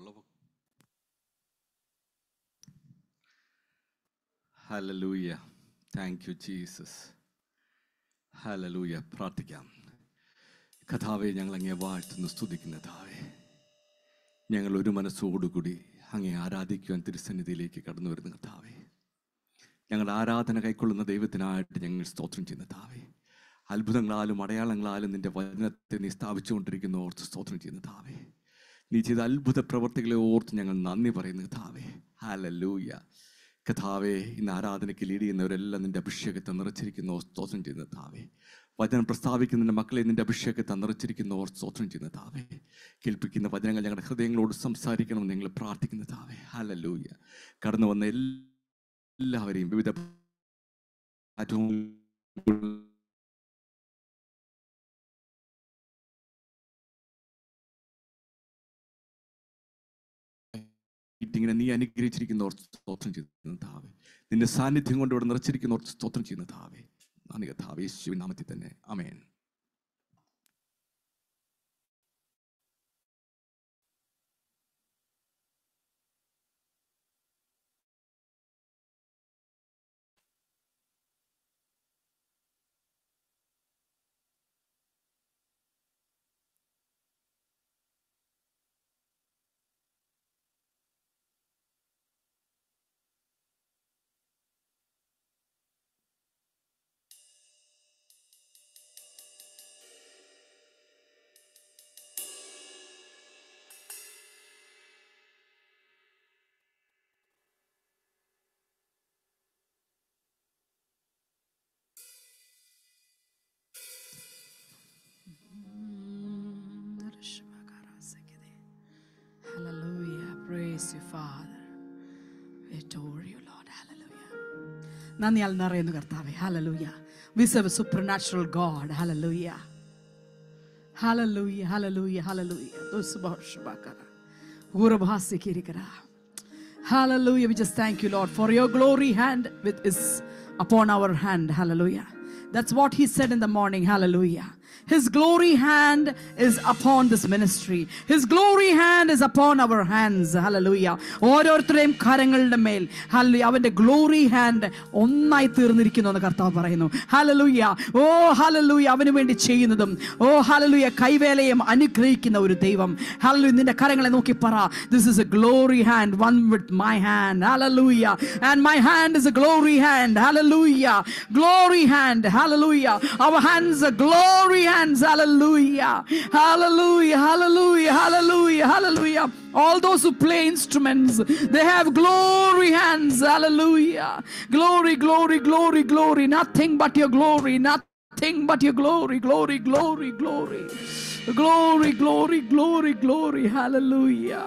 ഉള്ളപ്പോൾ hallelujah thank you Jesus hallelujah പ്രാർത്ഥിക്കാം കഥാവെ ഞങ്ങൾ അങ്ങേ വാഴ്ത്തുന്നു സ്തുതിക്കുന്ന കഥാവെ ഞങ്ങൾ ഒരു മനസ്സോടുകൂടി അങ്ങേ ആരാധിക്കുവാൻ തിരുസന്നിധിയിലേക്ക് കടന്നു വരുന്ന കഥാവെ ഞങ്ങളുടെ ആരാധന കൈക്കൊള്ളുന്ന ദൈവത്തിനായിട്ട് ഞങ്ങൾ സ്തോത്രം ചെയ്യുന്ന താവേ അത്ഭുതങ്ങളാലും അടയാളങ്ങളാലും നിന്റെ വചനത്തെ നീ സ്ഥാപിച്ചുകൊണ്ടിരിക്കുന്ന ഓർത്ത് സ്തോത്രം ചെയ്യുന്ന താവേ നീ ചെയ്ത അത്ഭുത പ്രവർത്തികളെ ഓർത്ത് ഞങ്ങൾ നന്ദി പറയുന്ന കഥാവേ ഹാലലൂയ കഥാവേ ഇന്ന് ആരാധനയ്ക്ക് ലീഡ് ചെയ്യുന്നവരെല്ലാം നിന്റെ അഭിഷേകത്തെ നിറച്ചിരിക്കുന്ന സ്തോത്രം ചെയ്യുന്ന താവേ വചനം പ്രസ്താവിക്കുന്ന നിന്റെ മക്കളെ നിന്റെ അഭിഷേകത്തെ നിറച്ചിരിക്കുന്ന ഓർ സ്തോത്രം ചെയ്യുന്ന താവേ കേൾപ്പിക്കുന്ന വചനങ്ങൾ ഞങ്ങളുടെ ഹൃദയങ്ങളോട് സംസാരിക്കണമെന്ന് ഞങ്ങൾ പ്രാർത്ഥിക്കുന്ന താവേ ഹാലലൂയ കടന്നു വന്ന എല്ലാ എല്ലാവരെയും വിവിധ മീറ്റിങ്ങിനെ നീ അനുഗ്രഹിച്ചിരിക്കുന്നവർ സ്തോത്രം ചെയ്യുന്ന താവേ നിന്റെ സാന്നിധ്യം കൊണ്ട് ഇവിടെ നിറച്ചിരിക്കുന്നവർ സ്തോത്രം ചെയ്യുന്ന താവേ നാനിക താവേ യേശുവിൻ നാമത്തിൽ തന്നെ അമേൻ Hallelujah. Praise you, Father. We adore you, Lord. Hallelujah. നന്ദിയാൽ നിറയുന്നു കർത്താവേ hallelujah we serve supernatural God hallelujah hallelujah hallelujah hallelujah ദുസ്ബഹുഷ്ബകര ഗുരുഭാസിക്കിരിക്കര Hallelujah. We just thank you, Lord, for your glory hand with is upon our hand. Hallelujah. That's what he said in the morning. Hallelujah. His glory hand is upon this ministry. His glory hand is upon our hands. Hallelujah. ഓരോരുത്തരുടെയും കരങ്ങളുടെ മേൽ hallelujah അവന്റെ glory hand ഒന്നായി തീർന്നിരിക്കുന്നു എന്ന് കർത്താവ് പറയുന്നു ഹലലൂയ ഓ ഹലലൂയ അവന് വേണ്ടി ചെയ്യുന്നതും ഓ ഹലലൂയ കൈവേലയും അനുഗ്രഹിക്കുന്ന ഒരു ദൈവം ഹലലൂയ നിന്റെ കരങ്ങളെ നോക്കി പറ this is a glory hand one with my hand hallelujah and my hand is a glory hand hallelujah glory hand hallelujah our hands a glory hands. Hallelujah. Hallelujah. Hallelujah. Hallelujah. Hallelujah. All those who play instruments, they have glory hands. Hallelujah. Glory, glory, glory, glory. Nothing but your glory. Nothing but your glory. Glory, glory, glory. Glory, glory, glory, glory. Hallelujah.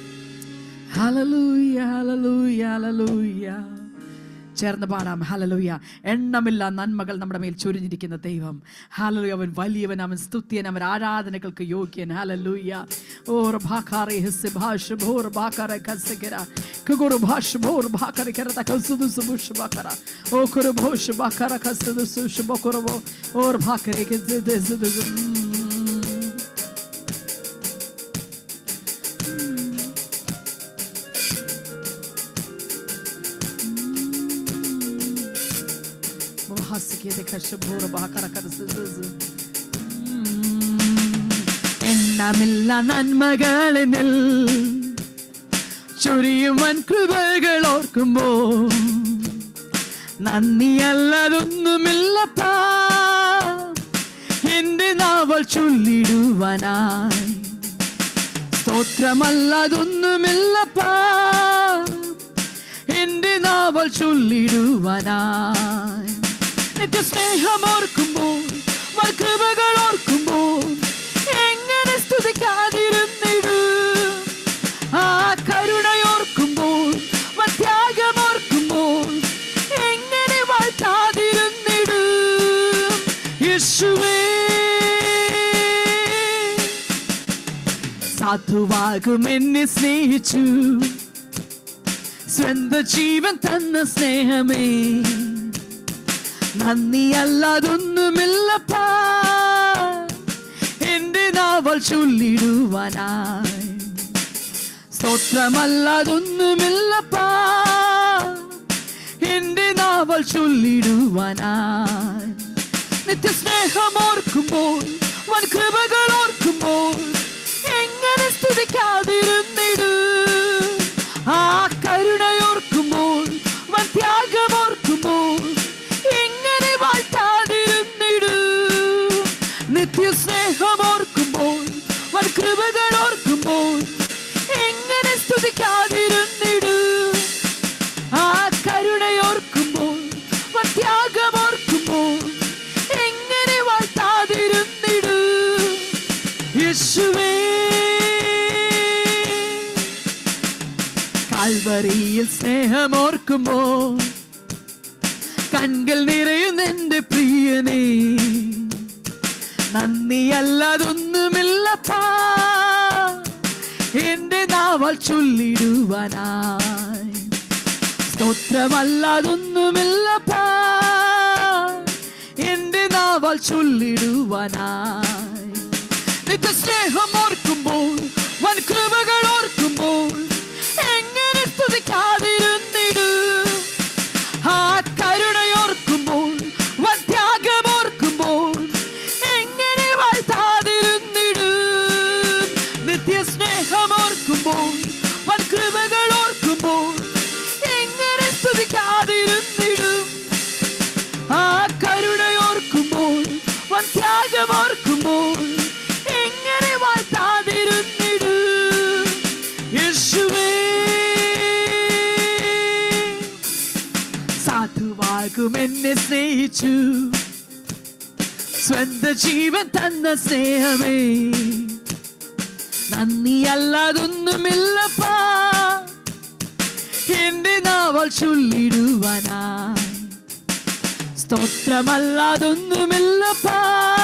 Hallelujah. Hallelujah. Hallelujah. ചേർന്ന് പാടാം ഹലലുയ എണ്ണമില്ല നന്മകൾ നമ്മുടെ മേൽ ചൊരിഞ്ഞിരിക്കുന്ന ദൈവം ഹലലുയ അവൻ വലിയവൻ അവൻ സ്തുത്യൻ അവൻ ആരാധനകൾക്ക് യോഗ്യൻ ഹലലുയ ഓർ ഭാക്കാറെ ഹിസ് ഭാഷ ഭോർ ഭാക്കാറെ കസകര കുഗുരു ഭാഷ ഭോർ ഭാക്കറെ കരത കസുദു സുബുഷ ഭാക്കറ ഓ കുരു ഭോഷ ഭാക്കറ കസുദു സുഷ ബക്കുറവോ ഓർ ഭാക്കറെ കസുദു എണ്ണമില്ല നന്മകളിൽ ചൊരിയുവൻ കൃപകൾ ഓർക്കുമ്പോ നന്ദിയല്ലതൊന്നുമില്ലപ്പാ എന്റെ നാവൽ ചൊല്ലിടുവാനായി സ്തോത്രമല്ലതൊന്നുമില്ലപ്പാ എന്റെ നാവൽ ചൊല്ലിടുവാനായി നിന്റെ സ്നേഹം ഓർക്കുമ്പോൾ കൃപകൾ ഓർക്കുമ്പോൾ എങ്ങനെ സ്തുതിക്കാതിരുന്നിടും ആ കരുണയോർക്കുമ്പോൾ ത്യാഗമോർക്കുമ്പോൾ എങ്ങനെ വാഴ്ത്താതിരുന്നിടും യേശുവേ സാധുവാകും എന്നെ സ്നേഹിച്ചു സ്വന്ത ജീവൻ തന്ന സ്നേഹമേ നന്ദിയല്ലാതൊന്നുമില്ലപ്പാ എന്റെ നാവൽ ചൊല്ലിടുവാനായി സ്തോത്രമല്ലാതൊന്നുമില്ലപ്പാ എന്റെ നാവൽ ചൊല്ലിടുവാനായി നിത്യസ്നേഹം ഓർക്കുമ്പോൾ വൻ കൃപകൾ ഓർക്കുമ്പോൾ എങ്ങനെ സ്തുതിക്കാതിരുന്നിടു ആ കരുണയോർക്കുമ്പോൾ വൻ ത്യാഗമോർക്കുമ്പോൾ എങ്ങനെ വാഴ്ത്താതിരുന്നിടു നിത്യസ്നേഹം ഓർക്കുമ്പോൾ വൻ കൃപകൾ ഓർക്കുമ്പോൾ എങ്ങനെ സ്തുതിക്കാതിരുന്നിടു ആ കരുണയോർക്കുമ്പോൾ വൻ ത്യാഗമോർക്കുമ്പോൾ എങ്ങനെ വാഴ്ത്താതിരുന്നിടു യേശുവേ കാൽവരിയിൽ സ്നേഹമോർക്കുമ്പോൾ കൺകൾ നിറയുന്ന എന്റെ പ്രിയനേ നന്ദിയല്ലാതൊന്നുമില്ലപ്പാ എന്റെ നാവൽ ചൊല്ലിടുവാനായി സ്തോത്രമല്ലാതൊന്നുമില്ലപ്പാ എന്റെ നാവൽ ചൊല്ലിടുവാനായി നിത്യ സ്നേഹം ഓർക്കുമ്പോൾ വൻ കൃപകൾ ഓർക്കുമ്പോൾ എങ്ങനെ സ്തുതിക്കാതിരുന്നിടു ആ കരുണയോർക്കുമ്പോൾ വൻ ത്യാഗമോർക്കുമ്പോൾ എങ്ങനെ വാഴ്ത്താതിരുന്നിടു നിത്യ സ്നേഹമോർക്കുമ്പോൾ വൻ കൃപകൾ ഓർക്കുമ്പോൾ എങ്ങനെ സ്തുതിക്കാതിരുന്നിടും ആ കരുണയോർക്കുമ്പോൾ വൻ ത്യാഗമോർക്കുമ്പോൾ എങ്ങനെ വാഴ്ത്താതിരുന്നിടു യേശുവേ സാധുവാകും എന്നെ സ്നേഹിച്ചു സ്വന്ത ജീവൻ തന്ന സ്നേഹമേ നന്ദിയല്ലാതൊന്നുമില്ലപ്പാ എന്റെ നാവൽ ചൊല്ലിടുവാനായി സ്തോത്രമല്ലാതൊന്നുമില്ലപ്പാ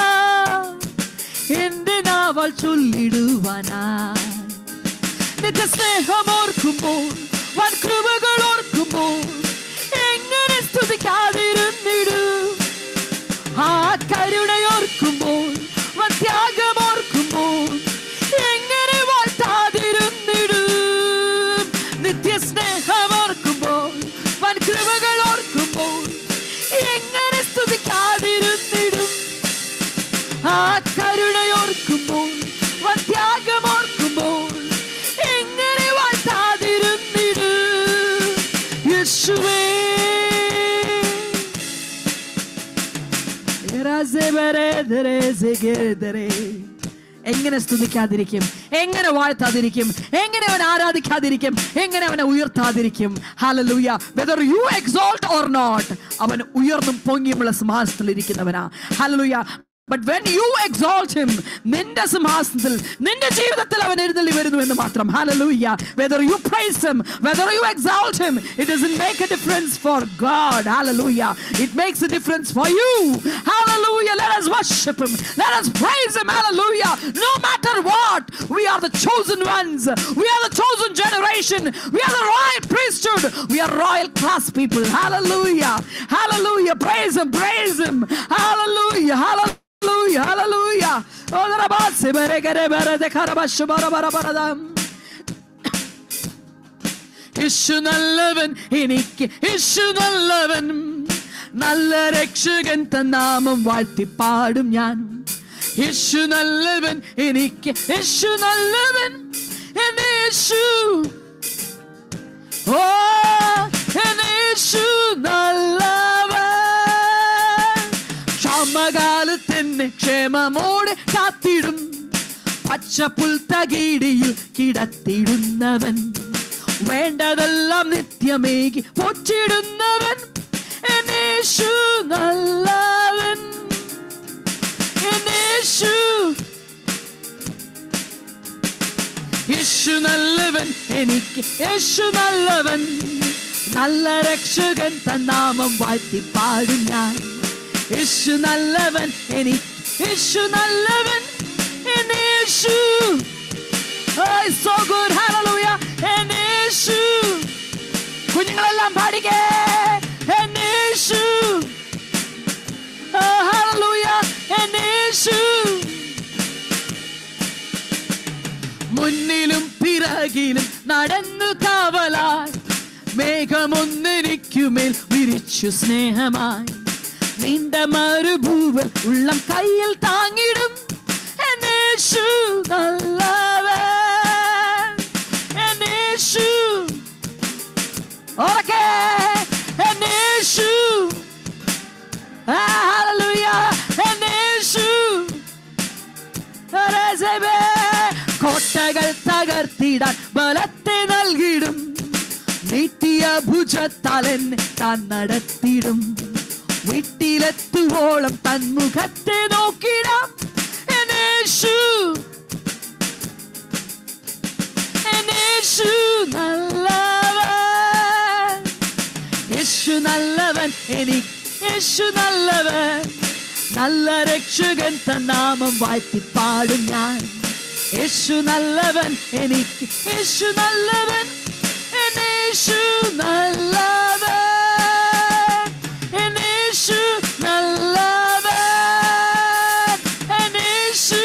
എന്റെ നാവൽ ചൊല്ലിടുവാനായി നിന്റെ സ്നേഹമോർക്കുമ്പോൾ വൻ കൃപകൾ ഓർക്കുമ്പോൾ എങ്ങനെ സ്തുതിക്കാതിരുന്നിടു ആ കരുണയോർക്കുമ്പോൾ വൻ ത്യാഗമോർക്കുമ്പോൾ എങ്ങനെ വാഴ്ത്താതിരുന്നിടു നിത്യ സ്നേഹമോർക്കുമ്പോൾ വൻ കൃപകൾ ഓർക്കുമ്പോൾ എങ്ങനെ സ്തുതിക്കാതിരുന്നിടും ആ കരുണയോർക്കുമ്പോൾ വൻ ത്യാഗമോർക്കുമ്പോൾ എങ്ങനെ വാഴ്ത്താതിരുന്നിടു യേശുവേ എങ്ങനെ സ്തുതിക്കാതിരിക്കും എങ്ങനെ വാഴ്ത്താതിരിക്കും എങ്ങനെ അവൻ ആരാധിക്കാതിരിക്കും എങ്ങനെ അവനെ ഉയർത്താതിരിക്കും hallelujah whether you exalt or not അവൻ ഉയർന്നും പൊങ്ങിയുമുള്ള സിംഹാസനത്തിൽ ഇരിക്കുന്നവനാ hallelujah but when you exalt him നിന്റെ സിംഹാസനത്തിൽ നിന്റെ ജീവിതത്തിൽ അവൻ എഴുന്നള്ളി വരുന്നു എന്ന് മാത്രം hallelujah whether you praise him whether you exalt him it doesn't make a difference for God hallelujah it makes a difference for you hallelujah let us worship him let us praise him hallelujah no matter what we are the chosen ones we are the chosen generation we are the royal priesthood we are royal class people hallelujah hallelujah praise him praise him hallelujah hallelujah Hallelujah, hallelujah. Oh, the rabas, bere gere bere de karabash bara bara bara dam. Yesu നല്ലവൻ എനിക്ക് യേശു നല്ലവൻ നല്ല രക്ഷകൻ തന്നാമം വാഴ്ത്തി പാടും ഞാൻ യേശു നല്ലവൻ എനിക്ക് യേശു നല്ലവൻ എന്റെ യേശു ഓ എന്റെ യേശു നല്ലവൻ ക്ഷമകാലത്ത് എന്നെ ക്ഷേമമോടെ കാത്തിടും പച്ചപ്പുൽ തകീടിയിൽ കിടത്തിടുന്നവൻ വേണ്ടതെല്ലാം നിത്യമേകി പൊച്ചിടുന്നവൻ എന്നേശു നല്ലവൻ എന്നേശു യേശു നല്ലവൻ എനിക്ക് യേശു നല്ലവൻ നല്ല രക്ഷകൻ തന്നാമം വാഴ്ത്തി പാടും ഞാൻ യേശു നല്ലവൻ എനിക്ക് യേശു നല്ലവൻ എന്റെ യേശു Oh, it's so good. Hallelujah. എന്റെ യേശു കുഞ്ഞുങ്ങളെല്ലാം പാടിക്കേ എന്റെ യേശു Oh, hallelujah. എന്റെ യേശു മുന്നിലും പിറ പിറകിലും നടന്നു കാവലായി മേഘമൊന്നെനിക്കുമേൽ വിരിച്ചു സ്നേഹമായി നീണ്ട മരുഭൂവൽ ഉള്ളം കയ്യിൽ താങ്ങിടും എന്നേശു നല്ലവൻ എന്നേശു ഓക്കെ എന്നേശു Hallelujah എന്നേശു രസമേ. കോട്ടകൾ തകർത്തിടാൻ ബലത്തെ നൽകിടും നീട്ടിയ ഭുജത്താൽ എന്നെ താൻ നടത്തിടും വീട്ടിലെത്തുവോളം തൻ മുഖത്തെ നോക്കിടാം എന്നേശു എന്നേശു നല്ലവൻ യേശു നല്ലവൻ എനിക്ക് യേശു നല്ലവൻ നല്ല രക്ഷകൻ തൻ നാമം വാഴ്ത്തി പാടും ഞാൻ യേശു നല്ലവൻ എനിക്ക് യേശു നല്ലവൻ എൻ യേശു നല്ലവൻ എൻ യേശു നല്ലവൻ എൻ യേശു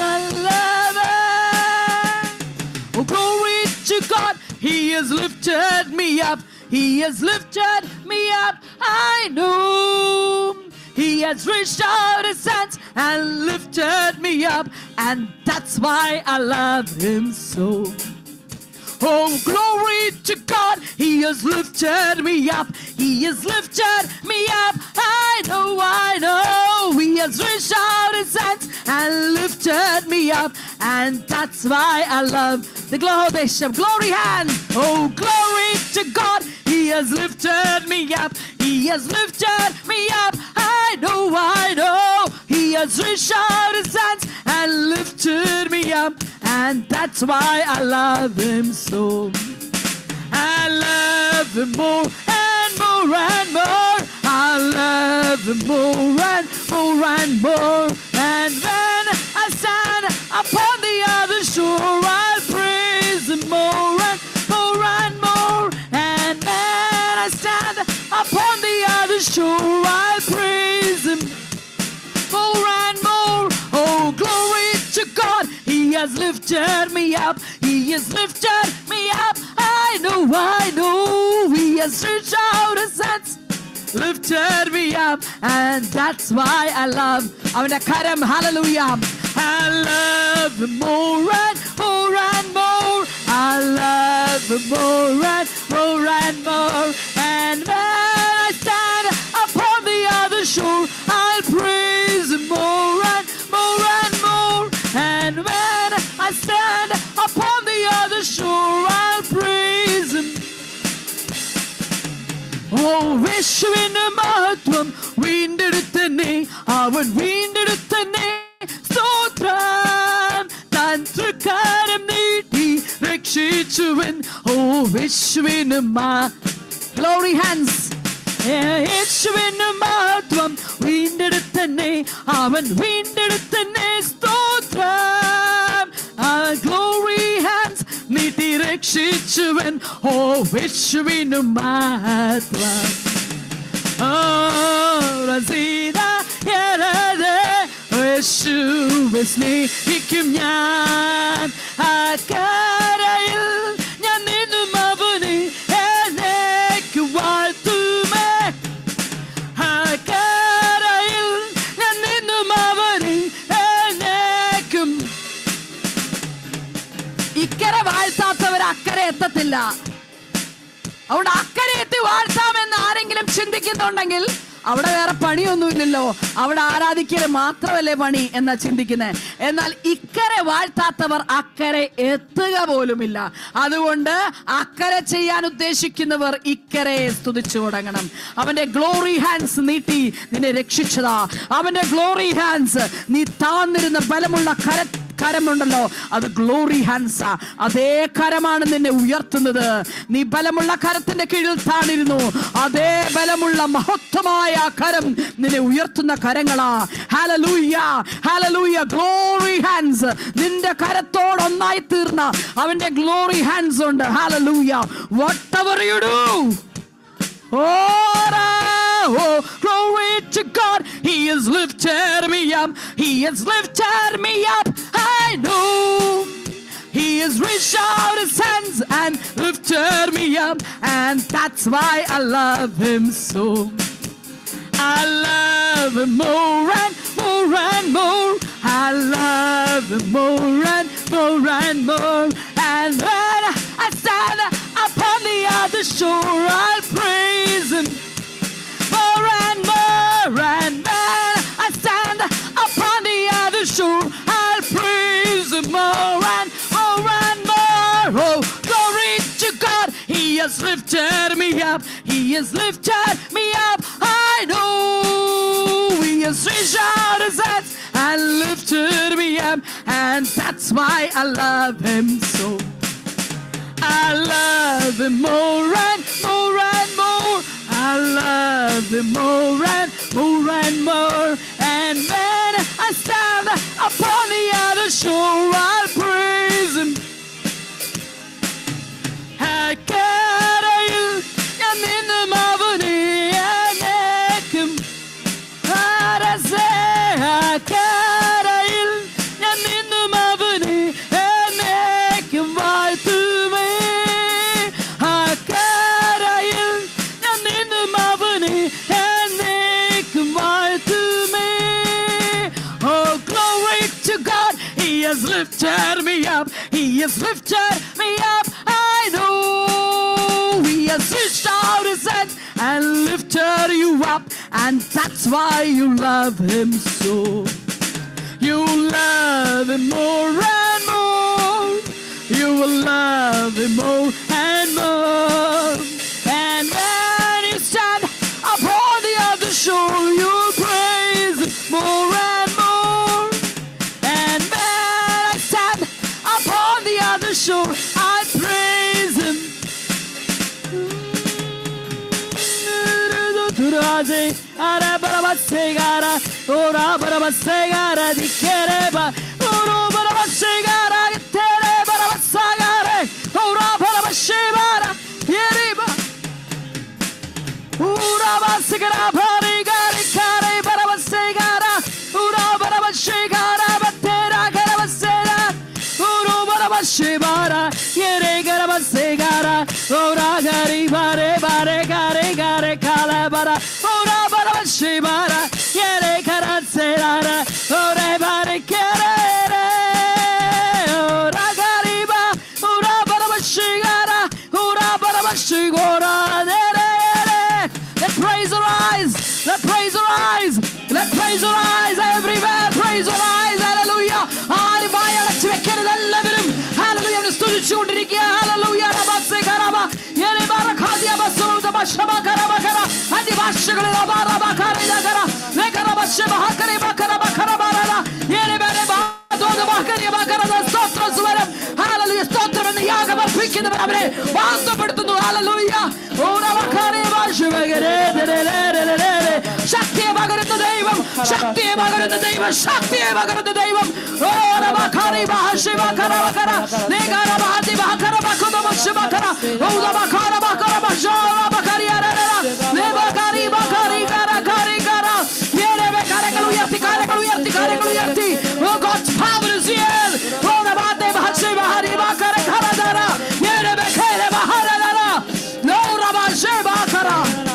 നല്ലവൻ Oh, glory to God, He has lifted me up. He has lifted me up. I know He has reached out His hands and lifted me up, and that's why I love Him so. Oh, glory to God, He has lifted me up. He has lifted me up. I know, I know, He has reached out His hands and lifted me up. And that's why I love the glory, glory hand. Oh, glory to God, He has lifted me up. He has lifted me up. I know, I know, He has reached out His hands and lifted me up. And that's why I love Him so. I love Him more and more and more. I love Him more and more and more. And when I stand upon the other shore, I'll praise Him more and more and more. And when I stand upon the other shore, I'll praise Him more and more. Oh, glory to God. He has lifted me up. He has lifted me up. I know, I know. He has reached out his hands. Lifted me up, and that's why I love. അവന്റെ കരം hallelujah. I love him more and more and more. I love him more and more and more. And when I stand upon the other shore, I'll praise him more and more and more. And when I stand upon the other shore, I'll praise him. ഓ യേശുവിന്റെ മഹത്വം വീണ്ടെടുത്തന്നെ അവൻ വീണ്ടെടുത്തന്നെ സ്തോത്രം താൻ തൃക്കാരം നീട്ടി രക്ഷിച്ചുവൻ ഓ യേശുവിന് മാ glory hands യേശുവിന് മഹത്വം വീണ്ടെടുത്തന്നെ അവൻ വീണ്ടെടുത്തന്നെ സ്തോത്രം ഗ്ലോറി ഹാൻഡ്സ് നീട്ടി രക്ഷിച്ചുവൻ ഓ യേശുവിന് മഹത്വം ഓ റസീന യരതെ യേശുവെ സ്നേഹിക്കും ഞാൻ അക്കരയിൽ ഞാൻ നിന്നും അവനെ എന്നേക്ക് വാഴ്ത്തുമേ അക്കരയിൽ ഞാൻ നിന്നും അവനെ എന്നേക്കും ഇക്കരെ വാഴ്ത്താത്തവർ അക്കരെ എത്തത്തില്ല അവിടെ അക്കരെ എത്തി വാഴ്ത്താമെന്ന് ആരെങ്കിലും ചിന്തിക്കുന്നുണ്ടെങ്കിൽ അവിടെ വേറെ പണിയൊന്നുമില്ലല്ലോ അവിടെ ആരാധിക്കല് മാത്രമല്ലേ പണി എന്നാ ചിന്തിക്കുന്നത് എന്നാൽ ഇക്കരെ വാഴ്ത്താത്തവർ അക്കരെ എത്തുക പോലുമില്ല അതുകൊണ്ട് അക്കരെ ചെയ്യാൻ ഉദ്ദേശിക്കുന്നവർ ഇക്കരെ സ്തുതിച്ചു തുടങ്ങണം അവന്റെ ഗ്ലോറി ഹാൻഡ്സ് നീട്ടി നിന്നെ രക്ഷിച്ചതാ അവന്റെ ഗ്ലോറി ഹാൻഡ്സ് നീ താന്നിരുന്ന ബലമുള്ള കര കരമുണ്ടല്ലോ അത് ഗ്ലോറി ഹാൻഡ്സാ അതേ കരമാണ് നിന്നെ ഉയർത്തുന്നത് നീ ബലമുള്ള കരത്തിന്റെ കീഴിൽ താണിരുന്നു അതേ ബലമുള്ള മഹത്വമായ ആ കരം നിന്നെ ഉയർത്തുന്ന കരങ്ങളാ ഹാലലൂയ ഹാലലൂയ ഗ്ലോറി ഹാൻഡ്സ് നിന്റെ കരത്തോടൊന്നായി തീർന്ന അവന്റെ ഗ്ലോറി ഹാൻഡ്സ് ഉണ്ട് hallelujah whatever you do Oh, oh, glory to God. He has lifted me up. He has lifted me up. I know. He has reached out his and lifted me up, and that's why I love him so. I love him more and more and more. I love him more and more and more. And when I stand upon the other shore, I'll praise him more and more. And when I stand upon the other shore, I'll praise him more and more and more. Oh, glory to God, He has lifted me up. He has lifted me up. I know He has reached out His hands and lifted me up, and that's why I love Him so. I love him more and more and more. I love him more and more and more. And when I stand upon the other shore, I'll praise him. അക്കരയിൽ ഞാൻ നിന്നും അവനെ അനേകം അക്കരയിൽ ഞാൻ നിന്നും അവനെ എന്നേക്കും വാഴ്ത്തുമേ അക്കരയിൽ ഞാൻ നിന്നും അവനെ എന്നേക്കും വാഴ്ത്തുമേ Oh, glory to God, He has lifted me up. He has lifted me up. I know He has reached out His hand and lifted you up, and that's why you love Him so. You love Him more and more. You will love Him more and more. And when you stand upon the other shore, you'll praise Him more and more. And when I stand upon the other shore, I praise Him. Durade, ara baraba segara, ora baraba segara di kereba, oro baraba segara, tere baraba sagare, ora baraba shebara, yeriba. Ura basigara bari gari kare bara basigara Ura bara basigara batera gara basera Uru bara basibara yere gara basigara Ura gari bare bare gare gare kala bara Ura bara basibara yere gara serara Ure bare kere Ura gari ba Ura bara basigara Ura bara basigora Dere let praise arise. Let praise arise. Let praise arise everywhere. Praise arise. Hallelujah. ആരും വായടച്ച് വെക്കരുത് എല്ലാവരും Hallelujah. അവനെ സ്തുതിച്ചുകൊണ്ടിരിക്കുക Hallelujah. റബസെ കറബ. യേനെ ബറഖാദിയ ബസ്സൂദ ബശബ കറബ കറ. അന്യഭാഷകളിൽ റബ റബ കറിയ കറ. ലേ കറബ ശബ ഹക്കറി ബക്കറ ബക്കറ ബറല. യേനെ ബരെ ബാദോദ ബക്കറിയ ബക്കറ ദ സ്തോത്ര സ്വരം. Hallelujah. സ്തോത്രം എന്ന യാഗം അർപ്പിക്കുന്നവർ അവരെ വാഴ്ത്തപ്പെടുത്തുന്നു Hallelujah. ഓ റബ കറിയ ബശബകരെ ദരലരലരലെ. ശക്തിയെ പകരുന്ന ദൈവം ശക്തിയെ പകരുന്ന ദൈവം ശക്തിയെ പകരുന്ന ദൈവം ഓ റബ കറി ബഹശിബ കറ ബക്കറ. ലേ കറ ബഹതി ബക്കറ ബക്കുദ ബശബ കറ. ഓ റബ കറ ബക്കറ ബശോറ ബക്കറിയ രരല. ലേ ബക്കറി ബക്കറി കറ കറി കറ. യേനെ ബെ കരങ്ങൾ ഉയർത്തി കരങ്ങൾ ഉയർത്തി കരങ്ങൾ ഉയർത്തി Oh God's power is here. Oh റബാത്തെ ബഹശിബ Hari Baqarah കറ ദര. യേനെ ബെ കരെ ബഹര ദര. ലോ റബ ശിബ കറ.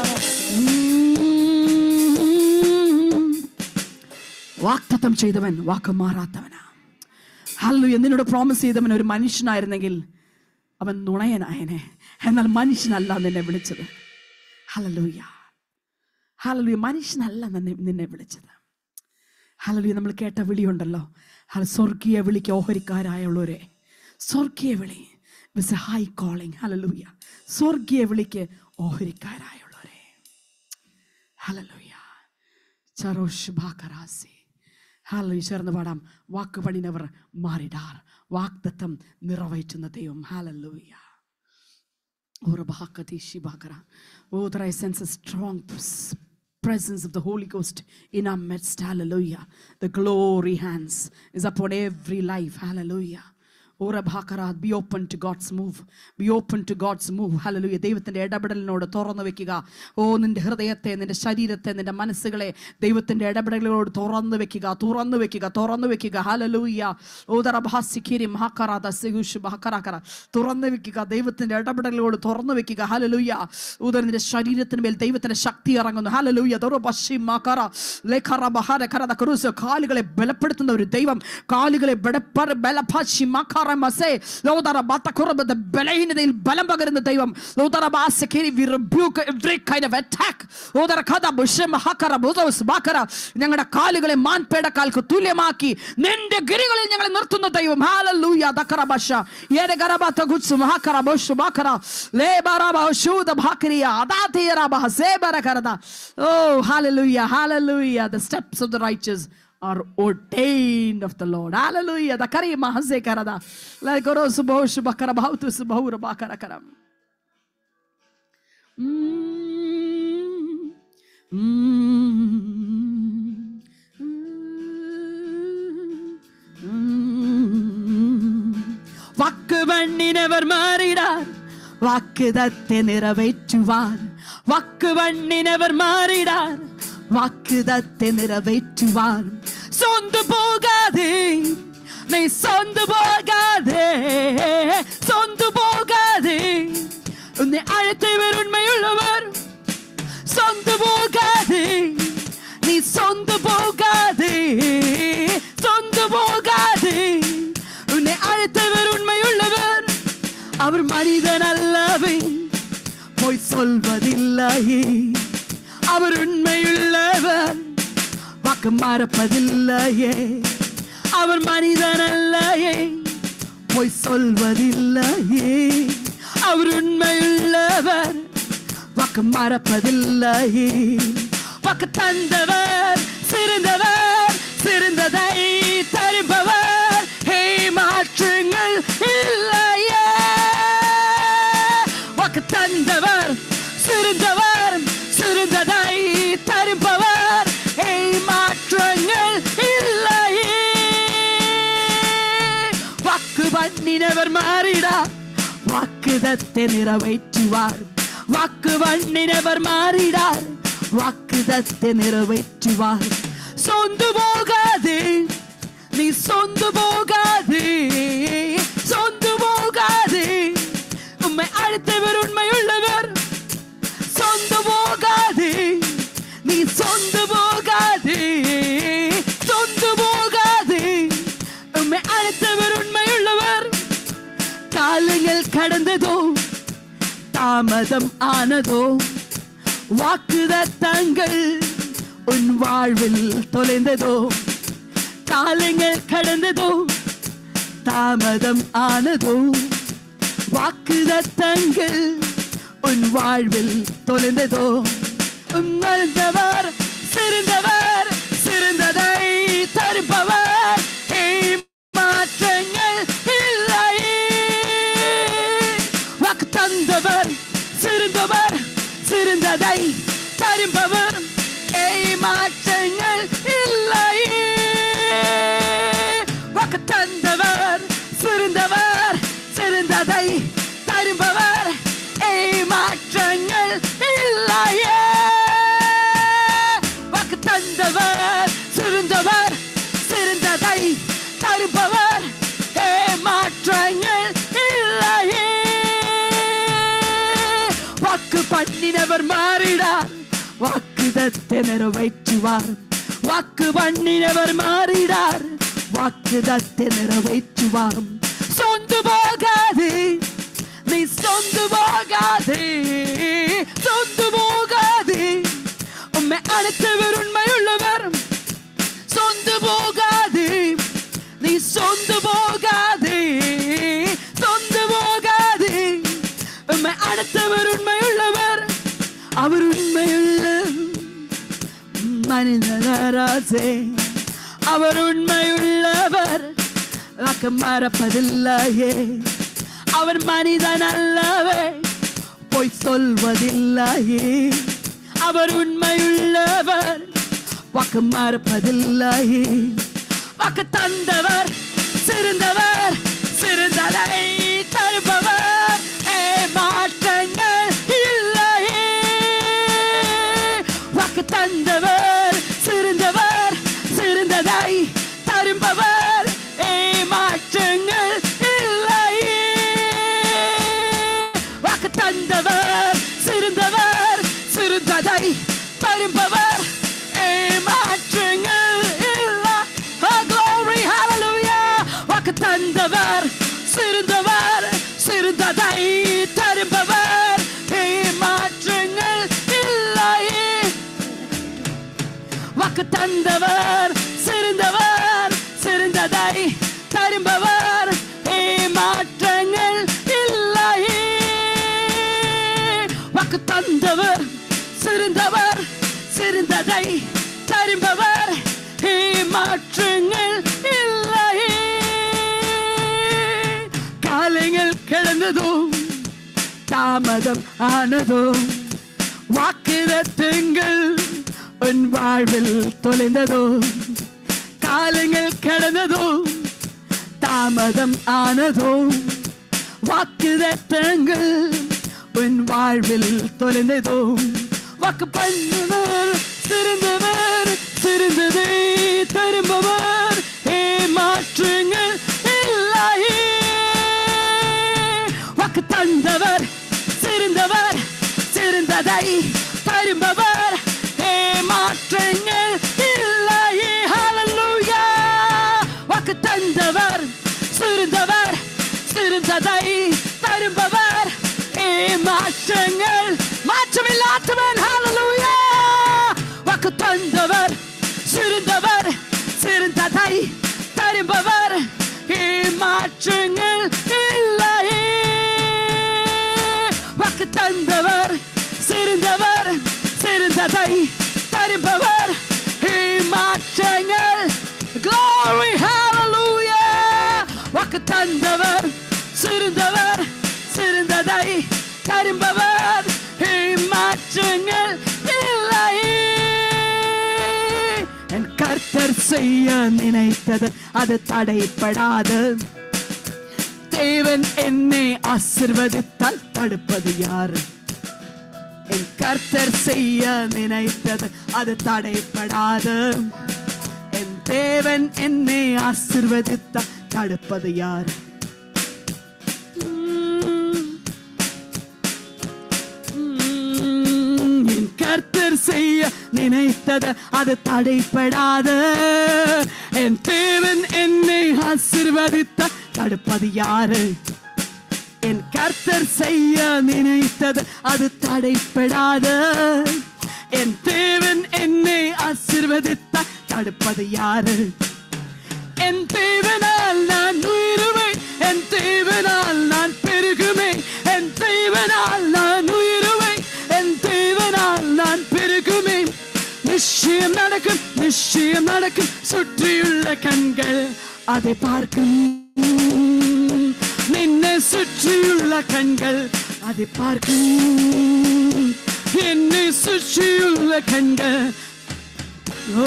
വാക്തത്വം ചെയ്തവൻ വാക്ക് മാറാത്തവനാ ഹല്ലു എന്നിനോട് പ്രോമിസ് ചെയ്തവൻ ഒരു മനുഷ്യനായിരുന്നെങ്കിൽ അവൻ നുണയനായനെ എന്നാൽ മനുഷ്യനല്ല നിന്നെ വിളിച്ചത് ഹലലൂയ ഹലലൂയ മനുഷ്യനല്ല നിന്നെ നിന്നെ വിളിച്ചത് ഹലലൂയ നമ്മൾ കേട്ട വിളിയുണ്ടല്ലോ ഹല സ്വർഗീയ വിളിക്ക് ഓഹരിക്കാരായുള്ളവരെ സ്വർഗീയ വിളി it's a high calling hallelujah സ്വർഗീയ വിളിക്ക് ഓഹരിക്കാരായുള്ളവരെ ഹലലൂയ ചറോഷ് ബാക്കറാസി ഹാലലൂയ ചേർന്ന് പാടാം വാക്ക് പണിനവർ മാറിടാർ വാഗ്ദത്തം നിറവേറ്റുന്ന ദൈവം ഹാലലൂയ Urabakati Shibakara. Oh, that I sense a strong pres- presence of the Holy Ghost in our midst. Hallelujah. The glory hands is upon every life. Hallelujah. Ora bhakara, be open to God's move. Be open to God's move. Hallelujah. ദൈവത്തിന്റെ ഇടപെടലിനോട് തുറന്നു വെക്കുക ഓ നിന്റെ ഹൃദയത്തെ നിന്റെ ശരീരത്തെ നിന്റെ മനസ്സുകളെ ദൈവത്തിന്റെ ഇടപെടലുകളോട് തുറന്നു വെക്കുക തുറന്നു വെക്കുക തുറന്നു വെക്കുക ഹലലൂയ ഓതറ ഭാസിക്കിരി മഹാക്കറാത സെഗുഷ് മഹാക്കറാക്കറ തുറന്നു വെക്കുക ദൈവത്തിന്റെ ഇടപെടലുകളോട് തുറന്നു വെക്കുക ഹലലൂയ ഊതർ നിന്റെ ശരീരത്തിന് മേൽ ദൈവത്തിന്റെ ശക്തി ഇറങ്ങുന്നു ഹലലൂയ ദൊറ ബഷി മകറ ലേഖറ ബഹാര കറത ക്രൂസ് കാലുകളെ ബലപ്പെടുത്തുന്ന ഒരു ദൈവം കാലുകളെ ബലപ്പറ ബലഭാഷി മഖറ മസേ ലോതറ ബത്തക്കുറബത്തെ ബലഹീനതയിൽ ബലം പകരുന്ന ദൈവം ലോതറ ബാസക്കേരി we rebuke every kind of attack ലോതറ കഥ ബുഷം ഹക്കറ ബുസോസ് ബാക്കറ ഞങ്ങളുടെ കാലുകളെ മാൻപേടക്കാൽക്ക് തുല്യമാക്കി നിന്റെ ഗിരികളിൽ ഞങ്ങളെ നിർത്തുന്ന ദൈവം ഹാലലൂയ ദക്കറ ബഷ ഏറെ ഗറബത്ത ഗുത്സു മഹാക്കറ ബുഷു ബാക്കറ ലേ ബറബ ശൂദ ഭാക്കരിയ അദാതിയറ ബഹ സേബര കരത ഓ hallelujah hallelujah the steps of the righteous are ordained of the Lord. Hallelujah. The kari mahase karada. Like oro subahu shubakara bhautu subahu rabakara karam. Mm. വാക്ക് വണ്ണിനവർ മാറിടാർ വാക്കുതത്തെ നിറവേറ്റുവാൻ വാക്ക് വണ്ണിനവർ മാറിടാർ വാക്കുതത്തെ നിറവേറ്റുവാൻ സ്വന്തു പോകാതെ നീ സ്വന്തു പോകാതെ സ്വന്തു പോകാതെ ഉന്നെ അഴത്തവർ ഉണ്മയുള്ളവർ സ്വന്തു പോകാതെ നീ സ്വന്തു പോകാതെ സ്വന്തു പോകാതെ ഉന്നെ അഴുത്തവർ ഉണ്മയുള്ളവർ അവർ മനിതനല്ലവേ പോയി சொல்வதில்லையே அவர் உண்மையுள்ளவர் வாக்கு மறப்பதில்லையே அவர் மனிதனல்லையே போய் சொல்வதில்லையே அவர் உண்மையுள்ளவர் வாக்கு மறப்பதில்லையே வாக்கு தந்தவர் சிறந்தவர் சிறந்ததை தருபவர் ஹே மாற்றங்கள் இல்லையே வாக்கு தந்தவர் சிறந்தவர் சிறந்ததை தருபவர் ஹே மாற்றங்கள் இல்லையே வாக்கு பண்ணினவர் மாறிடார் வாக்குதத்தை நிறைவேற்றுவார் வாக்கு வண்ணினவர் மாறிடார் வாக்குதத்தை நிறைவேற்றுவார் சொந்து போகாதே நீ சொந்து போகாதே சொந்து போகாதே உண்மை அழைத்தவர் உண்மையுள்ளவர் சொந்து போகாதே நீ சொந்து போகாதே சொந்து போகாதே உண்மை அழைத்தவர் உண்மையுள்ளவர் காலங்கள் கடந்ததோ தாமதம் ஆனதோ வாக்குதத்தங்கள் உன் வாழ்வில் தொலைந்ததோ காலங்கள் கடந்ததோ தாமதம் ஆனதோ வாக்குதத்தங்கள் உன் வாழ்வில் தொலைந்ததோ உன்னதவர் சிறந்தவர் சிறந்ததை தருப்பவர் ஏய் மாற்றங்கள் இல்லையே வாக்கு தந்தவர் சிறந்தவர் சிறந்ததை தருப்பவர் ஏய் மாற்றங்கள் இல்லையே வாக்கு தந்தவர் சிறந்தவர் சிறந்ததை தருபவர் ஏய் மாற்றங்கள் இல்லையே வாக்கு தந்தவர் சிறந்தவர் சிறந்ததை தருபவர் ஏ மாற்றங்கள் இல்லையே வாக்கு பண்ணினவர் மாறிடார் வாக்குதத்தை நிறைவேற்றுவார் வாக்கு பண்ணினவர் மாறிடார் வாக்குதத்தை நிறைவேற்றுவார் சொந்து போகாது நீ சொந்து போகாது சொந்து போகாது உண்மை அடுத்தவர் உண்மையுள்ளவர் சொந்து போகாது நீ சொந்து போகாது சொந்து போகாது உண்மை அடுத்தவர் உண்மையுள்ளவர் அவர் உண்மையுள்ள மனிதராசே அவர் உண்மையுள்ளவர் வாக்கு மறப்பதில்லையே அவர் மனிதன் அல்லவே பொய் சொல்வதில்லையே அவர் உண்மையுள்ளவர் வாக்கு மறப்பதில்லையே வாக்கு தந்தவர் சிறந்தவர் சிறந்த தந்தவர் சிறந்தவர் சிறந்ததை தருபவர் மாற்றங்கள் இல்லையே வாக்கு தந்தவர் சிறந்தவர் சிறந்ததை தருபவர் மாற்றங்கள் இல்லையே வாக்கு தந்தவர் சிறந்தவர் சிறந்ததை தருபவர் மாற்றங்கள் இல்லையே காலங்கள் கிடந்ததும் தாமதம் ஆனதும் வாக்குதத்தங்கள் உன் வாழ்வில் தொலைந்ததோ காலங்கள் கடந்ததோ தாமதம் ஆனதோ வாக்குதத்தங்கள் உன் வாழ்வில் தொலைந்ததோ வாக்கு பண்ணுவர் சிறந்தவர் சிறந்ததை தரும்பவர் ஏமாற்றுங்கள் இல்லையே வாக்கு தந்தவர் சிறந்தவர் சிறந்ததை தரும்பவர் ஏமாற்றங்கள் இல்லையே ஹalleluya வாக்கு தந்தவர் சிறந்தவர் சிறந்ததை தரும்பவர் ஏமாற்றங்கள் மாற்றமில்லாதவன் ஹalleluya வாக்கு தந்தவர் சிறந்தவர் சிறந்ததை தரும்பவர் ஏமாற்றங்கள் இல்லையே வாக்கு தந்தவர் சிறந்தவர் சிறந்ததை தருபவர் மாற்றங்கள் glory hallelujah வாக்கு தந்தவர் சிறந்தவர் சிறந்ததை தருபவர் மாற்றங்கள் இல்லையே என் கர்த்தர் செய்ய நினைத்தது அது தடைப்படாது தேவன் என்னை ஆசிர்வதித்தால் தடுப்பது யாரு என் கர்த்தர் செய்ய நினைத்தது அது தடைப்படாது என் தேவன் என்னை ஆசிர்வதித்தால் தடுப்பது யாரு உம். உம். என் கர்த்தர் செய்ய நினைத்தது அது தடைப்படாது என் தேவன் என்னை ஆசிர்வதித்த தடுப்பது யாரு என் கர்த்தர் செய்ய நினைத்தது அது தடைப்படாது என் தேவன் என்னை ஆசிர்வதித்த தடுப்பது யாரு என் தேவனால் நான் உயிருவேன் என் தேவனால் நான் பெருகுமே என் தேவனால் நான் உயிருவேன் என் தேவனால் நான் பெருகுமே நிச்சயம் நடக்கும் நிச்சயம் நடக்கும் சுற்றியுள்ள கண்கள் அதை பார்க்கும் நின்னை சுற்றியுள்ள கண்கள் அதை பார்க்கும் என்னை சுற்றியுள்ள கண்கள் ஓ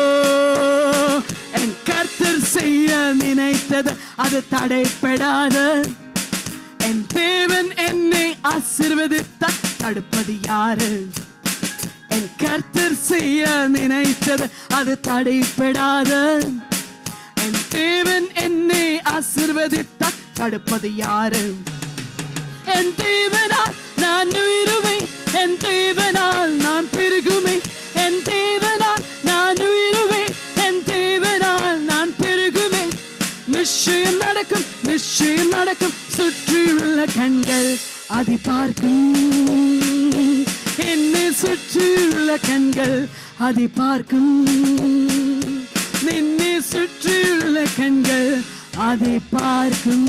என் கர்த்தர் செய்ய நினைத்தது அது தடைப்படாது என் தேவன் என்னை ஆசிர்வதித்த தடுப்பது யாரு என் கர்த்தர் செய்ய நினைத்தது அது தடைப்படாது என் தேவன் என்னை ஆசிர்வதித்த தடுப்பது யாரு என் தேவனால் நான் உயிருமை என் தேவனால் நான் பெருகுமை என் தேவனால் நான் உயிருமை என் தேவனால் நான் பெருகுமை நிச்சயம் நடக்கும் நிச்சயம் நடக்கும் சுற்றியுள்ள கண்கள் அதை பார்க்கும் என்னை சுற்றியுள்ள கண்கள் அதை பார்க்கும் நின்னை சுற்றியுள்ள கண்கள் அதை பார்க்கும்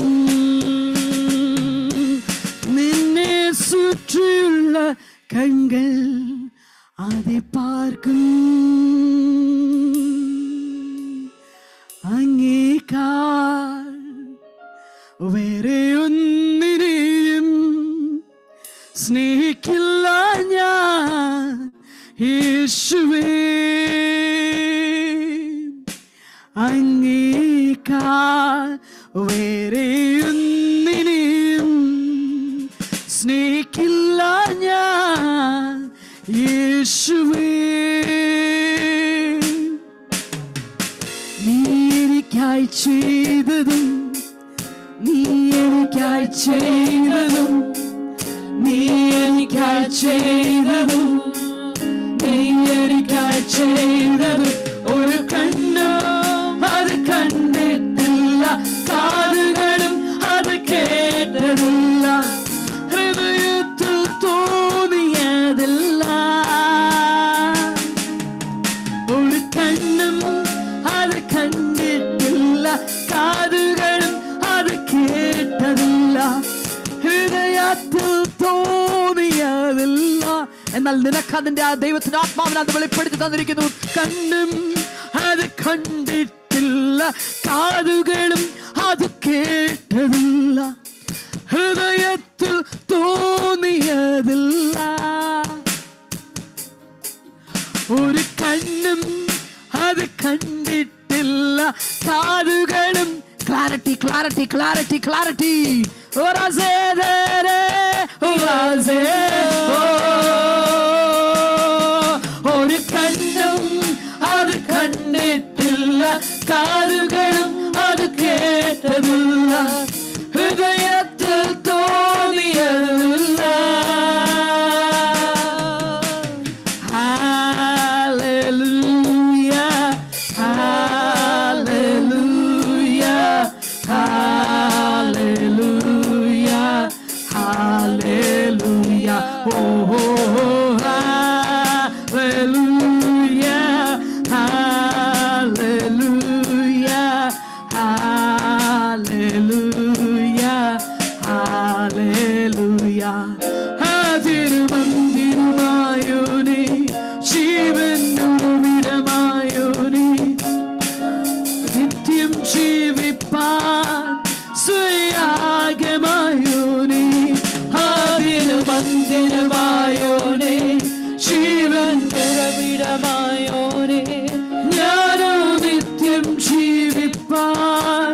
நின்னை சுற்றியுள்ள கண்கள் அதை பார்க்கும் അങ്ങേ കാൽ വേറെ ഒന്നിനെയും സ്നേഹിക്കില്ല ഞാൻ യേശുവേ അങ്ങേക്കാൾ വേറെ ഒന്നിനെയും സ്നേഹിക്കില്ല ഞാൻ യേശുവേ നീ എനിക്കായി ചെയ്തതും നീ എനിക്കായി ചെയ്തതും നീ എനിക്കായി ചെയ്തതും നീ എനിക്കായി ചെയ്തതും ഒരു കണ്ണോ അത് കണ്ടിട്ടില്ല കാതുകൾ ഹൃദയത്തിൽ തോന്നിയതില്ല എന്നാൽ നിനക്ക് അതിന്റെ ആ ദൈവത്തിന്റെ ആത്മാവിനെ അത് വെളിപ്പെടുത്തി തന്നിരിക്കുന്നു കണ്ണും അത് കണ്ടിട്ടില്ല കാതുകളും അത് കേട്ടതില്ല ഹൃദയത്തിൽ തോന്നിയതില്ല ഒരു കണ്ണും അത് കണ്ടിട്ടില്ല കാതുകളും ക്ലാരിറ്റി ക്ലാരിറ്റി ക്ലാരിറ്റി ക്ലാരിറ്റി ഒരു കണ്ണും അത് കണ്ടിട്ടില്ല കാതുകളും അത് കേട്ടതില്ല ഹൃദയത്തിൽ തോന്നിയതില്ല Hallelujah, hallelujah, hallelujah, hallelujah. Oh, oh, oh, hallelujah, hallelujah, hallelujah, hallelujah. അതിരുമന്തിരുമായോനെ ജീവനുമിടമായോനെ നിത്യം ജീവിപ്പാൻ സ്വയാഗമായോനെ അതിന് മന്ദിരമായോനെ ജീവൻ ഉറവിടമായോനെ ഞാനോ നിത്യം ജീവിപ്പാൻ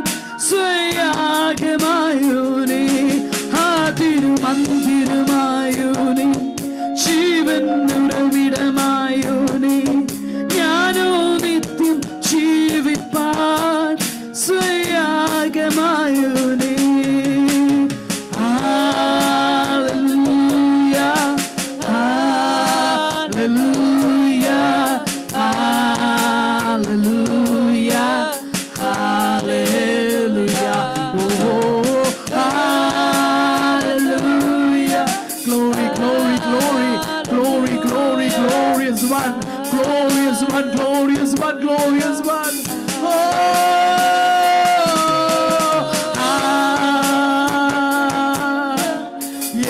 സ്വയാഗമായോനെ അതിന് മന്ദിരമായോനെ ജീവൻ ഉറവിടമായോനെ ഞാനോ നിത്യം ജീവിപ്പാൻ സ്വയാഗമായോനെ Hallelujah, hallelujah, hallelujah, hallelujah. Oh, hallelujah. Glory, glory, glory, glory, glory, glorious one, glorious one, glorious one, glorious one. Oh, ah,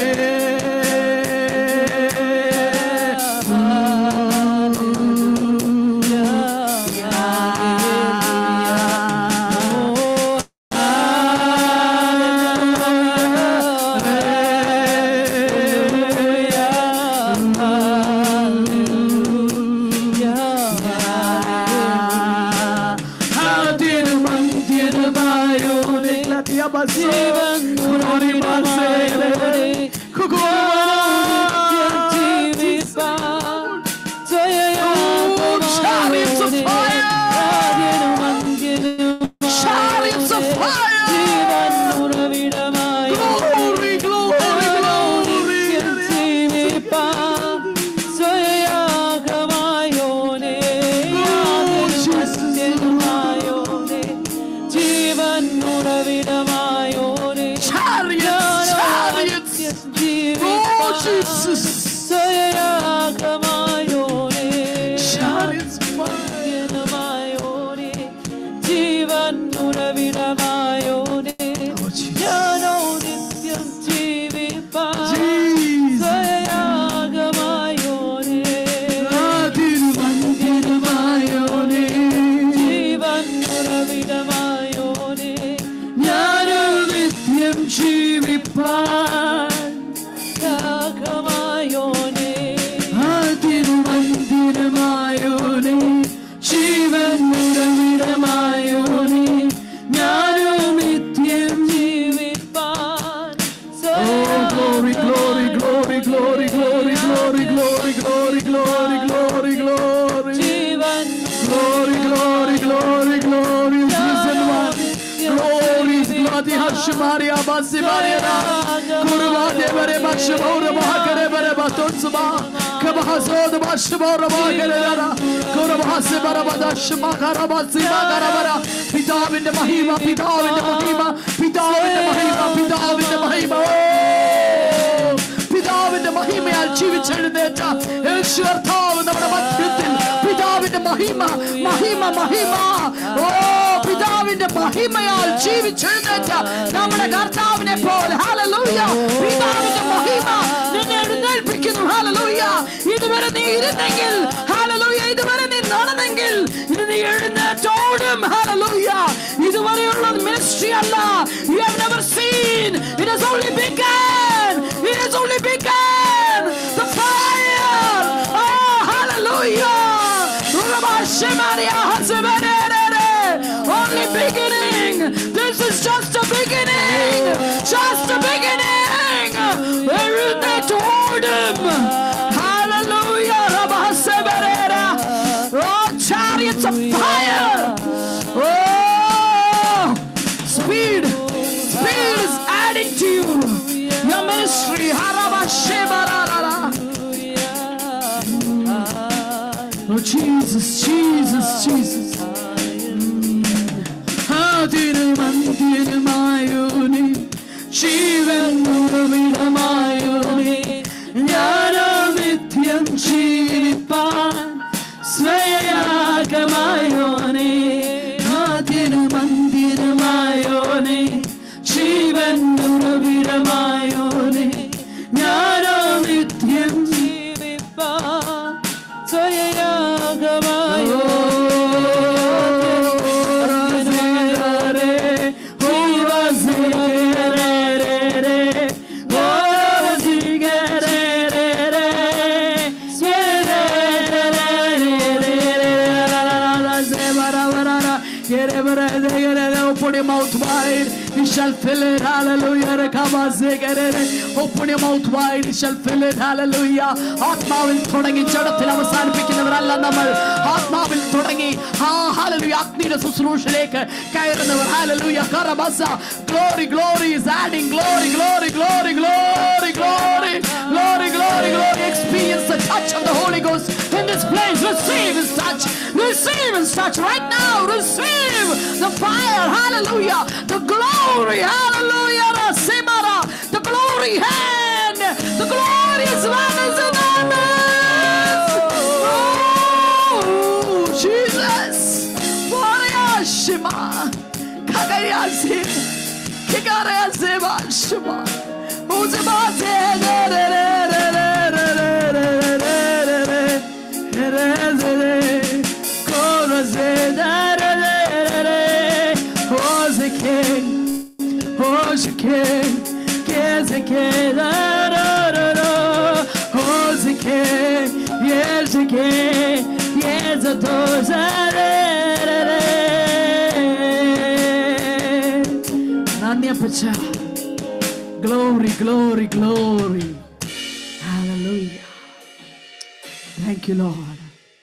Chariots of fire! Chariots of fire! Glory, glory, glory, Jeevan ഉറവിടമായോനെ Chariots, chariots! Oh, Jesus! സ്വയാഗമായോനെ Chariots of fire! ായോനെ Jeevan ഉറവിടമായോനെ Oh, Jesus. ഞാനോ നിത്യം ജീവിപ്പാൻ Jesus. സ്വയാഗമായോനെ അതിരുമന്ദിരമായോനെ ജീവൻ ഉറവിടമായോനെ ഞാനോ നിത്യം ജീവിപ്പാൻ യാഗമായോനെ അതിരുമന്ദിരമായോനെ ജീവൻ ഉറവിടമായോനെ ഞാനോ നിത്യം ജീവിപ്പാൻ Oh, glory, glory, glory, glory, glory, glory, glory, glory, glory, glory, glory. ജീവൻ Glory, glory, glory, glory, risen one. Glory, bloody Hashmaria, Basimaria. Kurvade vere Bashmora Mahakare vere Batunsuma. Kabahazod Bashmora Mahakare. Kurvase Barabadash Makara Basima Karabara. പിതാവിന്റെ മഹിമ പിതാവിന്റെ മഹിമ പിതാവിന്റെ മഹിമ പിതാവിന്റെ മഹിമ ഓ! പിതാവിന്റെ മഹിമയാൽ ജീവിച്ചെഴുന്നേറ്റ യേശു കർത്താവ് നമ്മുടെ മധ്യത്തിൽ പിതാവിന്റെ മഹിമ മഹിമ മഹിമ ഓ പിതാവിന്റെ മഹിമയാൽ ജീവിച്ചെഴുന്നേറ്റ നമ്മുടെ കർത്താവിനെ പോലെ ഹല്ലേലൂയ പിതാവിന്റെ നീ ഇരുന്നെങ്കിൽ ഹല്ലേലൂയ ഇതുവരെ നീ നടന്നെങ്കിൽ ഇനി നീ എഴുന്നേറ്റോടും ഹല്ലേലൂയ ഇതുവരെയുള്ള മിനിസ്ട്രി അല്ല you have never seen it has only begun it has only begun the fire oh hallelujah Urabashemaria Hazebanere. only beginning this is just a beginning just a beginning എഴുന്നേറ്റോടും hallelujah Rabaseberera. oh chariots of fire oh speed speed is adding to you your ministry Harabashebarara. Oh Jesus, Jesus, Jesus. അതിനുമന്തിനുമായോനെ ജീവൻ ഉറവിടമായോനെ ഞാനോ നിത്യം ജീവിപ്പാൻ സ്വയാഗമായോനെ അതിനുമന്തിനുമായോനെ ജീവൻ ഉറവിടമായോനെ ഞാനോ നിത്യം ജീവിപ്പാൻ സ്വയയാഗമായോ Open your mouth wide, you shall fill it. Hallelujah. Rekabazegere. Open your mouth wide, you shall fill it. Hallelujah. ആത്മാവിൽ തുടങ്ങി ജഡത്തിൽ അവസാനിപ്പിക്കുന്നവരല്ല നമ്മൾ ആത്മാവിൽ തുടങ്ങി ആ ഹാലലുയ അഗ്നിയുടെ ശുശ്രൂഷയിലേക്ക് കയറുന്നവർ ഹാലലുയ കറബസ glory glory is adding glory glory glory glory glory glory glory glory experience the touch of the Holy Ghost in this place receive his touch receive his touch right now receive the fire hallelujah the glory hallelujah Rasimara the glory hand the glorious one is in our midst oh Jesus Warrior Shima Kagayazim Kigarezima Shima Uzima Oh, the king, oh, the king, yes, the king, da, da, da, da. oh, the king, yes, the king, yes, the doors, da, da, da, da. നന്ദി അപ്പച്ച glory glory glory hallelujah thank you Lord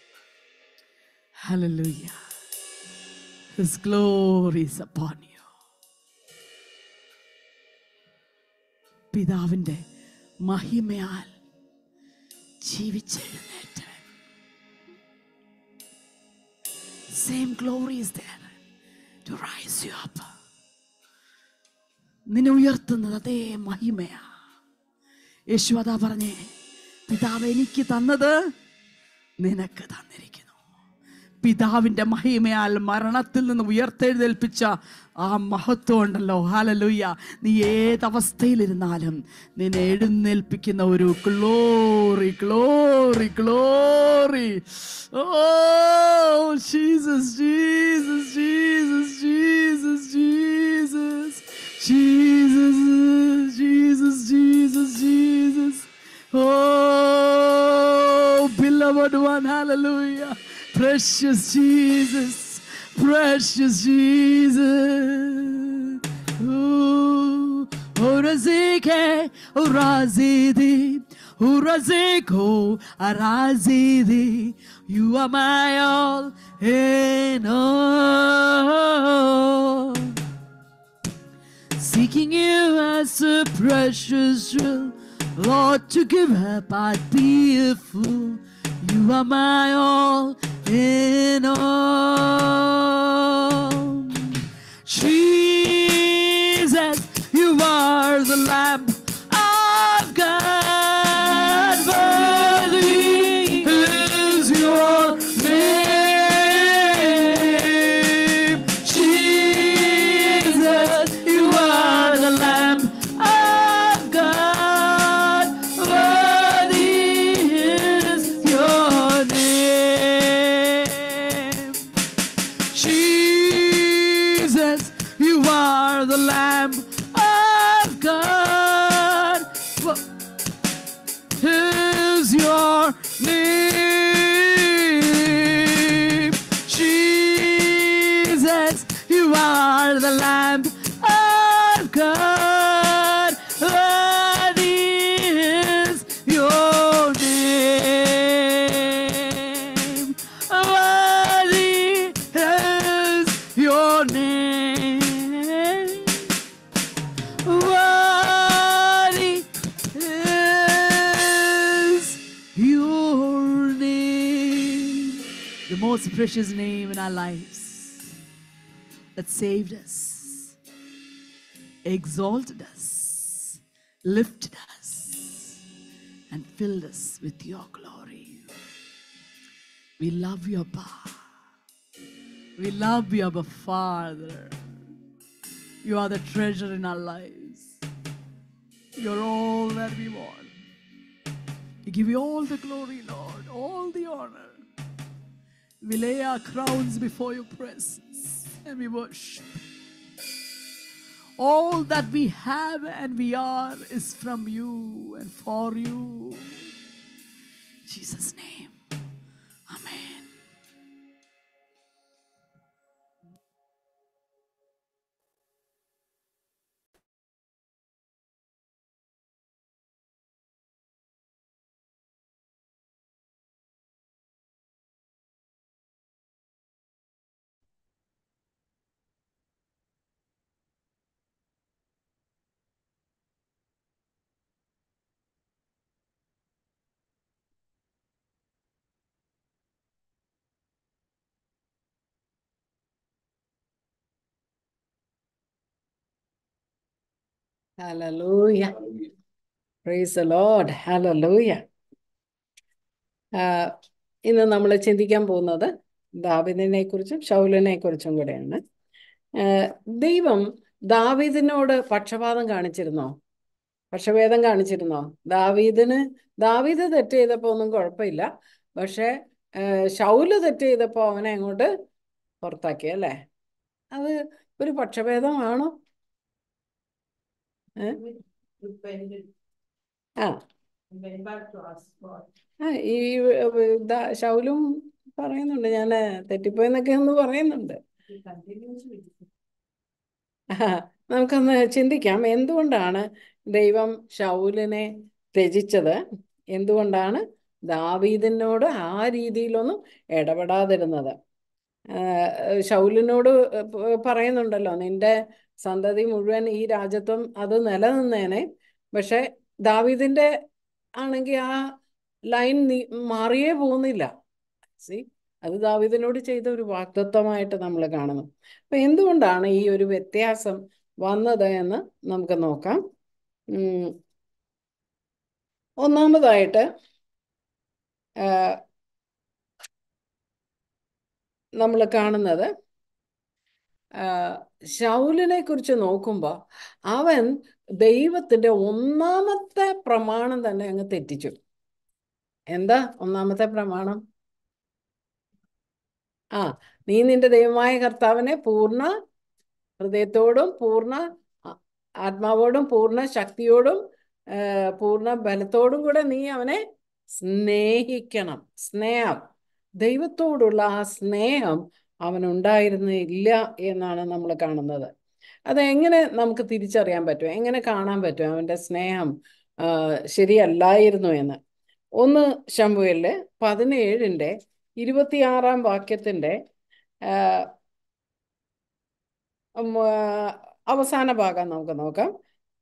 hallelujah His glory is upon you. പിതാവിൻ്റെ മഹിമയാൽ ജീവിച്ചെഴുന്നേറ്റവൻ same glory is there to rise you up. നിന്നെ ഉയർത്തുന്നത് അതേ മഹിമയാ യേശു അതാ പറഞ്ഞേ പിതാവ് എനിക്ക് തന്നത് നിനക്ക് തന്നിരിക്കുന്നു പിതാവിന്റെ മഹിമയാൽ മരണത്തിൽ നിന്ന് ഉയർത്തെഴുന്നേൽപ്പിച്ച ആ മഹത്വം ഉണ്ടല്ലോ ഹാലലൂയ നീ ഏതവസ്ഥയിലിരുന്നാലും നിന്നെ എഴുന്നേൽപ്പിക്കുന്ന ഒരു glory glory glory oh Jesus Jesus Jesus Jesus Jesus Jesus Jesus Jesus Jesus Oh, beloved one, hallelujah. Precious Jesus, precious Jesus. Oh, Orazike, Orazidi, Oraziko, Arazidi. You are my all in all seeking you as a precious jewel. Lord, to give up, I'd be a fool. You are my all in all. Jesus, you are the Lamb of God. Worthy is your name. Jesus, you are the Lamb of God. Worthy is your most precious name in our lives that saved us, exalted us, lifted us, and filled us with your glory. We love you, Abba. We love you, Abba Father. You are the treasure in our lives. You're all that we want. We give you all the glory, Lord, all the honor. We lay our crowns before your presence and we worship. All that we have and we are is from you and for you. In Jesus' name. Amen. Hallelujah. Praise the Lord. Hallelujah. ആഹ് ഇന്ന് നമ്മൾ ചിന്തിക്കാൻ പോകുന്നത് ദാവിദിനെ കുറിച്ചും ശൗലിനെ കുറിച്ചും കൂടെയാണ് ആഹ് ദൈവം ദാവീദിനോട് പക്ഷപാതം കാണിച്ചിരുന്നോ പക്ഷഭേദം കാണിച്ചിരുന്നോ ദാവീദിന് ദാവീദ് തെറ്റ് ചെയ്തപ്പോൾ ഒന്നും കുഴപ്പമില്ല പക്ഷെ ആഹ് ശൗല് തെറ്റ് ചെയ്തപ്പോൾ അവനെ അങ്ങോട്ട് പുറത്താക്കി അല്ലേ അത് ഒരു പക്ഷഭേദമാണോ ഏ? ആ ആ ഈ ഏർ, ദാ- ശൗലും പറയുന്നുണ്ട് ഞാൻ തെറ്റിപ്പോയെന്നൊക്കെ ഒന്ന് പറയുന്നുണ്ട് ആ, നമുക്കൊന്ന് ചിന്തിക്കാം എന്തുകൊണ്ടാണ് ദൈവം ശൗലിനെ ത്യജിച്ചത് എന്തുകൊണ്ടാണ് ദാവീദിനോട് ആ രീതിയിലൊന്നും ഇടപെടാതിരുന്നത് ആ, ശൗലിനോട് പ- പറയുന്നുണ്ടല്ലോ നിന്റെ സന്തതി മുഴുവൻ ഈ രാജ്യത്വം അത് നിലനിന്നേനെ പക്ഷെ ദാവീദിന്റെ ആണെങ്കിൽ ആ ലൈൻ മാറിയേ പോകുന്നില്ല സി അത് ദാവീദിനോട് ചെയ്ത ഒരു വാഗ്ദത്വമായിട്ട് നമ്മൾ കാണുന്നു അപ്പൊ എന്തുകൊണ്ടാണ് ഈ ഒരു വ്യത്യാസം വന്നത് എന്ന് നമുക്ക് നോക്കാം ഉം, ഒന്നാമതായിട്ട് നമ്മൾ കാണുന്നത് ആ, ശൗലിനെ കുറിച്ച് നോക്കുമ്പോൾ അവൻ ദൈവത്തിന്റെ ഒന്നാമത്തെ പ്രമാണം തന്നെ അങ്ങ് തെറ്റിച്ചു എന്താ ഒന്നാമത്തെ പ്രമാണം ആ നീ നിന്റെ ദൈവമായ കർത്താവിനെ പൂർണ്ണ ഹൃദയത്തോടും പൂർണ്ണ ആ- ആത്മാവോടും പൂർണ്ണ ശക്തിയോടും ആ, പൂർണ്ണ ബലത്തോടും കൂടെ നീ അവനെ സ്നേഹിക്കണം സ്നേഹം ദൈവത്തോടുള്ള ആ സ്നേഹം അവനുണ്ടായിരുന്നില്ല എന്നാണ് നമ്മൾ കാണുന്നത് അത് എങ്ങനെ നമുക്ക് തിരിച്ചറിയാൻ പറ്റും എങ്ങനെ കാണാൻ പറ്റും അവന്റെ സ്നേഹം ആ, ശരിയല്ലായിരുന്നു എന്ന് ഒന്ന് ശംഭുവിലെ പതിനേഴിന്റെ ഇരുപത്തിയാറാം വാക്യത്തിന്റെ ആ, ഉം, ആ, അവസാന ഭാഗം നമുക്ക് നോക്കാം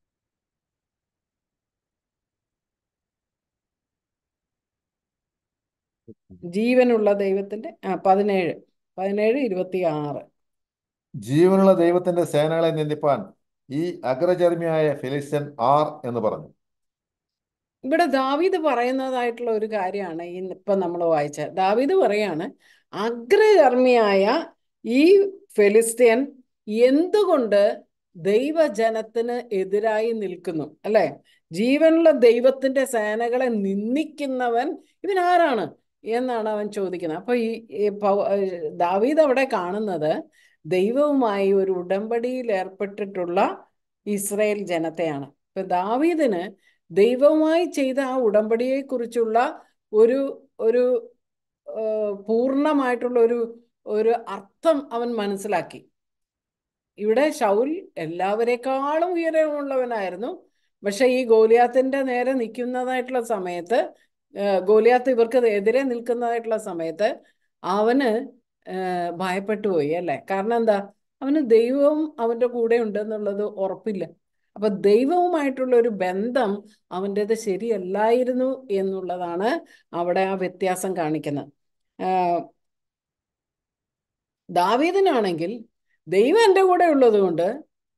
ജീവനുള്ള ദൈവത്തിന്റെ ആ പതിനേഴ് പതിനേഴ് ഇരുപത്തി ആറ് ജീവനുള്ള ദൈവത്തിന്റെ സേനകളെ നിന്ദിപ്പാൻ ഈ അഗ്രചർമ്മിയായ ഫിലിസ്തൻ ആർ എന്ന് പറഞ്ഞു ഇവിടെ ദാവീദ് പറയുന്നതായിട്ടുള്ള ഒരു കാര്യമാണ് ഈ ഇപ്പൊ നമ്മൾ വായിച്ച ദാവീദ് പറയാണ് അഗ്രകർമ്മിയായ ഈ ഫെലിസ്തീൻ എന്തുകൊണ്ട് ദൈവജനത്തിന് എതിരായി നിൽക്കുന്നു അല്ലെ ജീവനുള്ള ദൈവത്തിന്റെ സേനകളെ നിന്ദിക്കുന്നവൻ ഇവൻ ആരാണ് എന്നാണ് അവൻ ചോദിക്കുന്നത് അപ്പൊ ഈ ഈ പൗ- ഏർ ദാവീദ് അവിടെ കാണുന്നത് ദൈവവുമായി ഒരു ഉടമ്പടിയിൽ ഏർപ്പെട്ടിട്ടുള്ള ഇസ്രായേൽ ജനത്തെയാണ് ഇപ്പൊ ദാവീദിന് ദൈവവുമായി ചെയ്ത ആ ഉടമ്പടിയെ കുറിച്ചുള്ള ഒരു ഒരു ഏർ പൂർണ്ണമായിട്ടുള്ള ഒരു ഒരു അർത്ഥം അവൻ മനസ്സിലാക്കി ഇവിടെ ശൗൽ എല്ലാവരെക്കാളും ഉയരമുള്ളവനായിരുന്നു പക്ഷെ ഈ ഗോലിയാത്തിന്റെ നേരെ നിൽക്കുന്നതായിട്ടുള്ള സമയത്ത് ഏർ ഗോലിയാത്ത് ഇവർക്ക് എതിരെ നിൽക്കുന്നതായിട്ടുള്ള സമയത്ത് അവന് ഏർ ഭയപ്പെട്ടു പോയി അല്ലെ കാരണം എന്താ അവന് ദൈവവും അവന്റെ കൂടെ ഉണ്ട് എന്നുള്ളത് ഉറപ്പില്ല അപ്പൊ ദൈവവുമായിട്ടുള്ള ഒരു ബന്ധം അവൻ്റെത് ശരിയല്ലായിരുന്നു എന്നുള്ളതാണ് അവിടെ ആ വ്യത്യാസം കാണിക്കുന്നത് ആഹ് ദാവീദിനാണെങ്കിൽ ദൈവം എൻ്റെ കൂടെ ഉള്ളത് കൊണ്ട്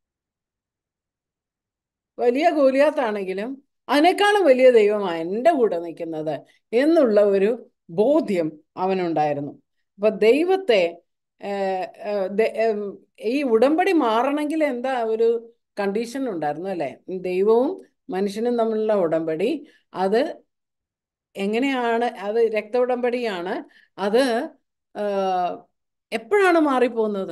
വലിയ ഗോലിയാത്താണെങ്കിലും അതിനേക്കാളും വലിയ ദൈവമാണ് എൻ്റെ കൂടെ നിൽക്കുന്നത് എന്നുള്ള ഒരു ബോധ്യം അവനുണ്ടായിരുന്നു അപ്പൊ ദൈവത്തെ ഏർ, ഏർ, ദ- ഏം, ഈ ഉടമ്പടി മാറണമെങ്കിൽ എന്താ ഒരു കണ്ടീഷൻ ഉണ്ടായിരുന്നു അല്ലെ ദൈവവും മനുഷ്യനും തമ്മിലുള്ള ഉടമ്പടി അത് എങ്ങനെയാണ് അത് രക്ത ഉടമ്പടിയാണ് അത് ആഹ്, എപ്പോഴാണ് മാറിപ്പോകുന്നത്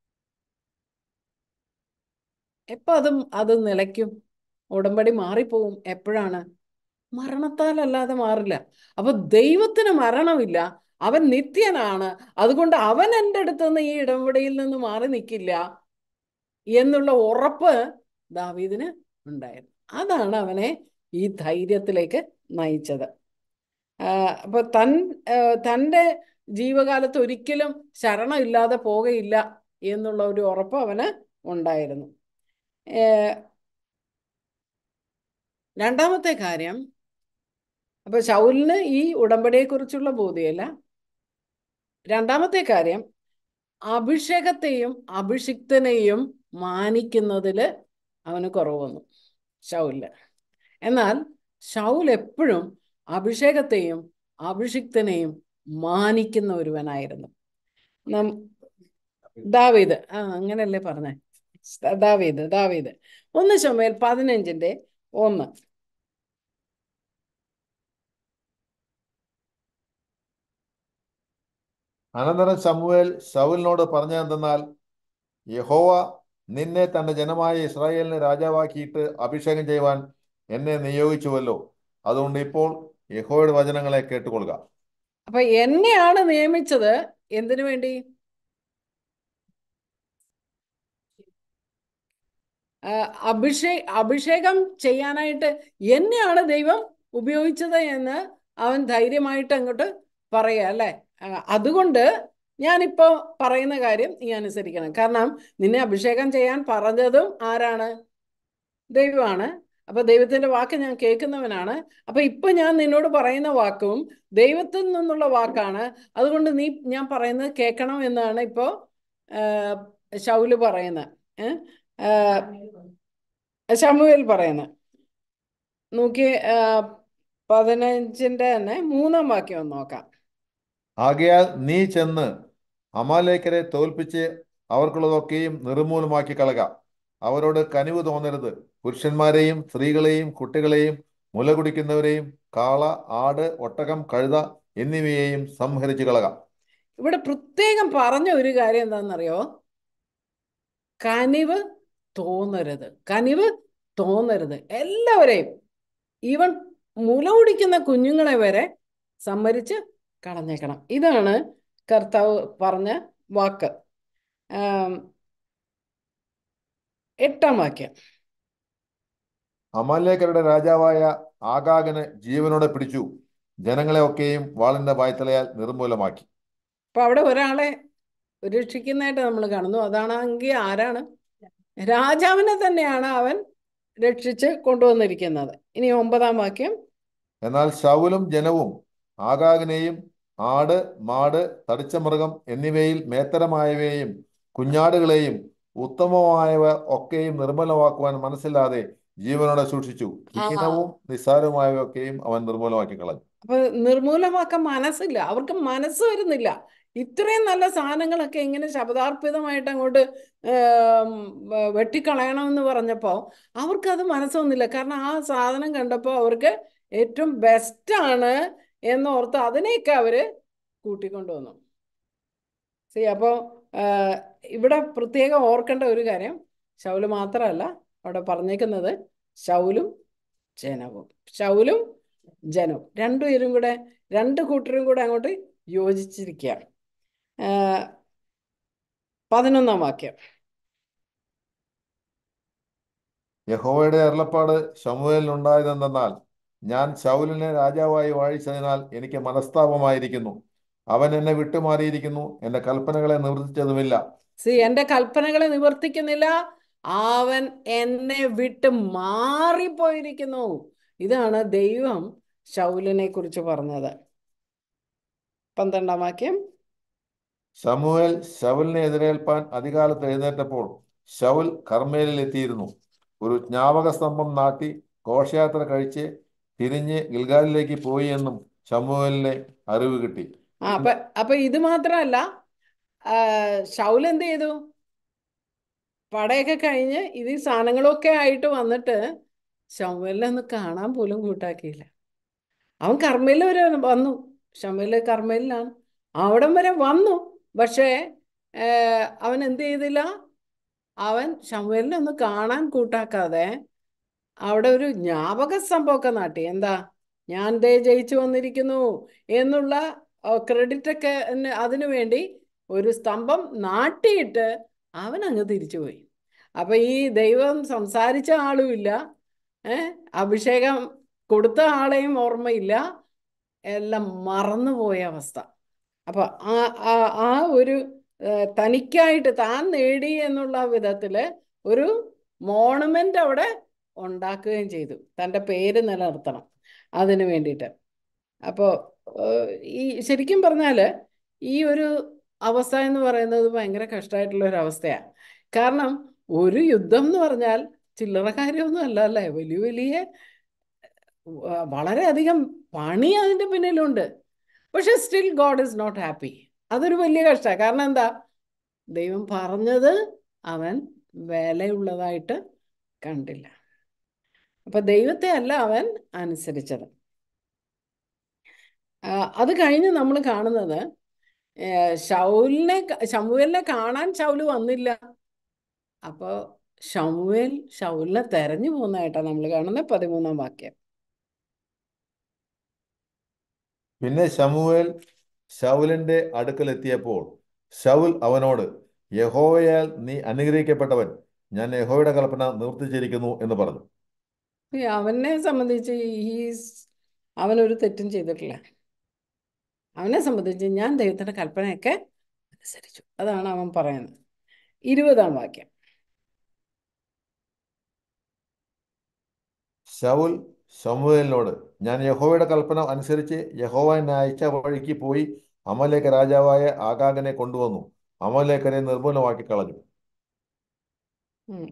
എപ്പോ അത് അത് നിലയ്ക്കും ഉടമ്പടി മാറിപ്പോവും എപ്പോഴാണ് മരണത്താൽ അല്ലാതെ മാറില്ല അപ്പൊ ദൈവത്തിന് മരണമില്ല അവൻ നിത്യനാണ് അതുകൊണ്ട് അവൻ എൻ്റെ അടുത്ത് നിന്ന് ഈ ഇടപെടയിൽ നിന്ന് മാറി നിൽക്കില്ല എന്നുള്ള ഉറപ്പ് ദാവീദിന് ഉണ്ടായിരുന്നു അതാണ് അവനെ ഈ ധൈര്യത്തിലേക്ക് നയിച്ചത് ആഹ് അപ്പൊ തൻ ആഹ് തൻ്റെ ജീവകാലത്ത് ഒരിക്കലും ശരണമില്ലാതെ പോകയില്ല എന്നുള്ള ഒരു ഉറപ്പ് അവന് ഉണ്ടായിരുന്നു ഏർ രണ്ടാമത്തെ കാര്യം അപ്പൊ ശൗലിന് ഈ ഉടമ്പടിയെക്കുറിച്ചുള്ള ബോധ്യമല്ല രണ്ടാമത്തെ കാര്യം അഭിഷേകത്തെയും അഭിഷിക്തനെയും മാനിക്കുന്നതിൽ അവന് കുറവ് വന്നു ശൗലിന് എന്നാൽ ശൗൽ എപ്പോഴും അഭിഷേകത്തെയും അഭിഷിക്തനെയും മാനിക്കുന്ന ഒരുവനായിരുന്നു നം ദാവീദ് ആ അങ്ങനല്ലേ പറഞ്ഞേ ദാവീദ് ദാവീദ് ഒന്ന് ചുമേൽ പതിനഞ്ചിന്റെ ഒന്ന് അനന്തരം ശമൂവേൽ ശൗലിനോട് പറഞ്ഞതെന്തെന്നാൽ യഹോവ നിന്നെ തന്റെ ജനമായ ഇസ്രായേലിനെ രാജാവാക്കിയിട്ട് അഭിഷേകം ചെയ്യുവാൻ എന്നെ നിയോഗിച്ചുവല്ലോ അതുകൊണ്ട് ഇപ്പോൾ യഹോവയുടെ വചനങ്ങളെ കേട്ടുകൊള്ളുക അപ്പൊ എന്നെയാണ് നിയമിച്ചത് എന്തിനു വേണ്ടി ആ, അഭിഷേ അഭിഷേകം ചെയ്യാനായിട്ട് എന്നെയാണ് ദൈവം ഉപയോഗിച്ചത് എന്ന് അവൻ ധൈര്യമായിട്ട് അങ്ങോട്ട് പറയാ അല്ലെ ആ, അതുകൊണ്ട് ഞാനിപ്പോ പറയുന്ന കാര്യം നീ അനുസരിക്കണം കാരണം നിന്നെ അഭിഷേകം ചെയ്യാൻ പറഞ്ഞതും ആരാണ് ദൈവമാണ് അപ്പൊ ദൈവത്തിന്റെ വാക്ക് ഞാൻ കേൾക്കുന്നവനാണ് അപ്പൊ ഇപ്പൊ ഞാൻ നിന്നോട് പറയുന്ന വാക്കും ദൈവത്തിൽ നിന്നുള്ള വാക്കാണ് അതുകൊണ്ട് നീ ഞാൻ പറയുന്നത് കേൾക്കണം എന്നാണ് ഇപ്പോ ആഹ്, ശൗല് പറയുന്നത് ഏഹ് ശമുവേൽ പറയുന്നത് നോക്കി ആഹ്, പതിനഞ്ചിന്റെ തന്നെ മൂന്നാം വാക്യം ഒന്ന് നോക്കാം ആകയാൽ നീ ചെന്ന് അമാലേക്കരെ തോൽപ്പിച്ച് അവർക്കുള്ളതൊക്കെയും നിർമൂലമാക്കി കളക അവരോട് കനിവ് തോന്നരുത് പുരുഷന്മാരെയും സ്ത്രീകളെയും കുട്ടികളെയും മുല കുടിക്കുന്നവരെയും കാള ആട് ഒട്ടകം കഴുത എന്നിവയെയും സംഹരിച്ചു കളക ഇവിടെ പ്രത്യേകം പറഞ്ഞ ഒരു കാര്യം എന്താണെന്നറിയോ കനിവ് തോന്നരുത് കനിവ് തോന്നരുത് എല്ലാവരെയും ഈവൻ മുല കുടിക്കുന്ന കുഞ്ഞുങ്ങളെ വരെ സംഭരിച്ച് കളഞ്ഞേക്കണം ഇതാണ് കർത്താവ് പറഞ്ഞ വാക്ക് ആം, എട്ടാം വാക്യം അമാലേക്കരുടെ രാജാവായ ആഗാഗന് ജീവനോടെ പിടിച്ചു ജനങ്ങളെ ഒക്കെയും വാളിന്റെ വായ്ത്തലയാൽ നിർമൂലമാക്കി അപ്പൊ അവിടെ ഒരാളെ രക്ഷിക്കുന്നതായിട്ട് നമ്മൾ കാണുന്നു അതാണെങ്കിൽ ആരാണ് രാജാവിനെ തന്നെയാണ് അവൻ രക്ഷിച്ച് കൊണ്ടുവന്നിരിക്കുന്നത് ഇനി ഒമ്പതാം വാക്യം എന്നാൽ ശൗലും ജനവും ആഗാഗിനെയും ആട് മാട് തടിച്ച മൃഗം എന്നിവയിൽ മേത്തരമായവയെയും കുഞ്ഞാടുകളെയും ഉത്തമമായവ ഒക്കെയും നിർമ്മലമാക്കുവാൻ മനസ്സില്ലാതെ ജീവനോടെ സൂക്ഷിച്ചു ഹീനവും നിസ്സാരവുമായവ ഒക്കെയും അവൻ നിർമ്മൂലമാക്കി കളഞ്ഞു അപ്പൊ നിർമൂലമാക്കാൻ മനസ്സില്ല അവർക്ക് മനസ്സ് വരുന്നില്ല ഇത്രയും നല്ല സാധനങ്ങളൊക്കെ ഇങ്ങനെ ശബ്ദാർപ്പിതമായിട്ട് അങ്ങോട്ട് ഏം, വ- വെട്ടിക്കളയണമെന്ന് പറഞ്ഞപ്പോ അവർക്കത് മനസ്സ് വന്നില്ല കാരണം ആ സാധനം കണ്ടപ്പോൾ അവർക്ക് ഏറ്റവും ബെസ്റ്റാണ് എന്നോർത്ത് അതിനെയൊക്കെ അവര് കൂട്ടിക്കൊണ്ടുവന്നു സി അപ്പോൾ ഇവിടെ പ്രത്യേകം ഓർക്കേണ്ട ഒരു കാര്യം ശൗല് മാത്രമല്ല അവിടെ പറഞ്ഞേക്കുന്നത് ശൗലും ജനവും ശൗലും ജനവും രണ്ടുപേരും കൂടെ രണ്ട് കൂട്ടരും കൂടെ അങ്ങോട്ട് യോജിച്ചിരിക്കുക പതിനൊന്നാം വാക്യം യഹോവയുടെ അരുളപ്പാട് ശമൂവേലിനുണ്ടായതെന്തെന്നാൽ ഞാൻ ശൗലിനെ രാജാവായി വാഴിച്ചതിനാൽ എനിക്ക് മനസ്താപമായിരിക്കുന്നു അവൻ എന്നെ വിട്ടുമാറിയിരിക്കുന്നു എന്റെ കൽപ്പനകളെ നിവർത്തിച്ചതുമില്ല സി എൻ്റെ കൽപ്പനകളെ നിവർത്തിക്കുന്നില്ല അവൻ എന്നെ വിട്ട് മാറിപ്പോയിരിക്കുന്നു ഇതാണ് ദൈവം ശൗലിനെ കുറിച്ച് പറഞ്ഞത് പന്ത്രണ്ടാം വാക്യം ശമൂവേൽ ശൗലിനെ എതിരേൽപ്പാൻ അധികാലത്ത് എഴുന്നേറ്റപ്പോൾ ശൗൽ കർമ്മേലിൽ എത്തിയിരുന്നു ഒരു ജ്ഞാപക സ്തംഭം നാട്ടി ഘോഷയാത്ര കഴിച്ച് തിരിഞ്ഞ് ഗിൽഗാലിലേക്ക് പോയി എന്നും ശമൂവേലിനെ അറിവ് കിട്ടി ആ അപ്പൊ അപ്പൊ ഇത് മാത്രമല്ല ആ, ശൗൽ എന്ത് ചെയ്തു പടയൊക്കെ കഴിഞ്ഞ് ഇത് ഈ സാധനങ്ങളൊക്കെ ആയിട്ട് വന്നിട്ട് ശമുവേലിനെ ഒന്ന് കാണാൻ പോലും കൂട്ടാക്കിയില്ല അവൻ കർമ്മയിൽ വരെ വന്നു ശമുവേല് കർമ്മയിലാണ് അവിടം വരെ വന്നു പക്ഷേ ഏർ, അവൻ എന്ത് ചെയ്തില്ല അവൻ ശമുവേലിനെ ഒന്ന് കാണാൻ കൂട്ടാക്കാതെ അവിടെ ഒരു ജ്ഞാപക സംഭവമൊക്കെ നാട്ടി എന്താ ഞാൻ ദേ ജയിച്ചു വന്നിരിക്കുന്നു എന്നുള്ള ക്രെഡിറ്റ് ഒക്കെ എന്നെ- അതിനു വേണ്ടി ഒരു സ്തംഭം നാട്ടിയിട്ട് അവൻ അങ്ങ് തിരിച്ചുപോയി അപ്പൊ ഈ ദൈവം സംസാരിച്ച ആളുമില്ല ഏ അഭിഷേകം കൊടുത്ത ആളെയും ഓർമ്മയില്ല എല്ലാം മറന്നുപോയ അവസ്ഥ അപ്പൊ ആ ആ ആ ഒരു ഏഹ്, തനിക്കായിട്ട് താൻ നേടി എന്നുള്ള വിധത്തില് ഒരു മോണമെന്റ് അവിടെ ഉണ്ടാക്കുകയും ചെയ്തു തൻ്റെ പേര് നിലനിർത്തണം അതിന് വേണ്ടിയിട്ട് അപ്പോൾ ഈ ശരിക്കും പറഞ്ഞാൽ ഈ ഒരു അവസ്ഥ എന്ന് പറയുന്നത് ഭയങ്കര കഷ്ടമായിട്ടുള്ള ഒരു അവസ്ഥയാണ് കാരണം ഒരു യുദ്ധം എന്ന് പറഞ്ഞാൽ ചില്ലറ കാര്യമൊന്നും അല്ല അല്ലേ വലിയ വലിയ വ- വളരെയധികം പണി അതിൻ്റെ പിന്നിലുണ്ട് പക്ഷെ still God is not happy അതൊരു വലിയ കഷ്ടമാണ് കാരണം എന്താ ദൈവം പറഞ്ഞത് അവൻ വിലയുള്ളതായിട്ട് കണ്ടില്ല അപ്പൊ ദൈവത്തെ അല്ല അവൻ അനുസരിച്ചത് ആ, അത് കഴിഞ്ഞ് നമ്മൾ കാണുന്നത് ഏ, ശൗലിനെ ക- ശമൂവേലിനെ കാണാൻ ശൗല് വന്നില്ല അപ്പൊ ശമൂവേൽ ശൗലിനെ തെരഞ്ഞു പോകുന്നതായിട്ടാ നമ്മൾ കാണുന്ന പതിമൂന്നാം വാക്യം പിന്നെ ശമൂവേൽ ശൗലിന്റെ അടുക്കൽ എത്തിയപ്പോൾ ശൗൽ അവനോട് യഹോവയാൽ നീ അനുഗ്രഹിക്കപ്പെട്ടവൻ ഞാൻ യഹോവയുടെ കൽപ്പന നിവർത്തിച്ചിരിക്കുന്നു എന്ന് പറഞ്ഞു ഈ അവനെ സംബന്ധിച്ച് ഹീസ് അവനൊരു തെറ്റും ചെയ്തിട്ടില്ല അവനെ സംബന്ധിച്ച് ഞാൻ ദൈവത്തിന്റെ കൽപ്പനയൊക്കെ അനുസരിച്ചു അതാണ് അവൻ പറയുന്നത് ഇരുപതാം വാക്യം ശൗൽ ശമൂവേലിനോട് ഞാൻ യഹോവയുടെ കൽപ്പന അനുസരിച്ച് യഹോവ എന്നെ അയച്ച വഴിക്ക് പോയി അമലേക്ക രാജാവായ ആഗാഗനെ കൊണ്ടുവന്നു അമലേക്കരെ നിർമൂലമാക്കി കളഞ്ഞു ഉം.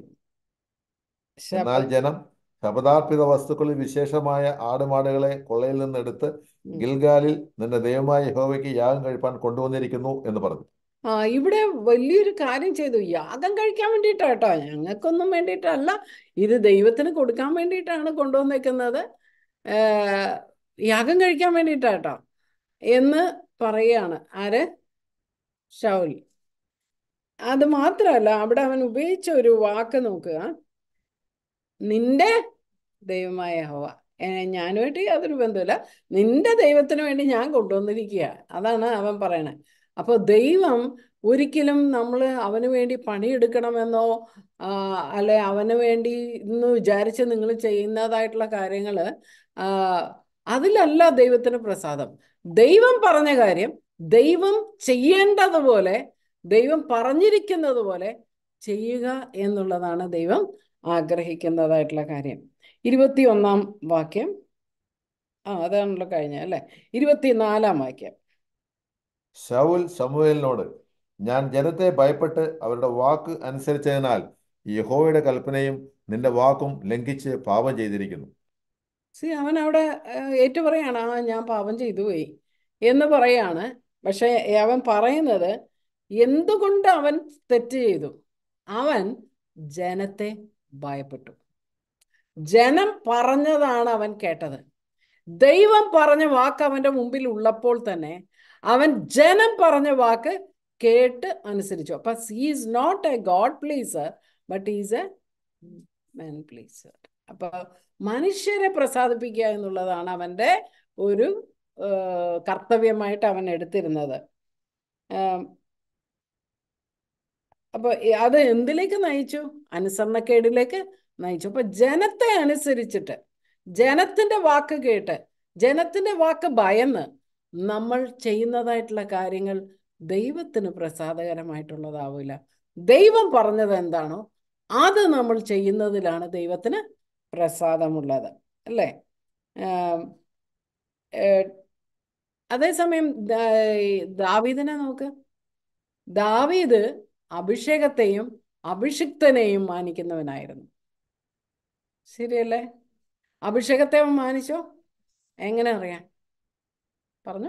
എന്നാൽ ശപ- ജനം ശപഥാർപ്പിത വസ്തുക്കളിൽ വിശേഷമായ ആടുമാടുകളെ കൊള്ളയിൽ നിന്നെടുത്ത് ഉം. ഗിൽഗാലിൽ നിന്റെ ദൈവമായ യഹോവയ്ക്ക് യാഗം കഴിപ്പാൻ കൊണ്ടുവന്നിരിക്കുന്നു എന്ന് പറഞ്ഞു ആ ഇവിടെ വലിയൊരു കാര്യം ചെയ്തു യാഗം കഴിക്കാൻ വേണ്ടിയിട്ടാ കേട്ടോ ഞങ്ങൾക്കൊന്നും വേണ്ടിയിട്ടല്ല ഇത് ദൈവത്തിന് കൊടുക്കാൻ വേണ്ടിയിട്ടാണ് കൊണ്ടുവന്നേക്കുന്നത് ഏർ, യാഗം കഴിക്കാൻ വേണ്ടിയിട്ടാ കേട്ടോ എന്ന് പറയുകയാണ് ആര് ഷൗൽ അത് മാത്രമല്ല അവിടെ അവൻ ഉപയോഗിച്ച ഒരു വാക്ക് നോക്കുക നിന്റെ ദൈവമായ ഹോവ ഞാനുമായിട്ട് യാതൊരു ബന്ധമില്ല നിന്റെ ദൈവത്തിന് വേണ്ടി ഞാൻ കൊണ്ടുവന്നിരിക്കുക അതാണ് അവൻ പറയണേ അപ്പോൾ ദൈവം ഒരിക്കലും നമ്മൾ അവന് വേണ്ടി പണിയെടുക്കണമെന്നോ ആ, അല്ലെ അവന് വേണ്ടി എന്ന് വിചാരിച്ച് നിങ്ങൾ ചെയ്യുന്നതായിട്ടുള്ള കാര്യങ്ങൾ അതിലല്ല ദൈവത്തിന് പ്രസാദം ദൈവം പറഞ്ഞ കാര്യം ദൈവം ചെയ്യേണ്ടതുപോലെ ദൈവം പറഞ്ഞിരിക്കുന്നത് പോലെ ചെയ്യുക എന്നുള്ളതാണ് ദൈവം ആഗ്രഹിക്കുന്നതായിട്ടുള്ള കാര്യം ഇരുപത്തി ഒന്നാം വാക്യം ആ അതാണല്ലോ കഴിഞ്ഞ അല്ലേ ഇരുപത്തിനാലാം വാക്യം ശൗൽ ശമൂവേലിനോട് ഞാൻ ജനത്തെ ഭയപ്പെട്ട് അവരുടെ വാക്ക് അനുസരിച്ചതിനാൽ യഹോവയുടെ കൽപ്പനയും നിന്റെ വാക്കും ലംഘിച്ച് പാപം ചെയ്തിരിക്കുന്നു സി അവൻ അവിടെ ഏഹ്, ഏറ്റു പറയാണ് ആ ഞാൻ പാപം ചെയ്തു പോയി എന്ന് പറയാണ് പക്ഷെ അവൻ പറയുന്നത് എന്തുകൊണ്ട് അവൻ തെറ്റ് ചെയ്തു അവൻ ജനത്തെ ഭയപ്പെട്ടു ജനം പറഞ്ഞതാണ് അവൻ കേട്ടത് ദൈവം പറഞ്ഞ വാക്ക് അവന്റെ മുമ്പിൽ ഉള്ളപ്പോൾ തന്നെ അവൻ ജനം പറഞ്ഞ വാക്ക് കേട്ട് അനുസരിച്ചു അപ്പൊ is not a God pleaser but is a man pleaser അപ്പൊ മനുഷ്യരെ പ്രസാദിപ്പിക്കുക എന്നുള്ളതാണ് അവന്റെ ഒരു ഏഹ്, കർത്തവ്യമായിട്ട് അവൻ എടുത്തിരുന്നത് ഏം, അപ്പൊ ഈ- അത് എന്തിലേക്ക് നയിച്ചു അനുസരണക്കേടിലേക്ക് നയിച്ചു അപ്പൊ ജനത്തെ അനുസരിച്ചിട്ട് ജനത്തിന്റെ വാക്ക് കേട്ട് ജനത്തിന്റെ വാക്ക് ഭയന്ന് നമ്മൾ ചെയ്യുന്നതായിട്ടുള്ള കാര്യങ്ങൾ ദൈവത്തിന് പ്രസാദകരമായിട്ടുള്ളതാവില്ല ദൈവം പറഞ്ഞത് എന്താണോ അത് നമ്മൾ ചെയ്യുന്നതിലാണ് ദൈവത്തിന് പ്രസാദമുള്ളത് അല്ലേ ആം, ഏ, അതേസമയം ദാ- ഈ ദാവീദിനെ നോക്ക് ദാവീദ് അഭിഷേകത്തെയും അഭിഷിക്തനെയും മാനിക്കുന്നവനായിരുന്നു ശരിയല്ലേ അഭിഷേകത്തെ അവൻ മാനിച്ചോ എങ്ങനെ അറിയാം പറഞ്ഞു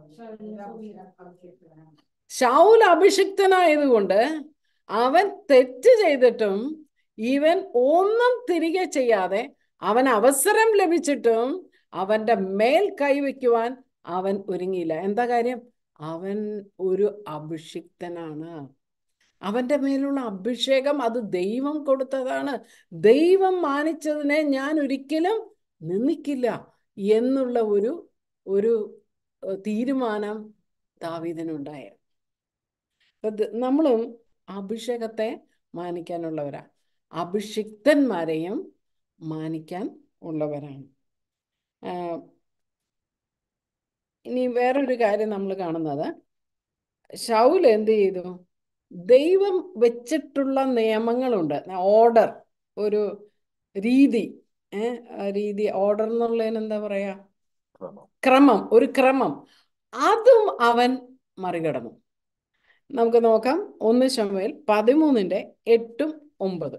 ഷൗൽ അഭിഷിക്തനായതുകൊണ്ട് അവൻ തെറ്റ് ചെയ്തിട്ടും ഇവൻ ഒന്നും തിരികെ ചെയ്യാതെ അവൻ അവസരം ലഭിച്ചിട്ടും അവന്റെ മേൽ കൈവയ്ക്കുവാൻ അവൻ ഒരുങ്ങിയില്ല എന്താ കാര്യം അവൻ ഒരു അഭിഷിക്തനാണ് അവന്റെ മേലുള്ള അഭിഷേകം അത് ദൈവം കൊടുത്തതാണ് ദൈവം മാനിച്ചതിനെ ഞാൻ ഒരിക്കലും നിന്ദിക്കില്ല എന്നുള്ള ഒരു ഒരു ഏഹ്, തീരുമാനം ദാവീദിനുണ്ടായ നമ്മളും അഭിഷേകത്തെ മാനിക്കാനുള്ളവരാ അഭിഷിക്തന്മാരെയും മാനിക്കാൻ ഉള്ളവരാണ് ആഹ് ഇനി വേറൊരു കാര്യം നമ്മൾ കാണുന്നത് ഷൗൽ എന്ത് ചെയ്തു ദൈവം വെച്ചിട്ടുള്ള നിയമങ്ങളുണ്ട് ഓർഡർ ഒരു രീതി ഏഹ് ആ രീതി ഓർഡർ എന്നുള്ളതിന് എന്താ പറയാ ക്രമം ഒരു ക്രമം അതും അവൻ മറികടന്നു നമുക്ക് നോക്കാം ഒന്ന് ശമുവേൽ പതിമൂന്നിന്റെ എട്ടും ഒമ്പത്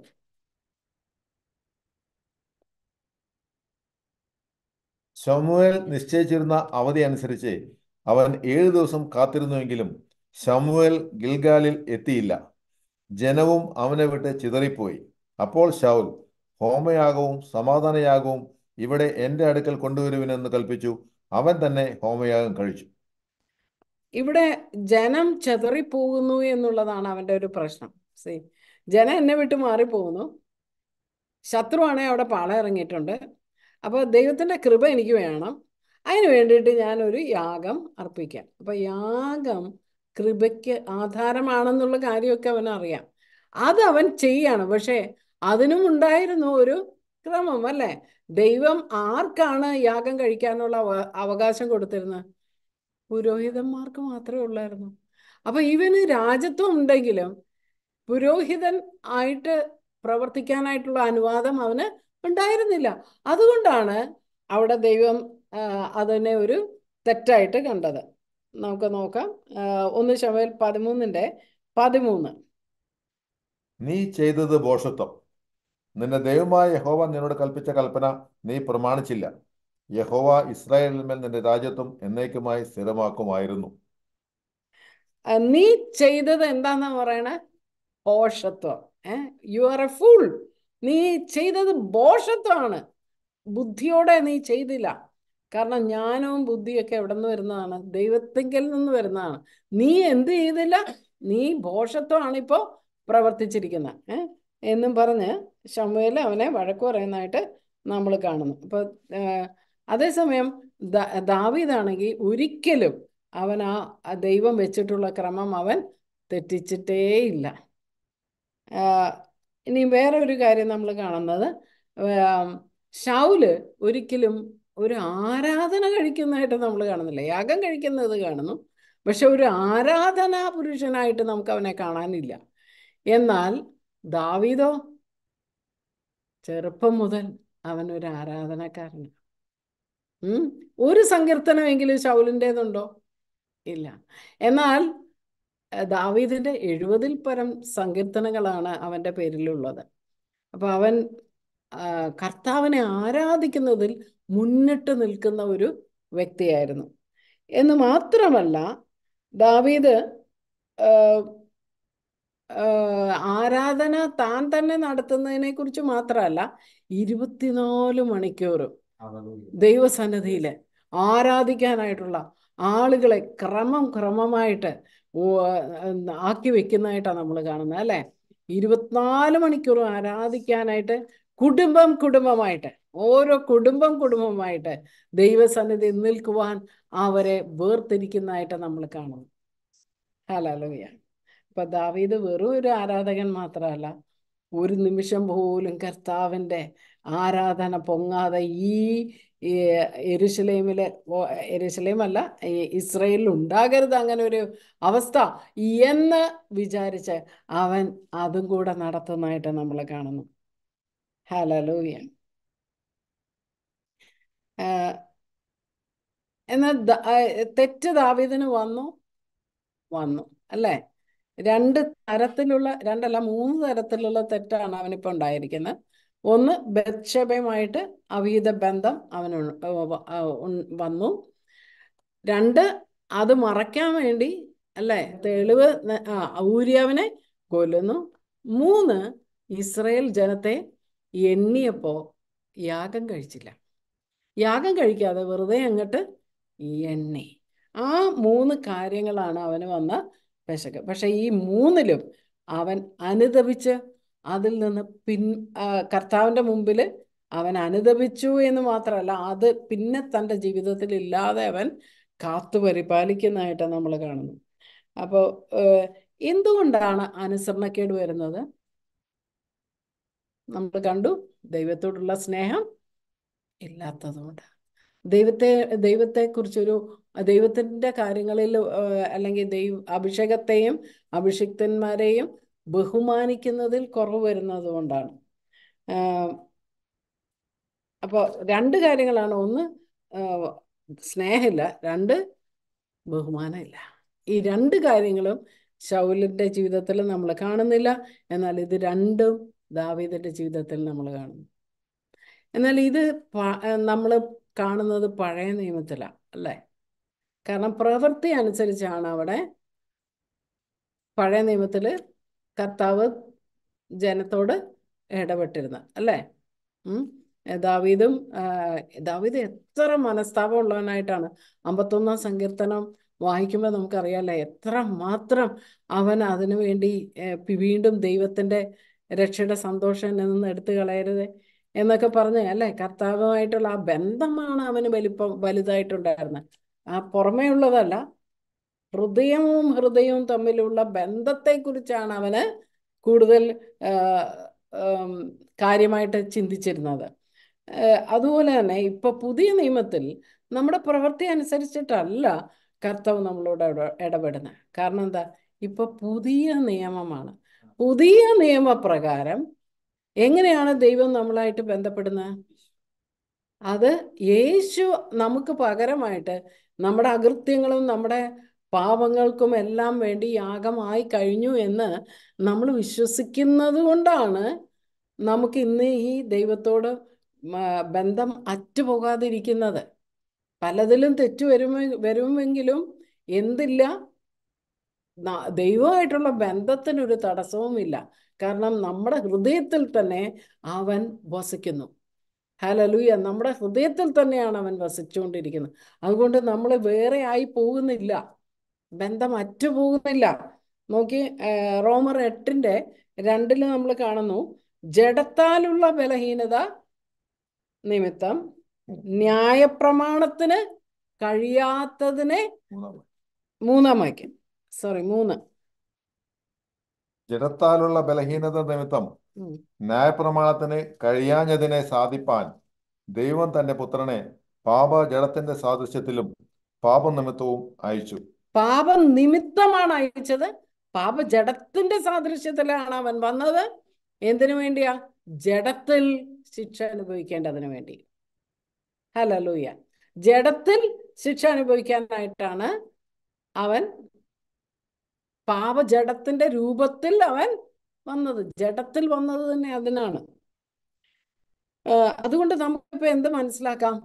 ശമൂവേൽ നിശ്ചയിച്ചിരുന്ന അവധി അനുസരിച്ച് അവൻ ഏഴു ദിവസം കാത്തിരുന്നുവെങ്കിലും ശമൂവേൽ ഗിൽഗാലിൽ എത്തിയില്ല ജനവും അവനെ വിട്ട് ചിതറിപ്പോയി അപ്പോൾ ശൗൽ ഹോമയാഗവും സമാധാനയാഗവും ഇവിടെ എൻ്റെ അടുക്കൽ കൊണ്ടുവരുവിനെന്ന് കൽപ്പിച്ചു അവൻ തന്നെ ഹോമയാഗം കഴിച്ചു ഇവിടെ ജനം ചെതറിപ്പോകുന്നു എന്നുള്ളതാണ് അവന്റെ ഒരു പ്രശ്നം സി ജനം എന്നെ വിട്ട് മാറിപ്പോകുന്നു ശത്രുവാണെ അവിടെ പാള ഇറങ്ങിയിട്ടുണ്ട് അപ്പോൾ ദൈവത്തിന്റെ കൃപ എനിക്ക് വേണം അതിന് വേണ്ടിയിട്ട് ഞാനൊരു യാഗം അർപ്പിക്കാം അപ്പൊ യാഗം കൃപയ്ക്ക് ആധാരമാണെന്നുള്ള കാര്യമൊക്കെ അവനറിയാം അത് അവൻ ചെയ്യാണ് പക്ഷേ അതിനും ഉണ്ടായിരുന്നു ഒരു ക്രമം അല്ലേ ദൈവം ആർക്കാണ് യാഗം കഴിക്കാനുള്ള അവ- അവകാശം കൊടുത്തിരുന്നത് പുരോഹിതന്മാർക്ക് മാത്രമേ ഉള്ളായിരുന്നു അപ്പൊ ഇവന് രാജ്യത്വം ഉണ്ടെങ്കിലും പുരോഹിതൻ ആയിട്ട് പ്രവർത്തിക്കാനായിട്ടുള്ള അനുവാദം അവന് ഉണ്ടായിരുന്നില്ല അതുകൊണ്ടാണ് അവിടെ ദൈവം ആ, അതിനെ ഒരു തെറ്റായിട്ട് കണ്ടത് നമുക്ക് നോക്കാം ആ, ഒന്ന് ശമേൽ പതിമൂന്നിന്റെ പതിമൂന്ന് നീ ചെയ്തത് ഭോഷത്വം നിന്റെ ദൈവമായ യഹോവ നിന്നോട് കൽപ്പിച്ച കൽപ്പന നീ പ്രമാണിച്ചില്ല യഹോവ ഇസ്രായേലിന്മേൽ നിന്റെ രാജ്യത്വം എന്നേക്കുമായി സ്ഥിരമാക്കുമായിരുന്നു ആ, നീ ചെയ്തത് എന്താന്നാ പറയണേ ഭോഷത്വം ഏ യു ആർ എ ഫുൾ നീ ചെയ്തത് ഭോഷത്വമാണ് ബുദ്ധിയോടെ നീ ചെയ്തില്ല കാരണം ജ്ഞാനവും ബുദ്ധിയൊക്കെ എവിടെ നിന്ന് വരുന്നതാണ് ദൈവത്തിങ്കിൽ നിന്ന് വരുന്നതാണ് നീ എന്ത് ചെയ്തില്ല നീ ഭോഷത്വമാണ് ഇപ്പോൾ പ്രവർത്തിച്ചിരിക്കുന്നത് ഏ എന്നും പറഞ്ഞ് ശമുവേൽ അവനെ വഴക്ക് പറയുന്നതായിട്ട് നമ്മൾ കാണുന്നു അപ്പൊ ഏഹ്, അതേസമയം ദാ- ദാവീദാണെങ്കിൽ ഒരിക്കലും അവൻ ആ ആ ദൈവം വെച്ചിട്ടുള്ള ക്രമം അവൻ തെറ്റിച്ചിട്ടേയില്ല ആഹ് ഇനി വേറെ ഒരു കാര്യം നമ്മൾ കാണുന്നത് ആം, ശൗല് ഒരിക്കലും ഒരു ആരാധന കഴിക്കുന്നതായിട്ട് നമ്മൾ കാണുന്നില്ല യാഗം കഴിക്കുന്നത് കാണുന്നു പക്ഷെ ഒരു ആരാധനാ പുരുഷനായിട്ട് നമുക്ക് അവനെ കാണാനില്ല എന്നാൽ ദാവീദോ ചെറുപ്പം മുതൽ അവൻ ഒരു ആരാധനക്കാരനാണ് ഉം. ഒരു സങ്കീർത്തനമെങ്കിലും ശൗലിൻ്റെതുണ്ടോ ഇല്ല എന്നാൽ ഏഹ്, ദാവീദിന്റെ എഴുപതിൽ പരം സങ്കീർത്തനങ്ങളാണ് അവന്റെ പേരിലുള്ളത് അപ്പൊ അവൻ ആ, കർത്താവിനെ ആരാധിക്കുന്നതിൽ മുന്നിട്ട് നിൽക്കുന്ന ഒരു വ്യക്തിയായിരുന്നു എന്ന് മാത്രമല്ല ദാവീദ് ആഹ്, ആഹ്, ആരാധന താൻ തന്നെ നടത്തുന്നതിനെ കുറിച്ച് മാത്രമല്ല ഇരുപത്തിനാല് മണിക്കൂറും ദൈവസന്നിധിയിൽ ആരാധിക്കാനായിട്ടുള്ള ആളുകളെ ക്രമം ക്രമമായിട്ട് ഓ- ആക്കി വെക്കുന്നതായിട്ടാണ് നമ്മൾ കാണുന്നത് അല്ലേ ഇരുപത്തിനാല് മണിക്കൂറും ആരാധിക്കാനായിട്ട് കുടുംബം കുടുംബമായിട്ട് ഓരോ കുടുംബം കുടുംബമായിട്ട് ദൈവസന്നിധി നിൽക്കുവാൻ അവരെ വേർതിരിക്കുന്നതായിട്ട് നമ്മൾ കാണുന്നു ഹല്ലേലൂയ അപ്പൊ ദാവീദ് വെറും ഒരു ആരാധകൻ മാത്രമല്ല ഒരു നിമിഷം പോലും കർത്താവിൻ്റെ ആരാധന പൊങ്ങാതെ ഈ ഈ യെരൂശലേമിലെ ഓ- യെരൂശലേം അല്ല ഈ ഇസ്രയേലിൽ ഉണ്ടാകരുത് അങ്ങനെ ഒരു അവസ്ഥ എന്ന് വിചാരിച്ച് അവൻ അതും കൂടെ നടത്തുന്നതായിട്ട് നമ്മൾ കാണുന്നു ഹല്ലേലൂയ ആഹ് എന്നാൽ ദ- ആ, തെറ്റ് ദാവീദിന് വന്നു വന്നു അല്ലേ രണ്ട് തരത്തിലുള്ള രണ്ടല്ല മൂന്ന് തരത്തിലുള്ള തെറ്റാണ് അവനിപ്പോൾ ഉണ്ടായിരിക്കുന്നത് ഒന്ന് ബത്ശബയുമായിട്ട് അവീത ബന്ധം അവന് ഉ- ഉ- ഉ- വന്നു രണ്ട് അത് മറയ്ക്കാൻ വേണ്ടി അല്ലേ തെളിവ് ന- ആ ഊര്യാവിനെ കൊല്ലുന്നു മൂന്ന് ഇസ്രയേൽ ജനത്തെ എണ്ണിയപ്പോ യാഗം കഴിച്ചില്ല യാഗം കഴിക്കാതെ വെറുതെ അങ്ങോട്ട് എണ്ണി ആ മൂന്ന് കാര്യങ്ങളാണ് അവന് വന്ന പെശക് പക്ഷെ ഈ മൂന്നിലും അവൻ അനുദപിച്ച് അതിൽ നിന്ന് പിൻ ആ, കർത്താവിൻ്റെ മുമ്പിൽ അവൻ അനുദപിച്ചു എന്ന് മാത്രമല്ല അത് പിന്നെ തൻ്റെ ജീവിതത്തിൽ ഇല്ലാതെ അവൻ കാത്തു പരിപാലിക്കുന്നതായിട്ട് നമ്മൾ കാണുന്നു അപ്പോൾ എന്തുകൊണ്ടാണ് അനുസരണക്കേട് വരുന്നത് നമ്മൾ കണ്ടു ദൈവത്തോടുള്ള സ്നേഹം ഇല്ലാത്തതുകൊണ്ട് ദൈവത്തെ ദൈവത്തെക്കുറിച്ചൊരു ദൈവത്തിൻ്റെ കാര്യങ്ങളിൽ ആ, അല്ലെങ്കിൽ ദൈവ അഭിഷേകത്തെയും അഭിഷിക്തന്മാരെയും ബഹുമാനിക്കുന്നതിൽ കുറവ് വരുന്നത് കൊണ്ടാണ് അപ്പോൾ രണ്ട് കാര്യങ്ങളാണ് ഒന്ന് ആ, സ്നേഹമില്ല രണ്ട് ബഹുമാനമില്ല ഈ രണ്ട് കാര്യങ്ങളും ശൗലിൻ്റെ ജീവിതത്തിൽ നമ്മൾ കാണുന്നില്ല എന്നാൽ ഇത് രണ്ടും ദാവീദിൻ്റെ ജീവിതത്തിൽ നമ്മൾ കാണുന്നു എന്നാൽ ഇത് നമ്മൾ കാണുന്നത് പഴയ നിയമത്തിലാണ് അല്ലേ കാരണം പ്രവൃത്തി അനുസരിച്ചാണ് അവിടെ പഴയ നിയമത്തിൽ കർത്താവ് ജനത്തോട് ഇടപെട്ടിരുന്നത് അല്ലേ ഉം. ദാവീദും ആ, ദാവീദ് എത്ര മനസ്താപം ഉള്ളവനായിട്ടാണ് അമ്പത്തൊന്നാം സങ്കീർത്തനം വായിക്കുമ്പോൾ നമുക്കറിയാലേ എത്ര മാത്രം അവൻ അതിനു വേണ്ടി ഏ, പി- വീണ്ടും ദൈവത്തിൻ്റെ രക്ഷയുടെ സന്തോഷം എന്നിൽ നിന്ന് എടുത്തു കളയരുത് എന്നൊക്കെ പറഞ്ഞ് അല്ലേ കർത്താവുമായിട്ടുള്ള ആ ബന്ധമാണ് അവന് വലിപ്പം വലുതായിട്ടുണ്ടായിരുന്നത് ആ പുറമേ ഉള്ളതല്ല ഹൃദയവും ഹൃദയവും തമ്മിലുള്ള ബന്ധത്തെക്കുറിച്ചാണ് അവന് കൂടുതൽ ആ, ആം, കാര്യമായിട്ട് ചിന്തിച്ചിരുന്നത് ആ, അതുപോലെ തന്നെ ഇപ്പൊ പുതിയ നിയമത്തിൽ നമ്മുടെ പ്രവൃത്തി അനുസരിച്ചിട്ടല്ല കർത്താവ് നമ്മളോട് ഇട- ഇടപെടുന്നത് കാരണം എന്താ ഇപ്പൊ പുതിയ നിയമമാണ് പുതിയ നിയമപ്രകാരം എങ്ങനെയാണ് ദൈവം നമ്മളായിട്ട് ബന്ധപ്പെടുന്നത് അത് യേശു നമുക്ക് പകരമായിട്ട് നമ്മുടെ അകൃത്യങ്ങളും നമ്മുടെ പാപങ്ങൾക്കും എല്ലാം വേണ്ടി യാഗമായി കഴിഞ്ഞു എന്ന് നമ്മൾ വിശ്വസിക്കുന്നത് കൊണ്ടാണ് നമുക്ക് ഇന്ന് ഈ ദൈവത്തോട് മ- ബന്ധം അറ്റുപോകാതിരിക്കുന്നത് പലതിലും തെറ്റ് വരുമെ വരുമെങ്കിലും എന്തില്ല ന- ദൈവമായിട്ടുള്ള ബന്ധത്തിനൊരു തടസ്സവുമില്ല കാരണം നമ്മുടെ ഹൃദയത്തിൽ തന്നെ അവൻ വസിക്കുന്നു ഹലലൂയ നമ്മുടെ ഹൃദയത്തിൽ തന്നെയാണ് അവൻ വസിച്ചുകൊണ്ടിരിക്കുന്നത് അതുകൊണ്ട് നമ്മൾ വേറെ ആയി പോകുന്നില്ല ബന്ധം അറ്റുപോകുന്നില്ല നോക്കി ഏർ, റോമർ എട്ടിന്റെ രണ്ടില് നമ്മൾ കാണുന്നു ജഡത്താലുള്ള ബലഹീനത നിമിത്തം ന്യായപ്രമാണത്തിന് കഴിയാത്തതിനെ മൂന്നാം വാക്യം സോറി മൂന്ന് ജഡത്താലുള്ള ബലഹീനത നിമിത്തം ഉം. ന്യായപ്രമാണത്തിന് കഴിയാഞ്ഞതിനെ സാധിപ്പാൻ ദൈവം തന്റെ പുത്രനെ പാപ ജഡത്തിന്റെ സാദൃശ്യത്തിലും പാപനിമിത്തവും അയച്ചു പാപം നിമിത്തമാണ് അയച്ചത് പാപ ജഡത്തിന്റെ സാദൃശ്യത്തിലാണ് അവൻ വന്നത് എന്തിനു വേണ്ടിയാ ജഡത്തിൽ ശിക്ഷ അനുഭവിക്കേണ്ടതിന് വേണ്ടി ഹലലൂയ ജഡത്തിൽ ശിക്ഷ അനുഭവിക്കാനായിട്ടാണ് അവൻ പാപജഡത്തിന്റെ രൂപത്തിൽ അവൻ വന്നത് ജഡത്തിൽ വന്നത് തന്നെ അതിനാണ് ആ, അതുകൊണ്ട് നമുക്കിപ്പോ എന്ത് മനസ്സിലാക്കാം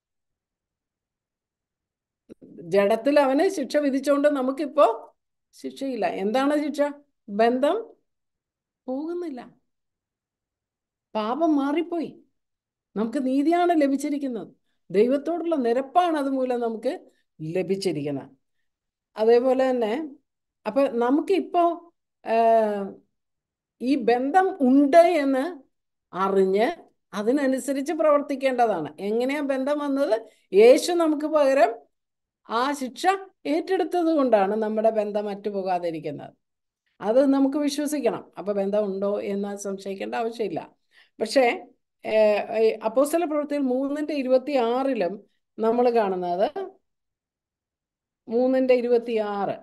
ജഡത്തിൽ അവന് ശിക്ഷ വിധിച്ചുകൊണ്ട് നമുക്കിപ്പോ ശിക്ഷയില്ല എന്താണ് ശിക്ഷ ബന്ധം പോകുന്നില്ല പാപം മാറിപ്പോയി നമുക്ക് നീതിയാണ് ലഭിച്ചിരിക്കുന്നത് ദൈവത്തോടുള്ള നിരപ്പാണ് അതുമൂലം നമുക്ക് ലഭിച്ചിരിക്കുന്നത് അതേപോലെ തന്നെ അപ്പൊ നമുക്കിപ്പോ ആഹ്, ഈ ബന്ധം ഉണ്ട് എന്ന് അറിഞ്ഞ് അതിനനുസരിച്ച് പ്രവർത്തിക്കേണ്ടതാണ് എങ്ങനെയാ ബന്ധം വന്നത് യേശു നമുക്ക് പകരം ആ ശിക്ഷ ഏറ്റെടുത്തത് കൊണ്ടാണ് നമ്മുടെ ബന്ധം അറ്റുപോകാതിരിക്കുന്നത് അത് നമുക്ക് വിശ്വസിക്കണം അപ്പൊ ബന്ധം ഉണ്ടോ എന്ന് സംശയിക്കേണ്ട ആവശ്യമില്ല പക്ഷേ അപ്പോസ്തല പ്രവൃത്തിയിൽ മൂന്നിന്റെ ഇരുപത്തി ആറിലും നമ്മൾ കാണുന്നത് മൂന്നിന്റെ ഇരുപത്തി ആറ്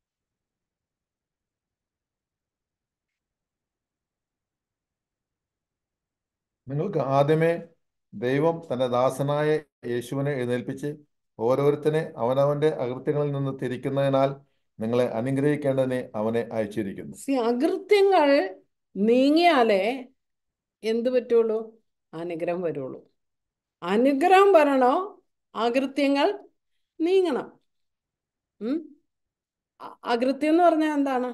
നിങ്ങൾക്ക് ആദ്യമേ ദൈവം തന്റെ ദാസനായ യേശുവിനെ എഴുന്നേൽപ്പിച്ച് ഓരോരുത്തനെ അവനവന്റെ അകൃത്യങ്ങളിൽ നിന്ന് തിരിക്കുന്നതിനാൽ നിങ്ങളെ അനുഗ്രഹിക്കേണ്ടതിനെ അവനെ അയച്ചിരിക്കുന്നു See, അകൃത്യങ്ങൾ നീങ്ങിയാലേ എന്ത് പറ്റുള്ളൂ അനുഗ്രഹം വരുള്ളൂ അനുഗ്രഹം വരണോ അകൃത്യങ്ങൾ നീങ്ങണം ഉം? അ- അകൃത്യം എന്ന് പറഞ്ഞാൽ എന്താണ്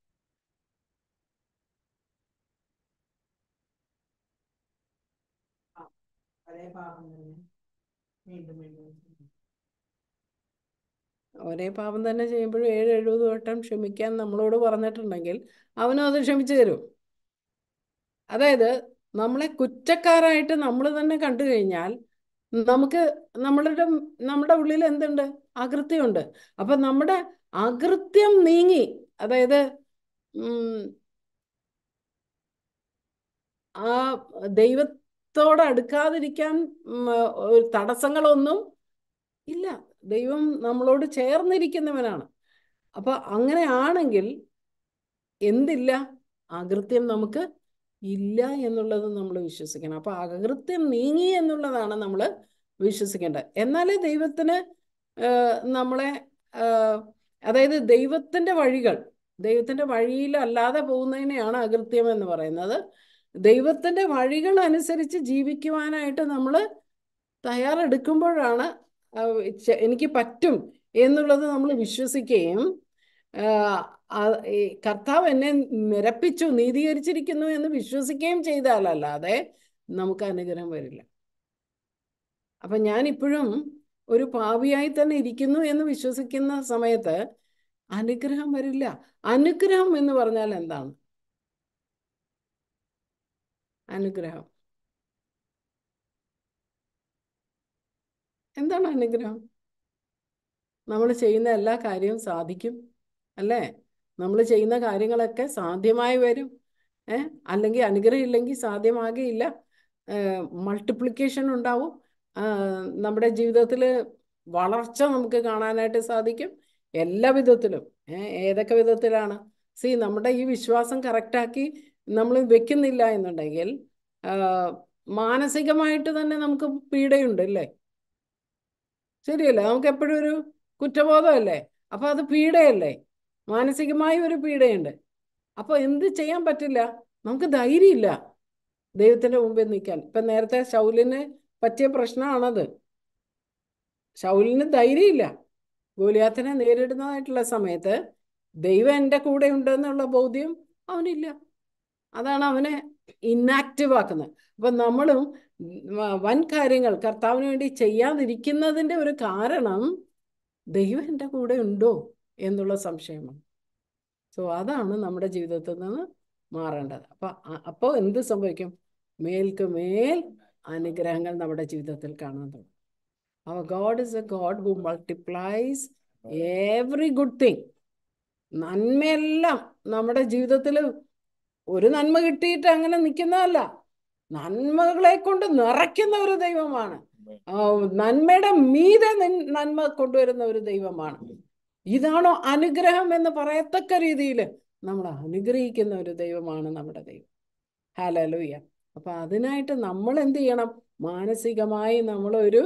ഒരേ പാപം തന്നെ ചെയ്യുമ്പോഴും ഏഴ് എഴുപത് വട്ടം ക്ഷമിക്കാൻ നമ്മളോട് പറഞ്ഞിട്ടുണ്ടെങ്കിൽ അവനും അത് ക്ഷമിച്ചു തരും അതായത് നമ്മളെ കുറ്റക്കാരായിട്ട് നമ്മൾ തന്നെ കണ്ടു കഴിഞ്ഞാൽ നമുക്ക് നമ്മളുടെ നമ്മുടെ ഉള്ളിൽ എന്തുണ്ട് അകൃത്യമുണ്ട് അപ്പൊ നമ്മുടെ അകൃത്യം നീങ്ങി അതായത് ഉം, ആ ദൈവത്തോട് അടുക്കാതിരിക്കാൻ ഉം, ഒരു തടസ്സങ്ങളൊന്നും ഇല്ല ദൈവം നമ്മളോട് ചേർന്നിരിക്കുന്നവനാണ് അപ്പൊ അങ്ങനെ ആണെങ്കിൽ എന്തില്ല അകൃത്യം നമുക്ക് ഇല്ല എന്നുള്ളത് നമ്മൾ വിശ്വസിക്കണം അപ്പൊ അകൃത്യം നീങ്ങി എന്നുള്ളതാണ് നമ്മൾ വിശ്വസിക്കേണ്ടത് എന്നാലേ ദൈവത്തിന് ആഹ്, നമ്മളെ ആഹ്, അതായത് ദൈവത്തിന്റെ വഴികൾ ദൈവത്തിന്റെ വഴിയിൽ അല്ലാതെ പോകുന്നതിനെയാണ് അകൃത്യം എന്ന് പറയുന്നത് ദൈവത്തിന്റെ വഴികൾ അനുസരിച്ച് ജീവിക്കുവാനായിട്ട് നമ്മൾ തയ്യാറെടുക്കുമ്പോഴാണ് ആ, ചെ- എനിക്ക് പറ്റും എന്നുള്ളത് നമ്മൾ വിശ്വസിക്കുകയും ആ, ആ, ഈ കർത്താവ് എന്നെ നിരപ്പിച്ചു നീതീകരിച്ചിരിക്കുന്നു എന്ന് വിശ്വസിക്കുകയും ചെയ്താലല്ലാതെ നമുക്ക് അനുഗ്രഹം വരില്ല അപ്പൊ ഞാൻ ഇപ്പോഴും ഒരു പാപിയായി തന്നെ ഇരിക്കുന്നു എന്ന് വിശ്വസിക്കുന്ന സമയത്ത് അനുഗ്രഹം വരില്ല അനുഗ്രഹം എന്ന് പറഞ്ഞാൽ എന്താണ് അനുഗ്രഹം എന്താണ് അനുഗ്രഹം നമ്മൾ ചെയ്യുന്ന എല്ലാ കാര്യവും സാധിക്കും അല്ലേ നമ്മൾ ചെയ്യുന്ന കാര്യങ്ങളൊക്കെ സാധ്യമായി വരും ഏ അല്ലെങ്കിൽ അനുഗ്രഹം ഇല്ലെങ്കിൽ സാധ്യമാകുകയില്ല മൾട്ടിപ്ലിക്കേഷൻ ഉണ്ടാവും ആ, നമ്മുടെ ജീവിതത്തിൽ വളർച്ച നമുക്ക് കാണാനായിട്ട് സാധിക്കും എല്ലാ വിധത്തിലും ഏ, ഏതൊക്കെ വിധത്തിലാണ് സി നമ്മുടെ ഈ വിശ്വാസം കറക്റ്റാക്കി നമ്മൾ വെക്കുന്നില്ല എന്നുണ്ടെങ്കിൽ ആ, മാനസികമായിട്ട് തന്നെ നമുക്ക് പീഡയുണ്ട് അല്ലേ ശരിയല്ലേ നമുക്ക് എപ്പോഴും ഒരു കുറ്റബോധമല്ലേ അപ്പൊ അത് പീഡയല്ലേ മാനസികമായ ഒരു പീഡയുണ്ട് അപ്പൊ എന്ത് ചെയ്യാൻ പറ്റില്ല നമുക്ക് ധൈര്യമില്ല ദൈവത്തിന്റെ മുമ്പിൽ നിൽക്കാൻ ഇപ്പൊ നേരത്തെ ശൗലിന് പറ്റിയ പ്രശ്നമാണത് ശൗലിന് ധൈര്യമില്ല ഗോലിയാത്തിനെ നേരിടുന്നതായിട്ടുള്ള സമയത്ത് ദൈവം എൻ്റെ കൂടെ ഉണ്ടെന്നുള്ള ബോധ്യം അവനില്ല അതാണ് അവനെ ഇന്നാക്റ്റീവ് ആക്കുന്നത് അപ്പൊ നമ്മളും വ- വൻ കാര്യങ്ങൾ കർത്താവിന് വേണ്ടി ചെയ്യാതിരിക്കുന്നതിന്റെ ഒരു കാരണം ദൈവം എൻ്റെ കൂടെ ഉണ്ടോ എന്നുള്ള സംശയമാണ് സോ അതാണ് നമ്മുടെ ജീവിതത്തിൽ നിന്ന് മാറേണ്ടത് അപ്പൊ അ- അപ്പൊ എന്ത് സംഭവിക്കും മേൽക്ക് മേൽ അനുഗ്രഹങ്ങൾ നമ്മുടെ ജീവിതത്തിൽ കാണാൻ തുടങ്ങും our God is a God who multiplies every good thing നന്മയെല്ലാം നമ്മുടെ ജീവിതത്തിൽ ഒരു നന്മ കിട്ടിയിട്ട് അങ്ങനെ നിൽക്കുന്നതല്ല നന്മകളെ കൊണ്ട് നിറയ്ക്കുന്ന ഒരു ദൈവമാണ് ആ, നന്മയുടെ മീതെ നിൻ- നന്മ കൊണ്ടുവരുന്ന ഒരു ദൈവമാണ് ഇതാണോ അനുഗ്രഹം എന്ന് പറയത്തക്ക രീതിയിൽ നമ്മൾ അനുഗ്രഹിക്കുന്ന ഒരു ദൈവമാണ് നമ്മുടെ ദൈവം ഹാലലൂയ അപ്പൊ അതിനായിട്ട് നമ്മൾ എന്ത് ചെയ്യണം മാനസികമായി നമ്മളൊരു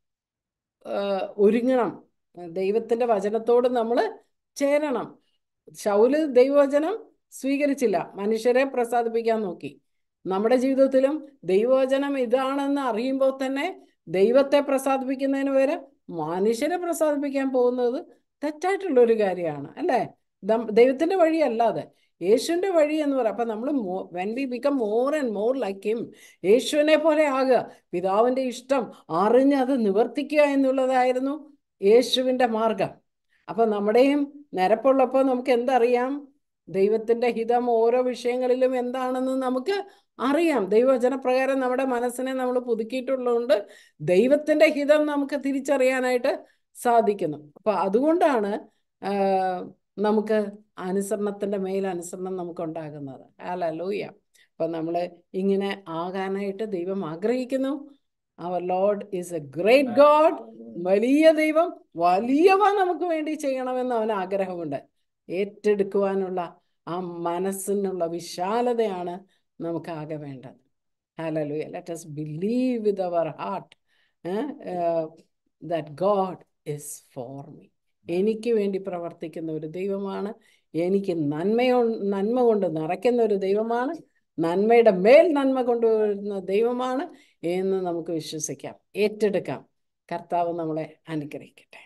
ആ, ഒരുങ്ങണം ദൈവത്തിന്റെ വചനത്തോട് നമ്മൾ ചേരണം ശൗല് ദൈവവചനം സ്വീകരിച്ചില്ല മനുഷ്യരെ പ്രസാദിപ്പിക്കാൻ നോക്കി നമ്മുടെ ജീവിതത്തിലും ദൈവവചനം ഇതാണെന്ന് അറിയുമ്പോൾ തന്നെ ദൈവത്തെ പ്രസാദിപ്പിക്കുന്നതിന് പകരം മനുഷ്യരെ പ്രസാദിപ്പിക്കാൻ പോകുന്നത് തെറ്റായിട്ടുള്ള ഒരു കാര്യമാണ് അല്ലേ ദം- ദൈവത്തിന്റെ വഴിയല്ലാതെ യേശുവിന്റെ വഴി എന്ന് പറയാം അപ്പൊ നമ്മൾ when we become more and more like him യേശുവിനെ പോലെ ആകുക പിതാവിന്റെ ഇഷ്ടം അറിഞ്ഞ് അത് നിവർത്തിക്കുക എന്നുള്ളതായിരുന്നു യേശുവിന്റെ മാർഗം അപ്പൊ നമ്മുടെയും നിരപ്പുള്ളപ്പോൾ നമുക്ക് എന്തറിയാം ദൈവത്തിന്റെ ഹിതം ഓരോ വിഷയങ്ങളിലും എന്താണെന്ന് നമുക്ക് അറിയാം ദൈവവചനപ്രകാരം നമ്മുടെ മനസ്സിനെ നമ്മൾ പുതുക്കിയിട്ടുള്ളതുകൊണ്ട് ദൈവത്തിന്റെ ഹിതം നമുക്ക് തിരിച്ചറിയാനായിട്ട് സാധിക്കുന്നു അപ്പൊ അതുകൊണ്ടാണ് ആ, നമുക്ക് അനുസരണത്തിന്റെ മേൽ അനുസരണം നമുക്ക് ഉണ്ടാകുന്നത് ഹല്ലേലൂയ അപ്പൊ നമ്മൾ ഇങ്ങനെ ആകാനായിട്ട് ദൈവം ആഗ്രഹിക്കുന്നു our Lord is a great God വലിയ ദൈവം വലിയവ നമുക്ക് വേണ്ടി ചെയ്യണമെന്ന് അവന് ആഗ്രഹമുണ്ട് ഏറ്റെടുക്കുവാനുള്ള ആ മനസ്സിനുള്ള വിശാലതയാണ് നമുക്ക് ആകെ വേണ്ടത് hallelujah let us believe with our heart that God is for me. എനിക്ക് വേണ്ടി പ്രവർത്തിക്കുന്ന ഒരു ദൈവമാണ് എനിക്ക് നന്മയോ നന്മ കൊണ്ട് നിറയ്ക്കുന്ന ഒരു ദൈവമാണ് നന്മയുടെ മേൽ നന്മ കൊണ്ടുവരുന്ന ദൈവമാണ് എന്ന് നമുക്ക് വിശ്വസിക്കാം ഏറ്റെടുക്കാം കർത്താവ് നമ്മളെ അനുഗ്രഹിക്കട്ടെ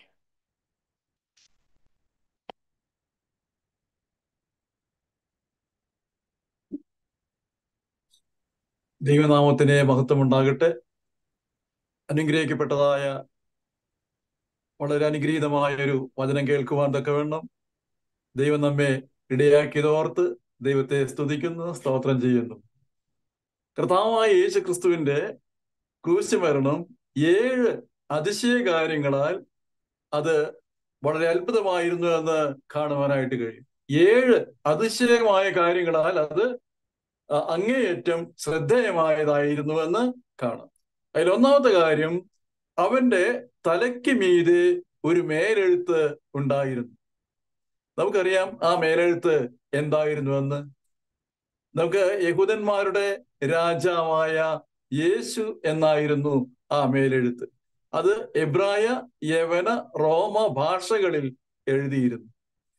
ദൈവനാമത്തിന് മഹത്വമുണ്ടാകട്ടെ അനുഗ്രഹിക്കപ്പെട്ടതായ വളരെ അനുഗ്രഹീതമായ ഒരു വചനം കേൾക്കുവാൻ തക്ക വേണം ദൈവം നമ്മെ ഇടയാക്കിയതോർത്ത് ദൈവത്തെ സ്തുതിക്കുന്നു സ്തോത്രം ചെയ്യുന്നു കർത്താവായ യേശു ക്രിസ്തുവിന്റെ ക്രൂശ് മരണം ഏഴ് അതിശയ കാര്യങ്ങളാൽ അത് വളരെ അത്ഭുതമായിരുന്നു എന്ന് കാണുവാനായിട്ട് കഴിയും ഏഴ് അതിശയമായ കാര്യങ്ങളാൽ അത് അ- അങ്ങേയറ്റം ശ്രദ്ധേയമായതായിരുന്നു എന്ന് കാണാം അതിൽ ഒന്നാമത്തെ കാര്യം അവന്റെ തലയ്ക്ക് മീതെ ഒരു മേലെഴുത്ത് ഉണ്ടായിരുന്നു നമുക്കറിയാം ആ മേലെഴുത്ത് എന്തായിരുന്നുവെന്ന് നമുക്ക് യഹൂദന്മാരുടെ രാജാവായ യേശു എന്നായിരുന്നു ആ മേലെഴുത്ത് അത് എബ്രായ യവന റോമ ഭാഷകളിൽ എഴുതിയിരുന്നു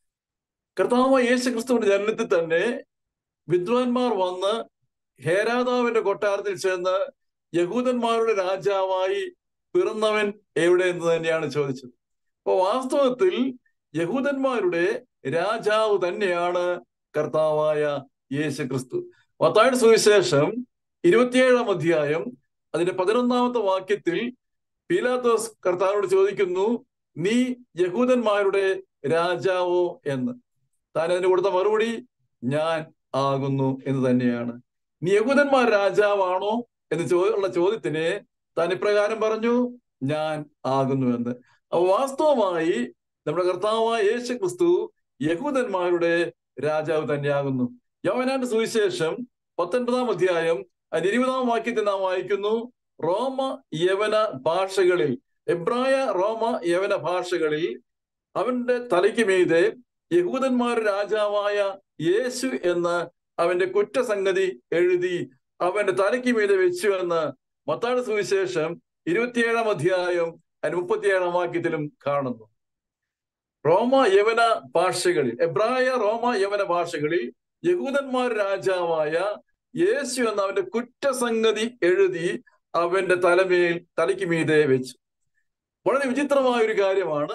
കർത്താവ് യേശു ക്രിസ്തുവിന്റെ ജനനത്തിൽ തന്നെ വിദ്വാൻമാർ വന്ന് ഹേരാദാവിന്റെ കൊട്ടാരത്തിൽ ചെന്ന് യഹൂദന്മാരുടെ രാജാവായി പിറന്നവൻ എവിടെ എന്ന് തന്നെയാണ് ചോദിച്ചത് അപ്പൊ വാസ്തവത്തിൽ യഹൂദന്മാരുടെ രാജാവ് തന്നെയാണ് കർത്താവായ യേശു ക്രിസ്തു മത്തായുടെ സുവിശേഷം ഇരുപത്തിയേഴാം അധ്യായം അതിന്റെ പതിനൊന്നാമത്തെ വാക്യത്തിൽ പീലാത്തോസ് കർത്താവിനോട് ചോദിക്കുന്നു നീ യഹൂദന്മാരുടെ രാജാവോ എന്ന് താൻ അതിന് കൊടുത്ത മറുപടി ഞാൻ ആകുന്നു എന്ന് തന്നെയാണ് നീ യഹൂദന്മാർ രാജാവാണോ എന്ന് ചോ ഉള്ള ചോദ്യത്തിന് താൻ ഇപ്രകാരം പറഞ്ഞു ഞാൻ ആകുന്നു എന്ന് അപ്പൊ വാസ്തവമായി നമ്മുടെ കർത്താവായ യേശു ക്രിസ്തു യഹൂദന്മാരുടെ രാജാവ് തന്നെയാകുന്നു യോവനാന്റെ സുവിശേഷം പത്തൊൻപതാം അധ്യായം അതിന്റെ ഇരുപതാം വാക്യത്തിൽ നാം വായിക്കുന്നു റോമ യവന ഭാഷകളിൽ എബ്രായ റോമ യവന ഭാഷകളിൽ അവന്റെ തലയ്ക്ക് മീതെ യഹൂദന്മാരുടെ രാജാവായ യേശു എന്ന് അവന്റെ കുറ്റസംഗതി എഴുതി അവന്റെ തലയ്ക്ക് മീതെ വെച്ചു എന്ന് മത്താട് സുവിശേഷം ഇരുപത്തിയേഴാം അധ്യായം അതിന് മുപ്പത്തിയേഴാം വാക്യത്തിലും കാണുന്നു റോമ യവന ഭാഷകളിൽ എബ്രായ റോമ യവന ഭാഷകളിൽ യഹൂദന്മാർ രാജാവായ യേശു എന്ന അവന്റെ കുറ്റസംഗതി എഴുതി അവന്റെ തലമേൽ തലയ്ക്ക് മീതെ വെച്ചു വളരെ വിചിത്രമായ ഒരു കാര്യമാണ്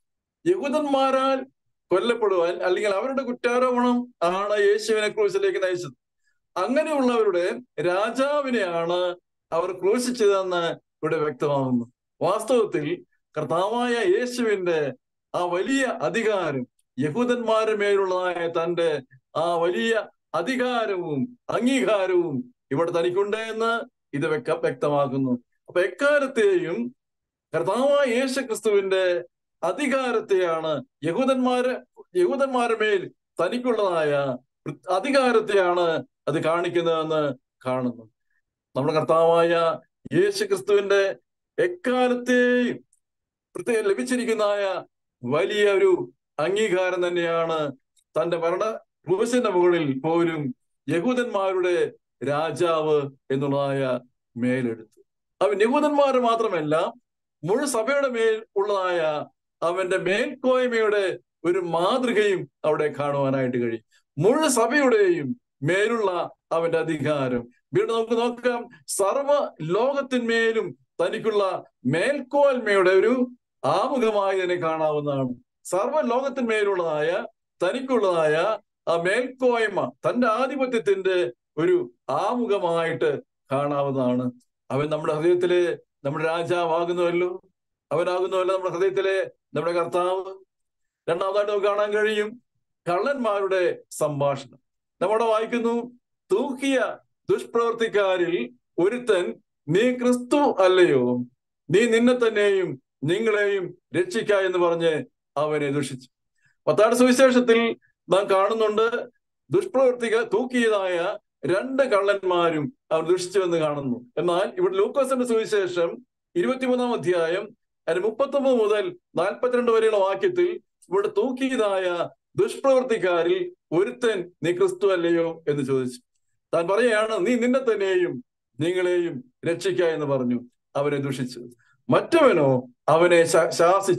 യഹൂദന്മാരാൽ കൊല്ലപ്പെടുവാൻ അല്ലെങ്കിൽ അവരുടെ കുറ്റാരോപണം ആണ് യേശുവിനെ ക്രൂശിലേക്ക് നയിച്ചത് അങ്ങനെയുള്ളവരുടെ രാജാവിനെയാണ് അവർ ക്രൂശിച്ചതെന്ന് ഇവിടെ വ്യക്തമാകുന്നു വാസ്തവത്തിൽ കർത്താവായ യേശുവിന്റെ ആ വലിയ അധികാരം യഹൂദന്മാരുടെ മേലുള്ളതായ തന്റെ ആ വലിയ അധികാരവും അംഗീകാരവും ഇവിടെ തനിക്കുണ്ട് എന്ന് ഇത് വ്യക്ത വ്യക്തമാക്കുന്നു അപ്പൊ എക്കാലത്തെയും കർത്താവായ യേശു ക്രിസ്തുവിന്റെ അധികാരത്തെയാണ് യഹൂദന്മാര് യഹൂദന്മാരുടെ മേൽ തനിക്കുള്ളതായ അധികാരത്തെയാണ് അത് കാണിക്കുന്നതെന്ന് കാണുന്നു നമ്മുടെ കർത്താവായ യേശു ക്രിസ്തുവിന്റെ എക്കാലത്തെയും പ്രത്യേകം ലഭിച്ചിരിക്കുന്നതായ വലിയ ഒരു അംഗീകാരം തന്നെയാണ് തന്റെ മരണ ക്രൂശിന്റെ മുകളിൽ പോലും യഹൂദന്മാരുടെ രാജാവ് എന്നുള്ളതായ മേലെടുത്ത് അവൻ യഹൂദന്മാർ മാത്രമല്ല മുഴു സഭയുടെ മേൽ ഉള്ളതായ അവന്റെ മേൽക്കോയ്മയുടെ ഒരു മാതൃകയും അവിടെ കാണുവാനായിട്ട് കഴിയും മുഴു സഭയുടെയും മേലുള്ള അവന്റെ അധികാരം വീണ്ടും നമുക്ക് നോക്കാം സർവ ലോകത്തിന്മേലും തനിക്കുള്ള മേൽക്കോൽമയുടെ ഒരു ആമുഖമായി തന്നെ കാണാവുന്നതാണ് സർവ ലോകത്തിന്മേലുള്ളതായ തനിക്കുള്ളതായ ആ മേൽക്കോയ്മ തന്റെ ആധിപത്യത്തിന്റെ ഒരു ആമുഖമായിട്ട് കാണാവുന്നതാണ് അവൻ നമ്മുടെ ഹൃദയത്തിലെ നമ്മുടെ രാജാവാകുന്നുവല്ലോ അവനാകുന്നുവല്ലോ നമ്മുടെ ഹൃദയത്തിലെ നമ്മുടെ കർത്താവ് രണ്ടാമതായിട്ട് നമുക്ക് കാണാൻ കഴിയും കള്ളന്മാരുടെ സംഭാഷണം നമ്മുടെ വായിക്കുന്നു തൂക്കിയ ദുഷ്പ്രവർത്തിക്കാരിൽ ഒരുത്തൻ നീ ക്രിസ്തു അല്ലയോ നീ നിന്നെ തന്നെയും നിങ്ങളെയും രക്ഷിക്ക എന്ന് പറഞ്ഞ് അവനെ ദുഷിച്ചു പത്താട് സുവിശേഷത്തിൽ നാം കാണുന്നുണ്ട് ദുഷ്പ്രവർത്തിക തൂക്കിയതായ രണ്ട് കള്ളന്മാരും അവർ ദുഷിച്ചു എന്ന് കാണുന്നു എന്നാൽ ഇവിടെ ലൂക്കോസിന്റെ സുവിശേഷം ഇരുപത്തിമൂന്നാം അധ്യായം അതിന് മുപ്പത്തൊമ്പത് മുതൽ നാൽപ്പത്തിരണ്ട് വരെയുള്ള വാക്യത്തിൽ ഇവിടെ തൂക്കിയതായ ദുഷ്പ്രവർത്തിക്കാരിൽ ഒരുത്തൻ നീ ക്രിസ്തു അല്ലയോ എന്ന് ചോദിച്ചു താൻ പറയുകയാണ് നീ നിന്നെ തന്നെയും നിങ്ങളെയും രക്ഷിക്ക എന്ന് പറഞ്ഞു അവനെ ദുഷിച്ചു മറ്റവനോ അവനെ ശാസിച്ചു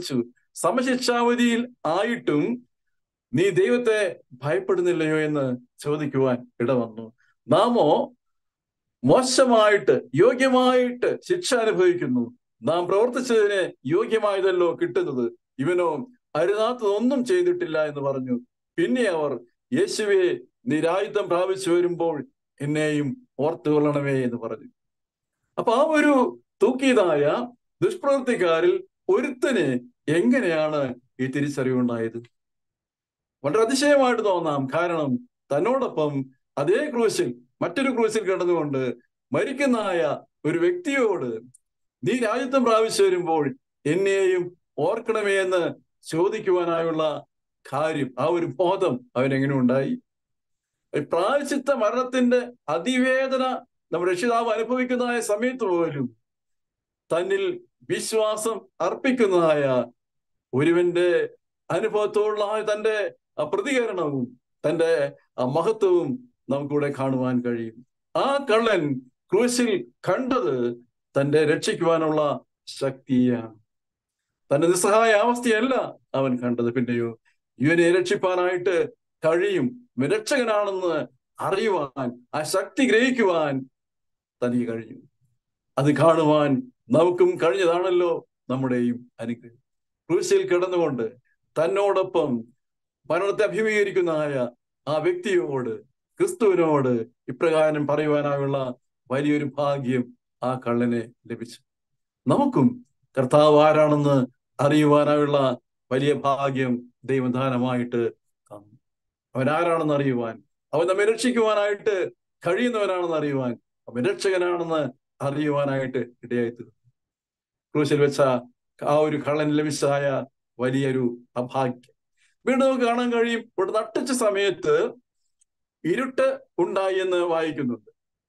സമശിക്ഷാവധിയിൽ ആയിട്ടും നീ ദൈവത്തെ ഭയപ്പെടുന്നില്ലയോ എന്ന് ചോദിക്കുവാൻ ഇടവന്നു നാമോ മോശമായിട്ട് യോഗ്യമായിട്ട് ശിക്ഷ അനുഭവിക്കുന്നു നാം പ്രവർത്തിച്ചതിന് യോഗ്യമായതല്ലോ കിട്ടുന്നത് ഇവനോ അരുതാത്തതൊന്നും ചെയ്തിട്ടില്ല എന്ന് പറഞ്ഞു പിന്നെ അവർ യേശുവെ നിരായുധം പ്രാപിച്ചു വരുമ്പോൾ എന്നെയും ഓർത്തുകൊള്ളണമേ എന്ന് പറഞ്ഞു അപ്പൊ ആ ഒരു തൂക്കിയതായ ദുഷ്പ്രവൃത്തിക്കാരിൽ ഒരുത്തന് എങ്ങനെയാണ് ഈ തിരിച്ചറിവുണ്ടായത് വളരെ അതിശയമായിട്ട് തോന്നാം കാരണം തന്നോടൊപ്പം അതേ ക്രൂശിൽ മറ്റൊരു ക്രൂശിൽ കിടന്നുകൊണ്ട് മരിക്കുന്നതായ ഒരു വ്യക്തിയോട് നീ രാജ്യത്വം പ്രാപിച്ചു വരുമ്പോൾ എന്നെയും ഓർക്കണമേ എന്ന് ചോദിക്കുവാനായുള്ള കാര്യം ആ ഒരു ബോധം അവനെങ്ങനെ ഉണ്ടായി പ്രായച്ചിത്ത മരണത്തിന്റെ അതിവേദന നമ്മുടെ രക്ഷിതാവ് അനുഭവിക്കുന്നതായ സമയത്ത് പോലും തന്നിൽ വിശ്വാസം അർപ്പിക്കുന്നതായ ഒരുവന്റെ അനുഭവത്തോടുള്ള ആ തന്റെ ആ പ്രതികരണവും തന്റെ ആ മഹത്വവും നമുക്കിവിടെ കാണുവാൻ കഴിയും ആ കള്ളൻ ക്രൂശിൽ കണ്ടത് തന്റെ രക്ഷിക്കുവാനുള്ള ശക്തിയാണ് തന്റെ നിസ്സഹായ അവസ്ഥയല്ല അവൻ കണ്ടത് പിന്നെയോ ഇവനെ രക്ഷിപ്പാനായിട്ട് കഴിയും രക്ഷകനാണെന്ന് അറിയുവാൻ ആ ശക്തി ഗ്രഹിക്കുവാൻ തനിക്ക് കഴിഞ്ഞു അത് കാണുവാൻ നമുക്കും കഴിഞ്ഞതാണല്ലോ നമ്മുടെയും അനുഗ്രഹം ക്രൂശിൽ കിടന്നുകൊണ്ട് തന്നോടൊപ്പം മരണത്തെ അഭിമുഖീകരിക്കുന്നതായ ആ വ്യക്തിയോട് ക്രിസ്തുവിനോട് ഇപ്രകാരം പറയുവാനായുള്ള വലിയൊരു ഭാഗ്യം ആ കള്ളനെ ലഭിച്ചു നമുക്കും കർത്താവ് ആരാണെന്ന് അറിയുവാനായുള്ള വലിയ ഭാഗ്യം ദൈവദാനമായിട്ട് തന്നു അവൻ ആരാണെന്ന് അറിയുവാൻ അവൻ നമ്മെ രക്ഷിക്കുവാനായിട്ട് കഴിയുന്നവനാണെന്ന് അറിയുവാൻ അവൻ രക്ഷകനാണെന്ന് അറിയുവാനായിട്ട് ഇടയായി തീർന്നു ക്രൂശിൽ വെച്ച ആ ഒരു കള്ളൻ ലഭിച്ചതായ വലിയൊരു അഭാഗ്യം വീണ്ടും നമുക്ക് കാണാൻ കഴിയും ഇവിടെ നട്ടിച്ച സമയത്ത് ഇരുട്ട് ഉണ്ടായി എന്ന് വായിക്കുന്നുണ്ട്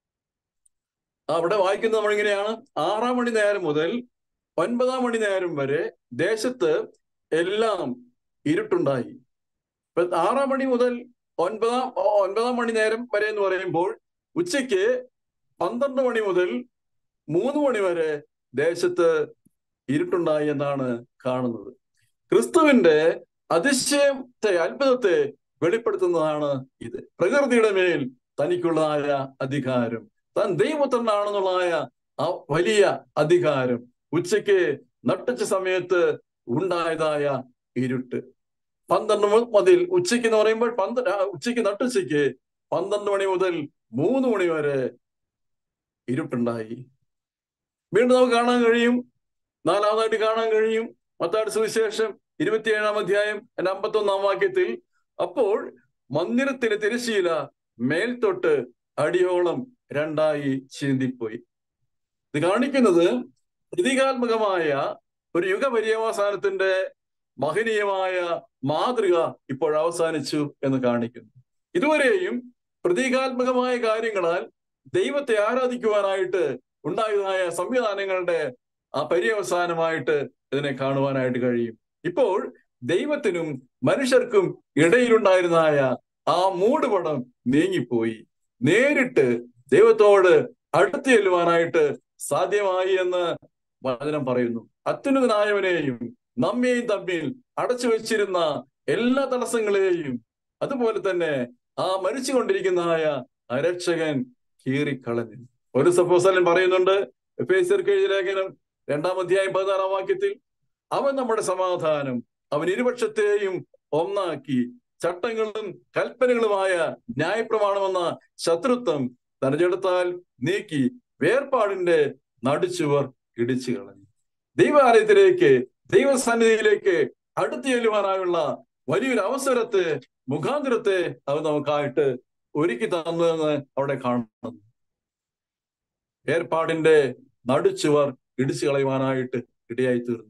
അവിടെ വായിക്കുന്നത് നമ്മളിങ്ങനെയാണ് ആറാം മണി നേരം മുതൽ ഒൻപതാം മണി നേരം വരെ ദേശത്ത് എല്ലാം ഇരുട്ടുണ്ടായി ഇപ്പൊ ആറാം മണി മുതൽ ഒൻപതാം ഒൻപതാം മണി നേരം വരെ എന്ന് പറയുമ്പോൾ ഉച്ചയ്ക്ക് പന്ത്രണ്ട് മണി മുതൽ മൂന്ന് മണി വരെ ദേശത്ത് ഇരുട്ടുണ്ടായി എന്നാണ് കാണുന്നത് ക്രിസ്തുവിന്റെ അതിശയത്തെ അത്ഭുതത്തെ വെളിപ്പെടുത്തുന്നതാണ് ഇത് പ്രകൃതിയുടെ മേൽ തനിക്കുള്ളതായ അധികാരം താൻ ദൈവപുത്രനാണെന്നുള്ളതായ ആ വലിയ അധികാരം ഉച്ചയ്ക്ക് നട്ടിച്ച സമയത്ത് ഉണ്ടായതായ ഇരുട്ട് പന്ത്രണ്ട് മുതൽ ഉച്ചയ്ക്ക് എന്ന് പറയുമ്പോൾ പന്ത്ര ഉച്ചയ്ക്ക് നട്ടുച്ചയ്ക്ക് പന്ത്രണ്ട് മണി മുതൽ മൂന്ന് മണി വരെ ഇരുട്ടുണ്ടായി വീണ്ടും നമുക്ക് കാണാൻ കഴിയും നാലാമതായിട്ട് കാണാൻ കഴിയും മത്താട് സുവിശേഷം ഇരുപത്തിയേഴാം അധ്യായം എന്റെ അമ്പത്തൊന്നാം വാക്യത്തിൽ അപ്പോൾ മന്ദിരത്തിലെ തിരശീല മേൽത്തൊട്ട് അടിയോളം രണ്ടായി ചീന്തിപ്പോയി ഇത് കാണിക്കുന്നത് പ്രതീകാത്മകമായ ഒരു യുഗപര്യവസാനത്തിന്റെ മഹനീയമായ മാതൃക ഇപ്പോൾ അവസാനിച്ചു എന്ന് കാണിക്കുന്നു ഇതുവരെയും പ്രതീകാത്മകമായ കാര്യങ്ങളാൽ ദൈവത്തെ ആരാധിക്കുവാനായിട്ട് ഉണ്ടായതായ സംവിധാനങ്ങളുടെ ആ പര്യവസാനമായിട്ട് ഇതിനെ കാണുവാനായിട്ട് കഴിയും ഇപ്പോൾ ദൈവത്തിനും മനുഷ്യർക്കും ഇടയിലുണ്ടായിരുന്നതായ ആ മൂടുപടം നീങ്ങിപ്പോയി നേരിട്ട് ദൈവത്തോട് അടുത്ത് ചെല്ലുവാനായിട്ട് സാധ്യമായി എന്ന് വചനം പറയുന്നു അത്യുന്നതനായവനെയും നമ്മെയും തമ്മിൽ അടച്ചു വെച്ചിരുന്ന എല്ലാ തടസ്സങ്ങളെയും അതുപോലെ തന്നെ ആ മരിച്ചുകൊണ്ടിരിക്കുന്നതായ രക്ഷകൻ കീറിക്കളഞ്ഞു ഒരു സപ്പോസലൻ പറയുന്നുണ്ട് എഫേസ്യർക്ക് എഴുതിയ ലേഖനം രണ്ടാം അധ്യായം പതിനാറാം വാക്യത്തിൽ അവൻ നമ്മുടെ സമാധാനം അവൻ ഇരുപക്ഷത്തെയും ഒന്നാക്കി ചട്ടങ്ങളും കൽപ്പനകളുമായ ന്യായപ്രമാണമെന്ന ശത്രുത്വം തെരഞ്ഞെടുത്താൽ നീക്കി വേർപാടിന്റെ നടുച്ചുവർ ഇടിച്ചു കളഞ്ഞു ദൈവാലയത്തിലേക്ക് ദൈവസന്നിധിയിലേക്ക് അടുത്ത് ചെല്ലുവാനായുള്ള വലിയൊരു അവസരത്തെ മുഖാന്തരത്തെ അവൻ നമുക്കായിട്ട് ഒരുക്കി തന്നതെന്ന് അവിടെ കാണുന്നു ഏർപ്പാടിന്റെ നടുച്ചുവർ ഇടിച്ചു കളയുവാനായിട്ട് ഇടയായി തീർന്നു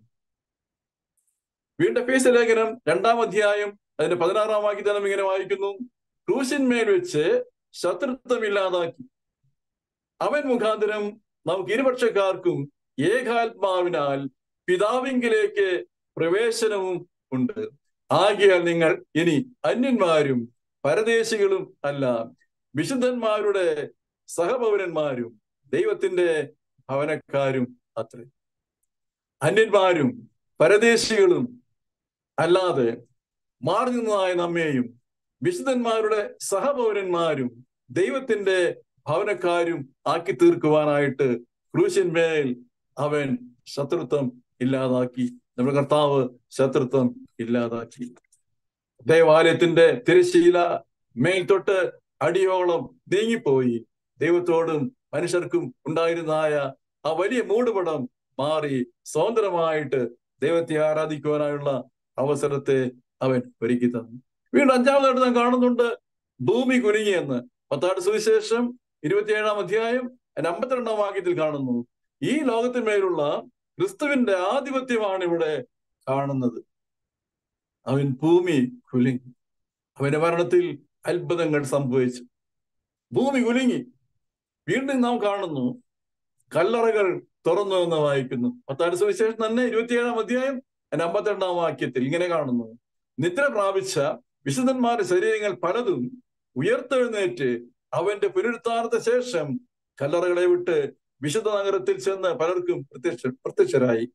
വീണ്ടും ഫേസ് ലേഖനം രണ്ടാം അധ്യായം അതിന്റെ പതിനാറാം വാക്യത്തിൽ നാം ഇങ്ങനെ വായിക്കുന്നു ക്രൂശിന്മേൽ വെച്ച് ശത്രുത്വം ഇല്ലാതാക്കി അവൻ മുഖാന്തരം നമുക്ക് ഇരുപക്ഷക്കാർക്കും ഏകാത്മാവിനാൽ പിതാവിങ്കിലേക്ക് പ്രവേശനവും ഉണ്ട് ആകിയാൽ നിങ്ങൾ ഇനി അന്യന്മാരും പരദേശികളും അല്ല വിശുദ്ധന്മാരുടെ സഹപൗരന്മാരും ദൈവത്തിന്റെ ഭവനക്കാരും അത്രേ അന്യന്മാരും പരദേശികളും അല്ലാതെ മാറി നിന്നതായ നമ്മെയും വിശുദ്ധന്മാരുടെ സഹപൗരന്മാരും ദൈവത്തിന്റെ ഭവനക്കാരും ആക്കി തീർക്കുവാനായിട്ട് ക്രൂശന്മേൽ അവൻ ശത്രുത്വം ഇല്ലാതാക്കി നമ്മുടെ കർത്താവ് ശത്രുത്വം ഇല്ലാതാക്കി ദേവാലയത്തിന്റെ തിരശീല മേൽ തൊട്ട് അടിയോളം നീങ്ങിപ്പോയി ദൈവത്തോടും മനുഷ്യർക്കും ഉണ്ടായിരുന്നായ ആ വലിയ മൂടുപടം മാറി സ്വതന്ത്രമായിട്ട് ദൈവത്തെ ആരാധിക്കുവാനായുള്ള അവസരത്തെ അവൻ ഒരുക്കി തന്നു വീണ്ടും അഞ്ചാമതായിട്ട് നാം കാണുന്നുണ്ട് ഭൂമി കുലുങ്ങിയെന്ന് പത്താട് സുവിശേഷം ഇരുപത്തിയേഴാം അധ്യായം അതിന്റെ അമ്പത്തിരണ്ടാം വാക്യത്തിൽ കാണുന്നു ഈ ലോകത്തിന്മേലുള്ള ക്രിസ്തുവിന്റെ ആധിപത്യമാണ് ഇവിടെ കാണുന്നത് അവൻ ഭൂമി കുലുങ്ങി അവന്റെ മരണത്തിൽ അത്ഭുതങ്ങൾ സംഭവിച്ചു ഭൂമി കുലുങ്ങി വീണ്ടും നാം കാണുന്നു കല്ലറകൾ തുറന്നു എന്ന് വായിക്കുന്നു പത്താട് സുവിശേഷം തന്നെ ഇരുപത്തിയേഴാം അധ്യായം അതിന്റെ അമ്പത്തിരണ്ടാം വാക്യത്തിൽ ഇങ്ങനെ കാണുന്നു നിദ്ര പ്രാപിച്ച വിശുദ്ധന്മാരുടെ ശരീരങ്ങൾ പലതും ഉയർത്തെഴുന്നേറ്റ് അവന്റെ പുനരുത്ഥാനത്തെ ശേഷം കല്ലറകളെ വിട്ട് വിശുദ്ധ നഗരത്തിൽ ചെന്ന് പലർക്കും പ്രത്യക്ഷ പ്രത്യക്ഷരായി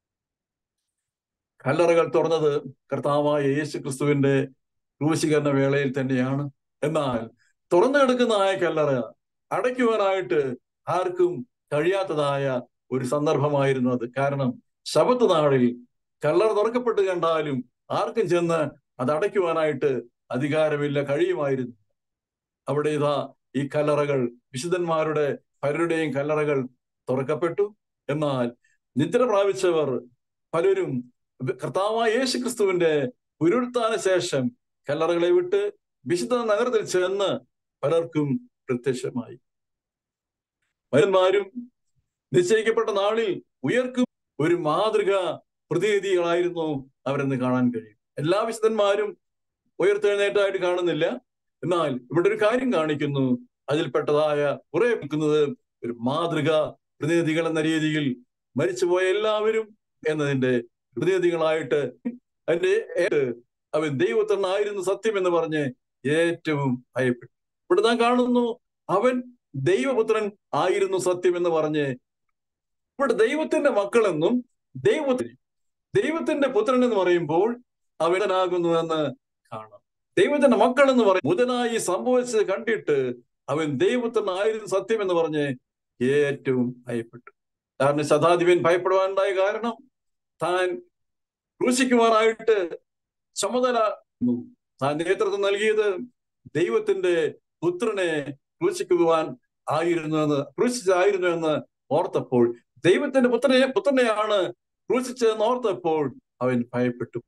കല്ലറകൾ തുറന്നത് കർത്താവായ യേശു ക്രിസ്തുവിന്റെ ക്രൂശീകരണ വേളയിൽ തന്നെയാണ് എന്നാൽ തുറന്നു കിടക്കുന്ന ആയ കല്ലറ അടയ്ക്കുവാനായിട്ട് ആർക്കും കഴിയാത്തതായ ഒരു സന്ദർഭമായിരുന്നു അത് കാരണം ശബത്ത് നാളിൽ കല്ലറ തുറക്കപ്പെട്ട് കണ്ടാലും ആർക്കും ചെന്ന് അത് അടയ്ക്കുവാനായിട്ട് അധികാരമില്ല കഴിയുമായിരുന്നു അവിടെ ഇതാ ഈ കല്ലറകൾ വിശുദ്ധന്മാരുടെ പലരുടെയും കല്ലറകൾ തുറക്കപ്പെട്ടു എന്നാൽ നിദ്ര പ്രാപിച്ചവർ പലരും കർത്താവായ യേശു ക്രിസ്തുവിന്റെ പുനരുത്ഥാന ശേഷം കല്ലറകളെ വിട്ട് വിശുദ്ധ നഗരത്തിൽ ചെന്ന് പലർക്കും പ്രത്യക്ഷമായി വരന്മാരും നിശ്ചയിക്കപ്പെട്ട നാളിൽ ഉയർക്കും ഒരു മാതൃക പ്രതിനിധികളായിരുന്നു അവരെന്ന് കാണാൻ കഴിയും എല്ലാ വിശുദ്ധന്മാരും ഉയർത്തെഴുന്നേറ്റായിട്ട് കാണുന്നില്ല എന്നാൽ ഇവിടെ ഒരു കാര്യം കാണിക്കുന്നു അതിൽപ്പെട്ടതായ കുറെ നിൽക്കുന്നത് ഒരു മാതൃക പ്രതിനിധികൾ എന്ന രീതിയിൽ മരിച്ചുപോയ എല്ലാവരും എന്നതിന്റെ പ്രതിനിധികളായിട്ട് അതിന്റെ അവൻ ദൈവത്തണ്ണായിരുന്നു സത്യം എന്ന് പറഞ്ഞ് ഏറ്റവും ഭയപ്പെട്ടു ഇവിടെ നാം കാണുന്നു അവൻ ദൈവപുത്രൻ ആയിരുന്നു സത്യം എന്ന് പറഞ്ഞ് ഇവിടെ ദൈവത്തിന്റെ മക്കളെന്നും ദൈവത്തിന് ദൈവത്തിന്റെ പുത്രൻ എന്ന് പറയുമ്പോൾ അവനാകുന്നു എന്ന് കാണാം ദൈവത്തിന്റെ മക്കൾ എന്ന് പറയും മുതലായി സംഭവിച്ചത് കണ്ടിട്ട് അവൻ ദൈവത്തിനായിരുന്നു സത്യം എന്ന് പറഞ്ഞ് ഏറ്റവും ഭയപ്പെട്ടു കാരണം ശതാധിപൻ ഭയപ്പെടുവാനുണ്ടായ കാരണം താൻ ക്രൂശിക്കുമാറായിട്ട് ചുമതല താൻ നേതൃത്വം നൽകിയത് ദൈവത്തിന്റെ പുത്രനെ ക്രൂശിക്കുവാൻ ആയിരുന്നു എന്ന് ക്രൂശിച്ചായിരുന്നു എന്ന് ഓർത്തപ്പോൾ ദൈവത്തിന്റെ പുത്രനെ പുത്രനെയാണ് ക്രൂശിച്ചതെന്ന് ഓർത്തപ്പോൾ അവൻ ഭയപ്പെട്ടു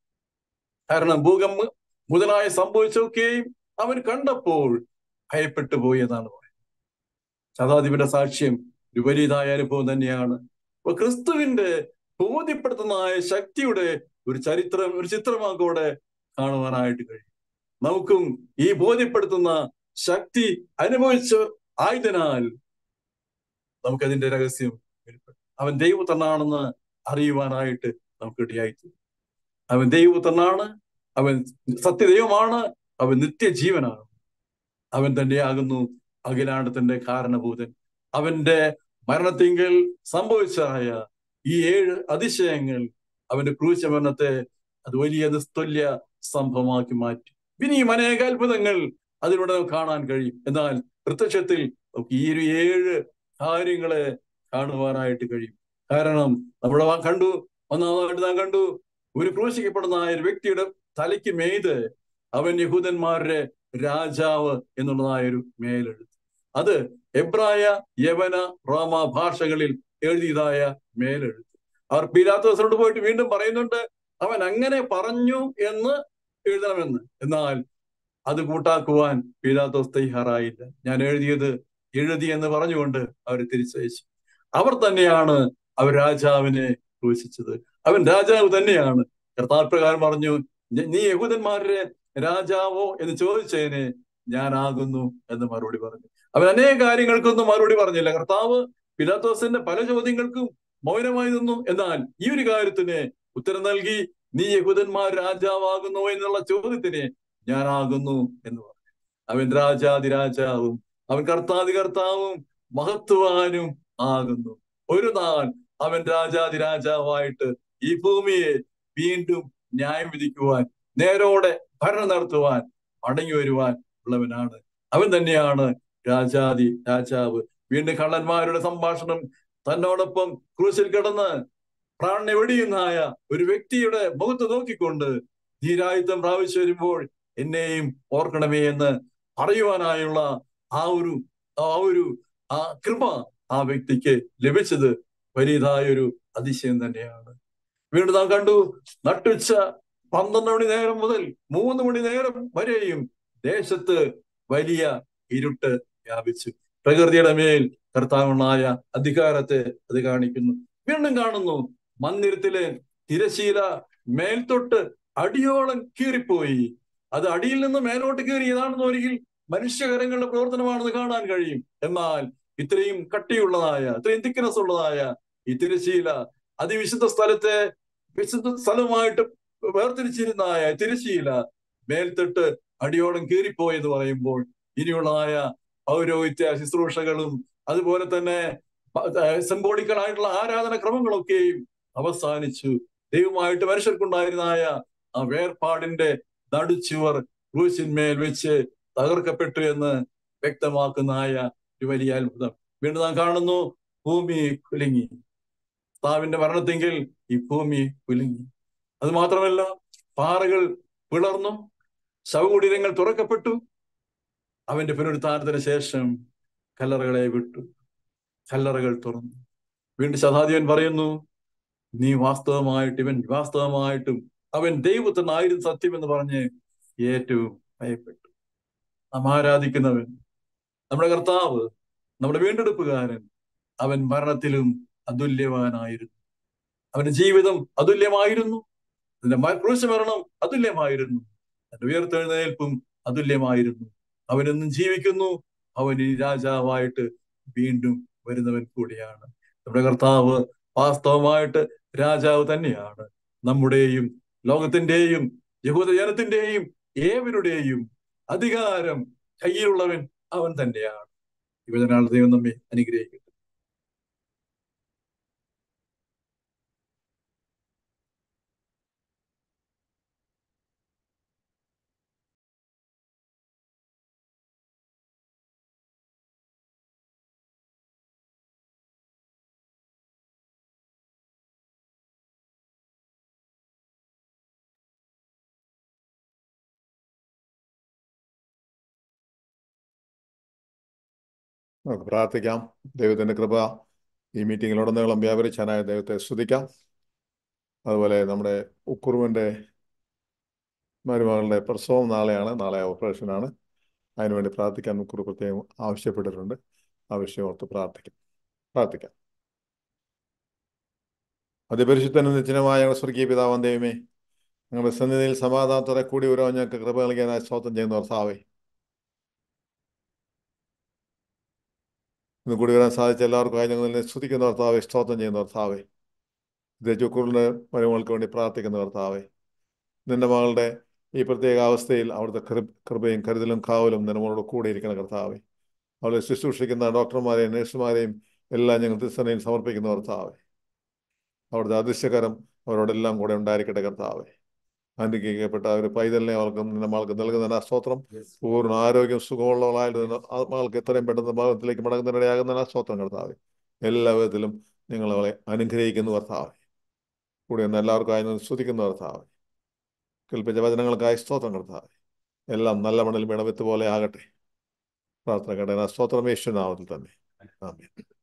കാരണം ഭൂകമ്പ് മുതലായ സംഭവിച്ചൊക്കെയും അവൻ കണ്ടപ്പോൾ ഭയപ്പെട്ടു പോയി എന്നാണ് പറയുന്നത് ശതാധിപന്റെ സാക്ഷ്യം ഒരു വലിയതായ അനുഭവം തന്നെയാണ് അപ്പൊ ക്രിസ്തുവിന്റെ ബോധ്യപ്പെടുത്തുന്നതായ ശക്തിയുടെ ഒരു ചരിത്രം ഒരു ചിത്രമാക്കൂടെ കാണുവാനായിട്ട് കഴിയും നമുക്കും ഈ ബോധ്യപ്പെടുത്തുന്ന ശക്തി അനുഭവിച്ച ആയതിനാൽ നമുക്കതിന്റെ രഹസ്യം അവൻ ദൈവത്തണ്ണാണെന്ന് അറിയുവാനായിട്ട് നമുക്ക് ഇടയായിത്തീരും അവൻ ദൈവത്തണ്ണാണ് അവൻ സത്യദൈവമാണ് അവൻ നിത്യജീവനാണ് അവൻ തന്നെയാകുന്നു അഖിലാണ്ടത്തിന്റെ കാരണഭൂതൻ അവന്റെ മരണത്തിങ്കിൽ സംഭവിച്ചായ ഈ ഏഴ് അതിശയങ്ങൾ അവന്റെ ക്രൂശ മരണത്തെ അത് വലിയ നിസ്തുല്യ സംഭവമാക്കി മാറ്റി ഇനിയും അനേക അത്ഭുതങ്ങൾ അതിലൂടെ നമുക്ക് കാണാൻ കഴിയും എന്നാൽ പ്രത്യക്ഷത്തിൽ നമുക്ക് ഈ ഒരു ഏഴ് കാര്യങ്ങളെ കാണുവാനായിട്ട് കഴിയും കാരണം നമ്മുടെ കണ്ടു ഒന്നാമതായിട്ട് നാം കണ്ടു ഒരു ക്രൂശിക്കപ്പെടുന്ന ഒരു വ്യക്തിയുടെ തലയ്ക്ക് മെയ്ത് അവൻ യഹൂദന്മാരുടെ രാജാവ് എന്നുള്ളതായ ഒരു മേലെഴുത്ത് അത് എബ്രായ യവന റോമ ഭാഷകളിൽ എഴുതിയതായ മേലെഴുത്ത് അവർ പീലാത്തോസിനോട് പോയിട്ട് വീണ്ടും പറയുന്നുണ്ട് അവൻ അങ്ങനെ പറഞ്ഞു എന്ന് എഴുതണമെന്ന് എന്നാൽ അത് കൂട്ടാക്കുവാൻ പീലാത്തോസ് തയ്യാറായില്ല ഞാൻ എഴുതിയത് എഴുതി എന്ന് പറഞ്ഞുകൊണ്ട് അവർ തിരിച്ചയച്ചു അവർ തന്നെയാണ് അവർ രാജാവിനെ ക്രൂശിച്ചത് അവൻ രാജാവ് തന്നെയാണ് കർത്താപ്രകാരം പറഞ്ഞു നീ യഹൂദന്മാരുടെ രാജാവോ എന്ന് ചോദിച്ചതിന് ഞാനാകുന്നു എന്ന് മറുപടി പറഞ്ഞു അവൻ അനേക കാര്യങ്ങൾക്കൊന്നും മറുപടി പറഞ്ഞില്ല കർത്താവ് പിലാത്തോസിന്റെ പല ചോദ്യങ്ങൾക്കും മൗനമായി നിന്നു എന്നാൽ ഈ ഒരു കാര്യത്തിന് ഉത്തരം നൽകി നീ യഹൂദന്മാർ രാജാവാകുന്നു എന്നുള്ള ചോദ്യത്തിന് ഞാനാകുന്നു എന്ന് പറഞ്ഞു അവൻ രാജാതിരാജാവും അവൻ കർത്താതി കർത്താവും മഹത്വാനും ആകുന്നു ഒരു നാൾ അവൻ രാജാതിരാജാവായിട്ട് ഈ ഭൂമിയെ വീണ്ടും ന്യായം വിധിക്കുവാൻ നേരോടെ ഭരണം നടത്തുവാൻ മടങ്ങി വരുവാൻ ഉള്ളവനാണ് അവൻ തന്നെയാണ് രാജാതി രാജാവ് വീണ്ടും കള്ളന്മാരുടെ സംഭാഷണം തന്നോടൊപ്പം ക്രൂശിൽ കിടന്ന് പ്രാണനെ വെടിയുന്നായ ഒരു വ്യക്തിയുടെ മുഖത്ത് നോക്കിക്കൊണ്ട് ധീരായുധം പ്രാപിച്ചു വരുമ്പോൾ എന്നെയും ഓർക്കണമേ എന്ന് പറയുവാനായുള്ള ആ ഒരു ആ ഒരു ആ കൃപ ആ വ്യക്തിക്ക് ലഭിച്ചത് വലിയതായൊരു അതിശയം തന്നെയാണ് വീണ്ടും നാം കണ്ടു നട്ടുച്ച പന്ത്രണ്ട് മണി നേരം മുതൽ മൂന്ന് മണി നേരം വരെയും ദേശത്ത് വലിയ ഇരുട്ട് വ്യാപിച്ചു പ്രകൃതിയുടെ മേൽ കർത്താവുള്ളായ അധികാരത്തെ അത് കാണിക്കുന്നു വീണ്ടും കാണുന്നു മന്ദിരത്തിലെ തിരശീല മേൽത്തൊട്ട് അടിയോളം കീറിപ്പോയി അത് അടിയിൽ നിന്ന് മേലോട്ട് കീറിയതാണെന്ന് ഒരിക്കൽ മനുഷ്യകരങ്ങളുടെ പ്രവർത്തനമാണെന്ന് കാണാൻ കഴിയും എന്നാൽ ഇത്രയും കട്ടിയുള്ളതായ ഇത്രയും തിക്നസ് ഉള്ളതായ ഈ തിരശീല അതിവിശുദ്ധ സ്ഥലത്തെ വിശുദ്ധ സ്ഥലമായിട്ട് വേർതിരിച്ചിരുന്നതായ തിരശീല മേൽത്തൊട്ട് അടിയോളം കീറിപ്പോയി എന്ന് പറയുമ്പോൾ ഇനിയുള്ളതായ പൗരോഹിത്യ ശുശ്രൂഷകളും അതുപോലെ തന്നെ സിംബോളിക്കലായിട്ടുള്ള ആരാധന ക്രമങ്ങളൊക്കെയും അവസാനിച്ചു ദൈവമായിട്ട് മനുഷ്യർക്കുണ്ടായിരുന്നായ ആ വേർപാടിന്റെ നടുച്ചുവർ ക്രൂശിന്മേൽ വെച്ച് തകർക്കപ്പെട്ടു എന്ന് വ്യക്തമാക്കുന്നതായ ഒരു വലിയ അത്ഭുതം വീണ്ടും നാം കാണുന്നു ഭൂമി കുലുങ്ങി താവിന്റെ മരണത്തെങ്കിൽ ഈ ഭൂമി കുലുങ്ങി അത് മാത്രമല്ല പാറകൾ പിളർന്നു ശവകുടീരങ്ങൾ തുറക്കപ്പെട്ടു അവന്റെ പുനരുത്ഥാനത്തിന് ശേഷം കല്ലറകളെ വിട്ടു കല്ലറകൾ തുറന്നു വീണ്ടും ശതാധിപൻ പറയുന്നു നീ വാസ്തവമായിട്ട് ഇവൻ വാസ്തവമായിട്ടും അവൻ ദൈവത്തിനായിരുന്നു സത്യം എന്ന് പറഞ്ഞ് ഏറ്റവും ഭയപ്പെട്ടു നാം ആരാധിക്കുന്നവൻ നമ്മുടെ കർത്താവ് നമ്മുടെ വീണ്ടെടുപ്പുകാരൻ അവൻ മരണത്തിലും അതുല്യവാനായിരുന്നു അവന്റെ ജീവിതം അതുല്യമായിരുന്നു അതിന്റെ ക്രൂശ മരണം അതുല്യമായിരുന്നു അതിന്റെ ഉയർത്തെഴുന്നേൽപ്പും അതുല്യമായിരുന്നു അവനെന്നും ജീവിക്കുന്നു അവൻ ഈ രാജാവായിട്ട് വീണ്ടും വരുന്നവൻ കൂടിയാണ് നമ്മുടെ കർത്താവ് വാസ്തവമായിട്ട് രാജാവ് തന്നെയാണ് നമ്മുടെയും ലോകത്തിന്റെയും യഹൂദജനത്തിന്റെയും ഏവരുടെയും അധികാരം കയ്യിലുള്ളവൻ അവൻ തന്നെയാണ് യുവജനാൾ ദൈവം നമ്മെ അനുഗ്രഹിക്കട്ടെ നമുക്ക് പ്രാർത്ഥിക്കാം ദൈവത്തിന്റെ കൃപ ഈ മീറ്റിങ്ങിലുടനീളം വ്യാപരിച്ചാനായ ദൈവത്തെ സ്തുതിക്കാം അതുപോലെ നമ്മുടെ ഉക്കുറുവിൻ്റെ മരുമകളുടെ പ്രസവം നാളെയാണ് നാളെ ഓപ്പറേഷനാണ് അതിനുവേണ്ടി പ്രാർത്ഥിക്കാൻ ഉക്കുറു പ്രത്യേകം ആവശ്യപ്പെട്ടിട്ടുണ്ട് ആ വിഷയം ഓർത്ത് പ്രാർത്ഥിക്കാം പ്രാർത്ഥിക്കാം അതിപരിശുദ്ധനും നിശ്ചലമായ ഞങ്ങളുടെ സ്വർഗീയ പിതാവൻ ദൈവമേ ഞങ്ങളുടെ സന്നിധിയിൽ സമാധാനത്തോടെ കൂടി ഒരു ഞങ്ങൾക്ക് കൃപ നൽകിയതിനായി സ്തോത്രം ചെയ്യുന്ന ഭർത്താവേ ഇന്ന് കൂടി വരാൻ സാധിച്ച എല്ലാവർക്കും ഞങ്ങൾ നിന്നെ സ്തുതിക്കുന്ന ഭർത്താവെ സ്തോത്രം ചെയ്യുന്ന ഭർത്താവെ ഇത് ചുക്കൂറിൻ്റെ മരുമകൾക്ക് വേണ്ടി പ്രാർത്ഥിക്കുന്ന ഭർത്താവെ നിന്റെ മകളുടെ ഈ പ്രത്യേക അവസ്ഥയിൽ അവിടുത്തെ കൃ- കൃപയും കരുതലും കാവലും നിന്നമോട് കൂടെ ഇരിക്കുന്ന കർത്താവെ അവളെ ശുശ്രൂഷിക്കുന്ന ഡോക്ടർമാരെയും നഴ്സുമാരെയും എല്ലാം ഞങ്ങൾ തിസനയിൽ സമർപ്പിക്കുന്ന കർത്താവെ അവിടുത്തെ അതിശയകരം അവരോടെല്ലാം കൂടെ ഉണ്ടായിരിക്കട്ടെ കർത്താവെ അനുഗ്രഹിക്കപ്പെട്ട ഒരു പൈതലിനെ അവർക്ക് നിന്റെ മകൾക്ക് നൽകുന്ന സ്തോത്രം പൂർണ്ണ ആരോഗ്യം സുഖമുള്ളവളായിട്ട് നിന്ന് ആത്മാക്കൾക്ക് എത്രയും പെട്ടെന്ന് ഭാഗത്തിലേക്ക് മടങ്ങുന്നതിനിടയാകുന്ന സ്തോത്രം കർത്താവെ എല്ലാ വിധത്തിലും നിങ്ങൾ അവളെ അനുഗ്രഹിക്കുന്ന കർത്താവെ കൂടി നിന്ന് എല്ലാവർക്കും ആയി സ്തുതിക്കുന്ന കർത്താവെ കേൾപ്പിച്ച വചനങ്ങൾക്കായി സ്തോത്രം കർത്താവെ എല്ലാം നല്ല മണ്ണിൽ വിളവെത്ത് പോലെ ആകട്ടെ പ്രാർത്ഥന കേട്ട സ്തോത്രം യേശുനാമത്തിൽ തന്നെ ആമേൻ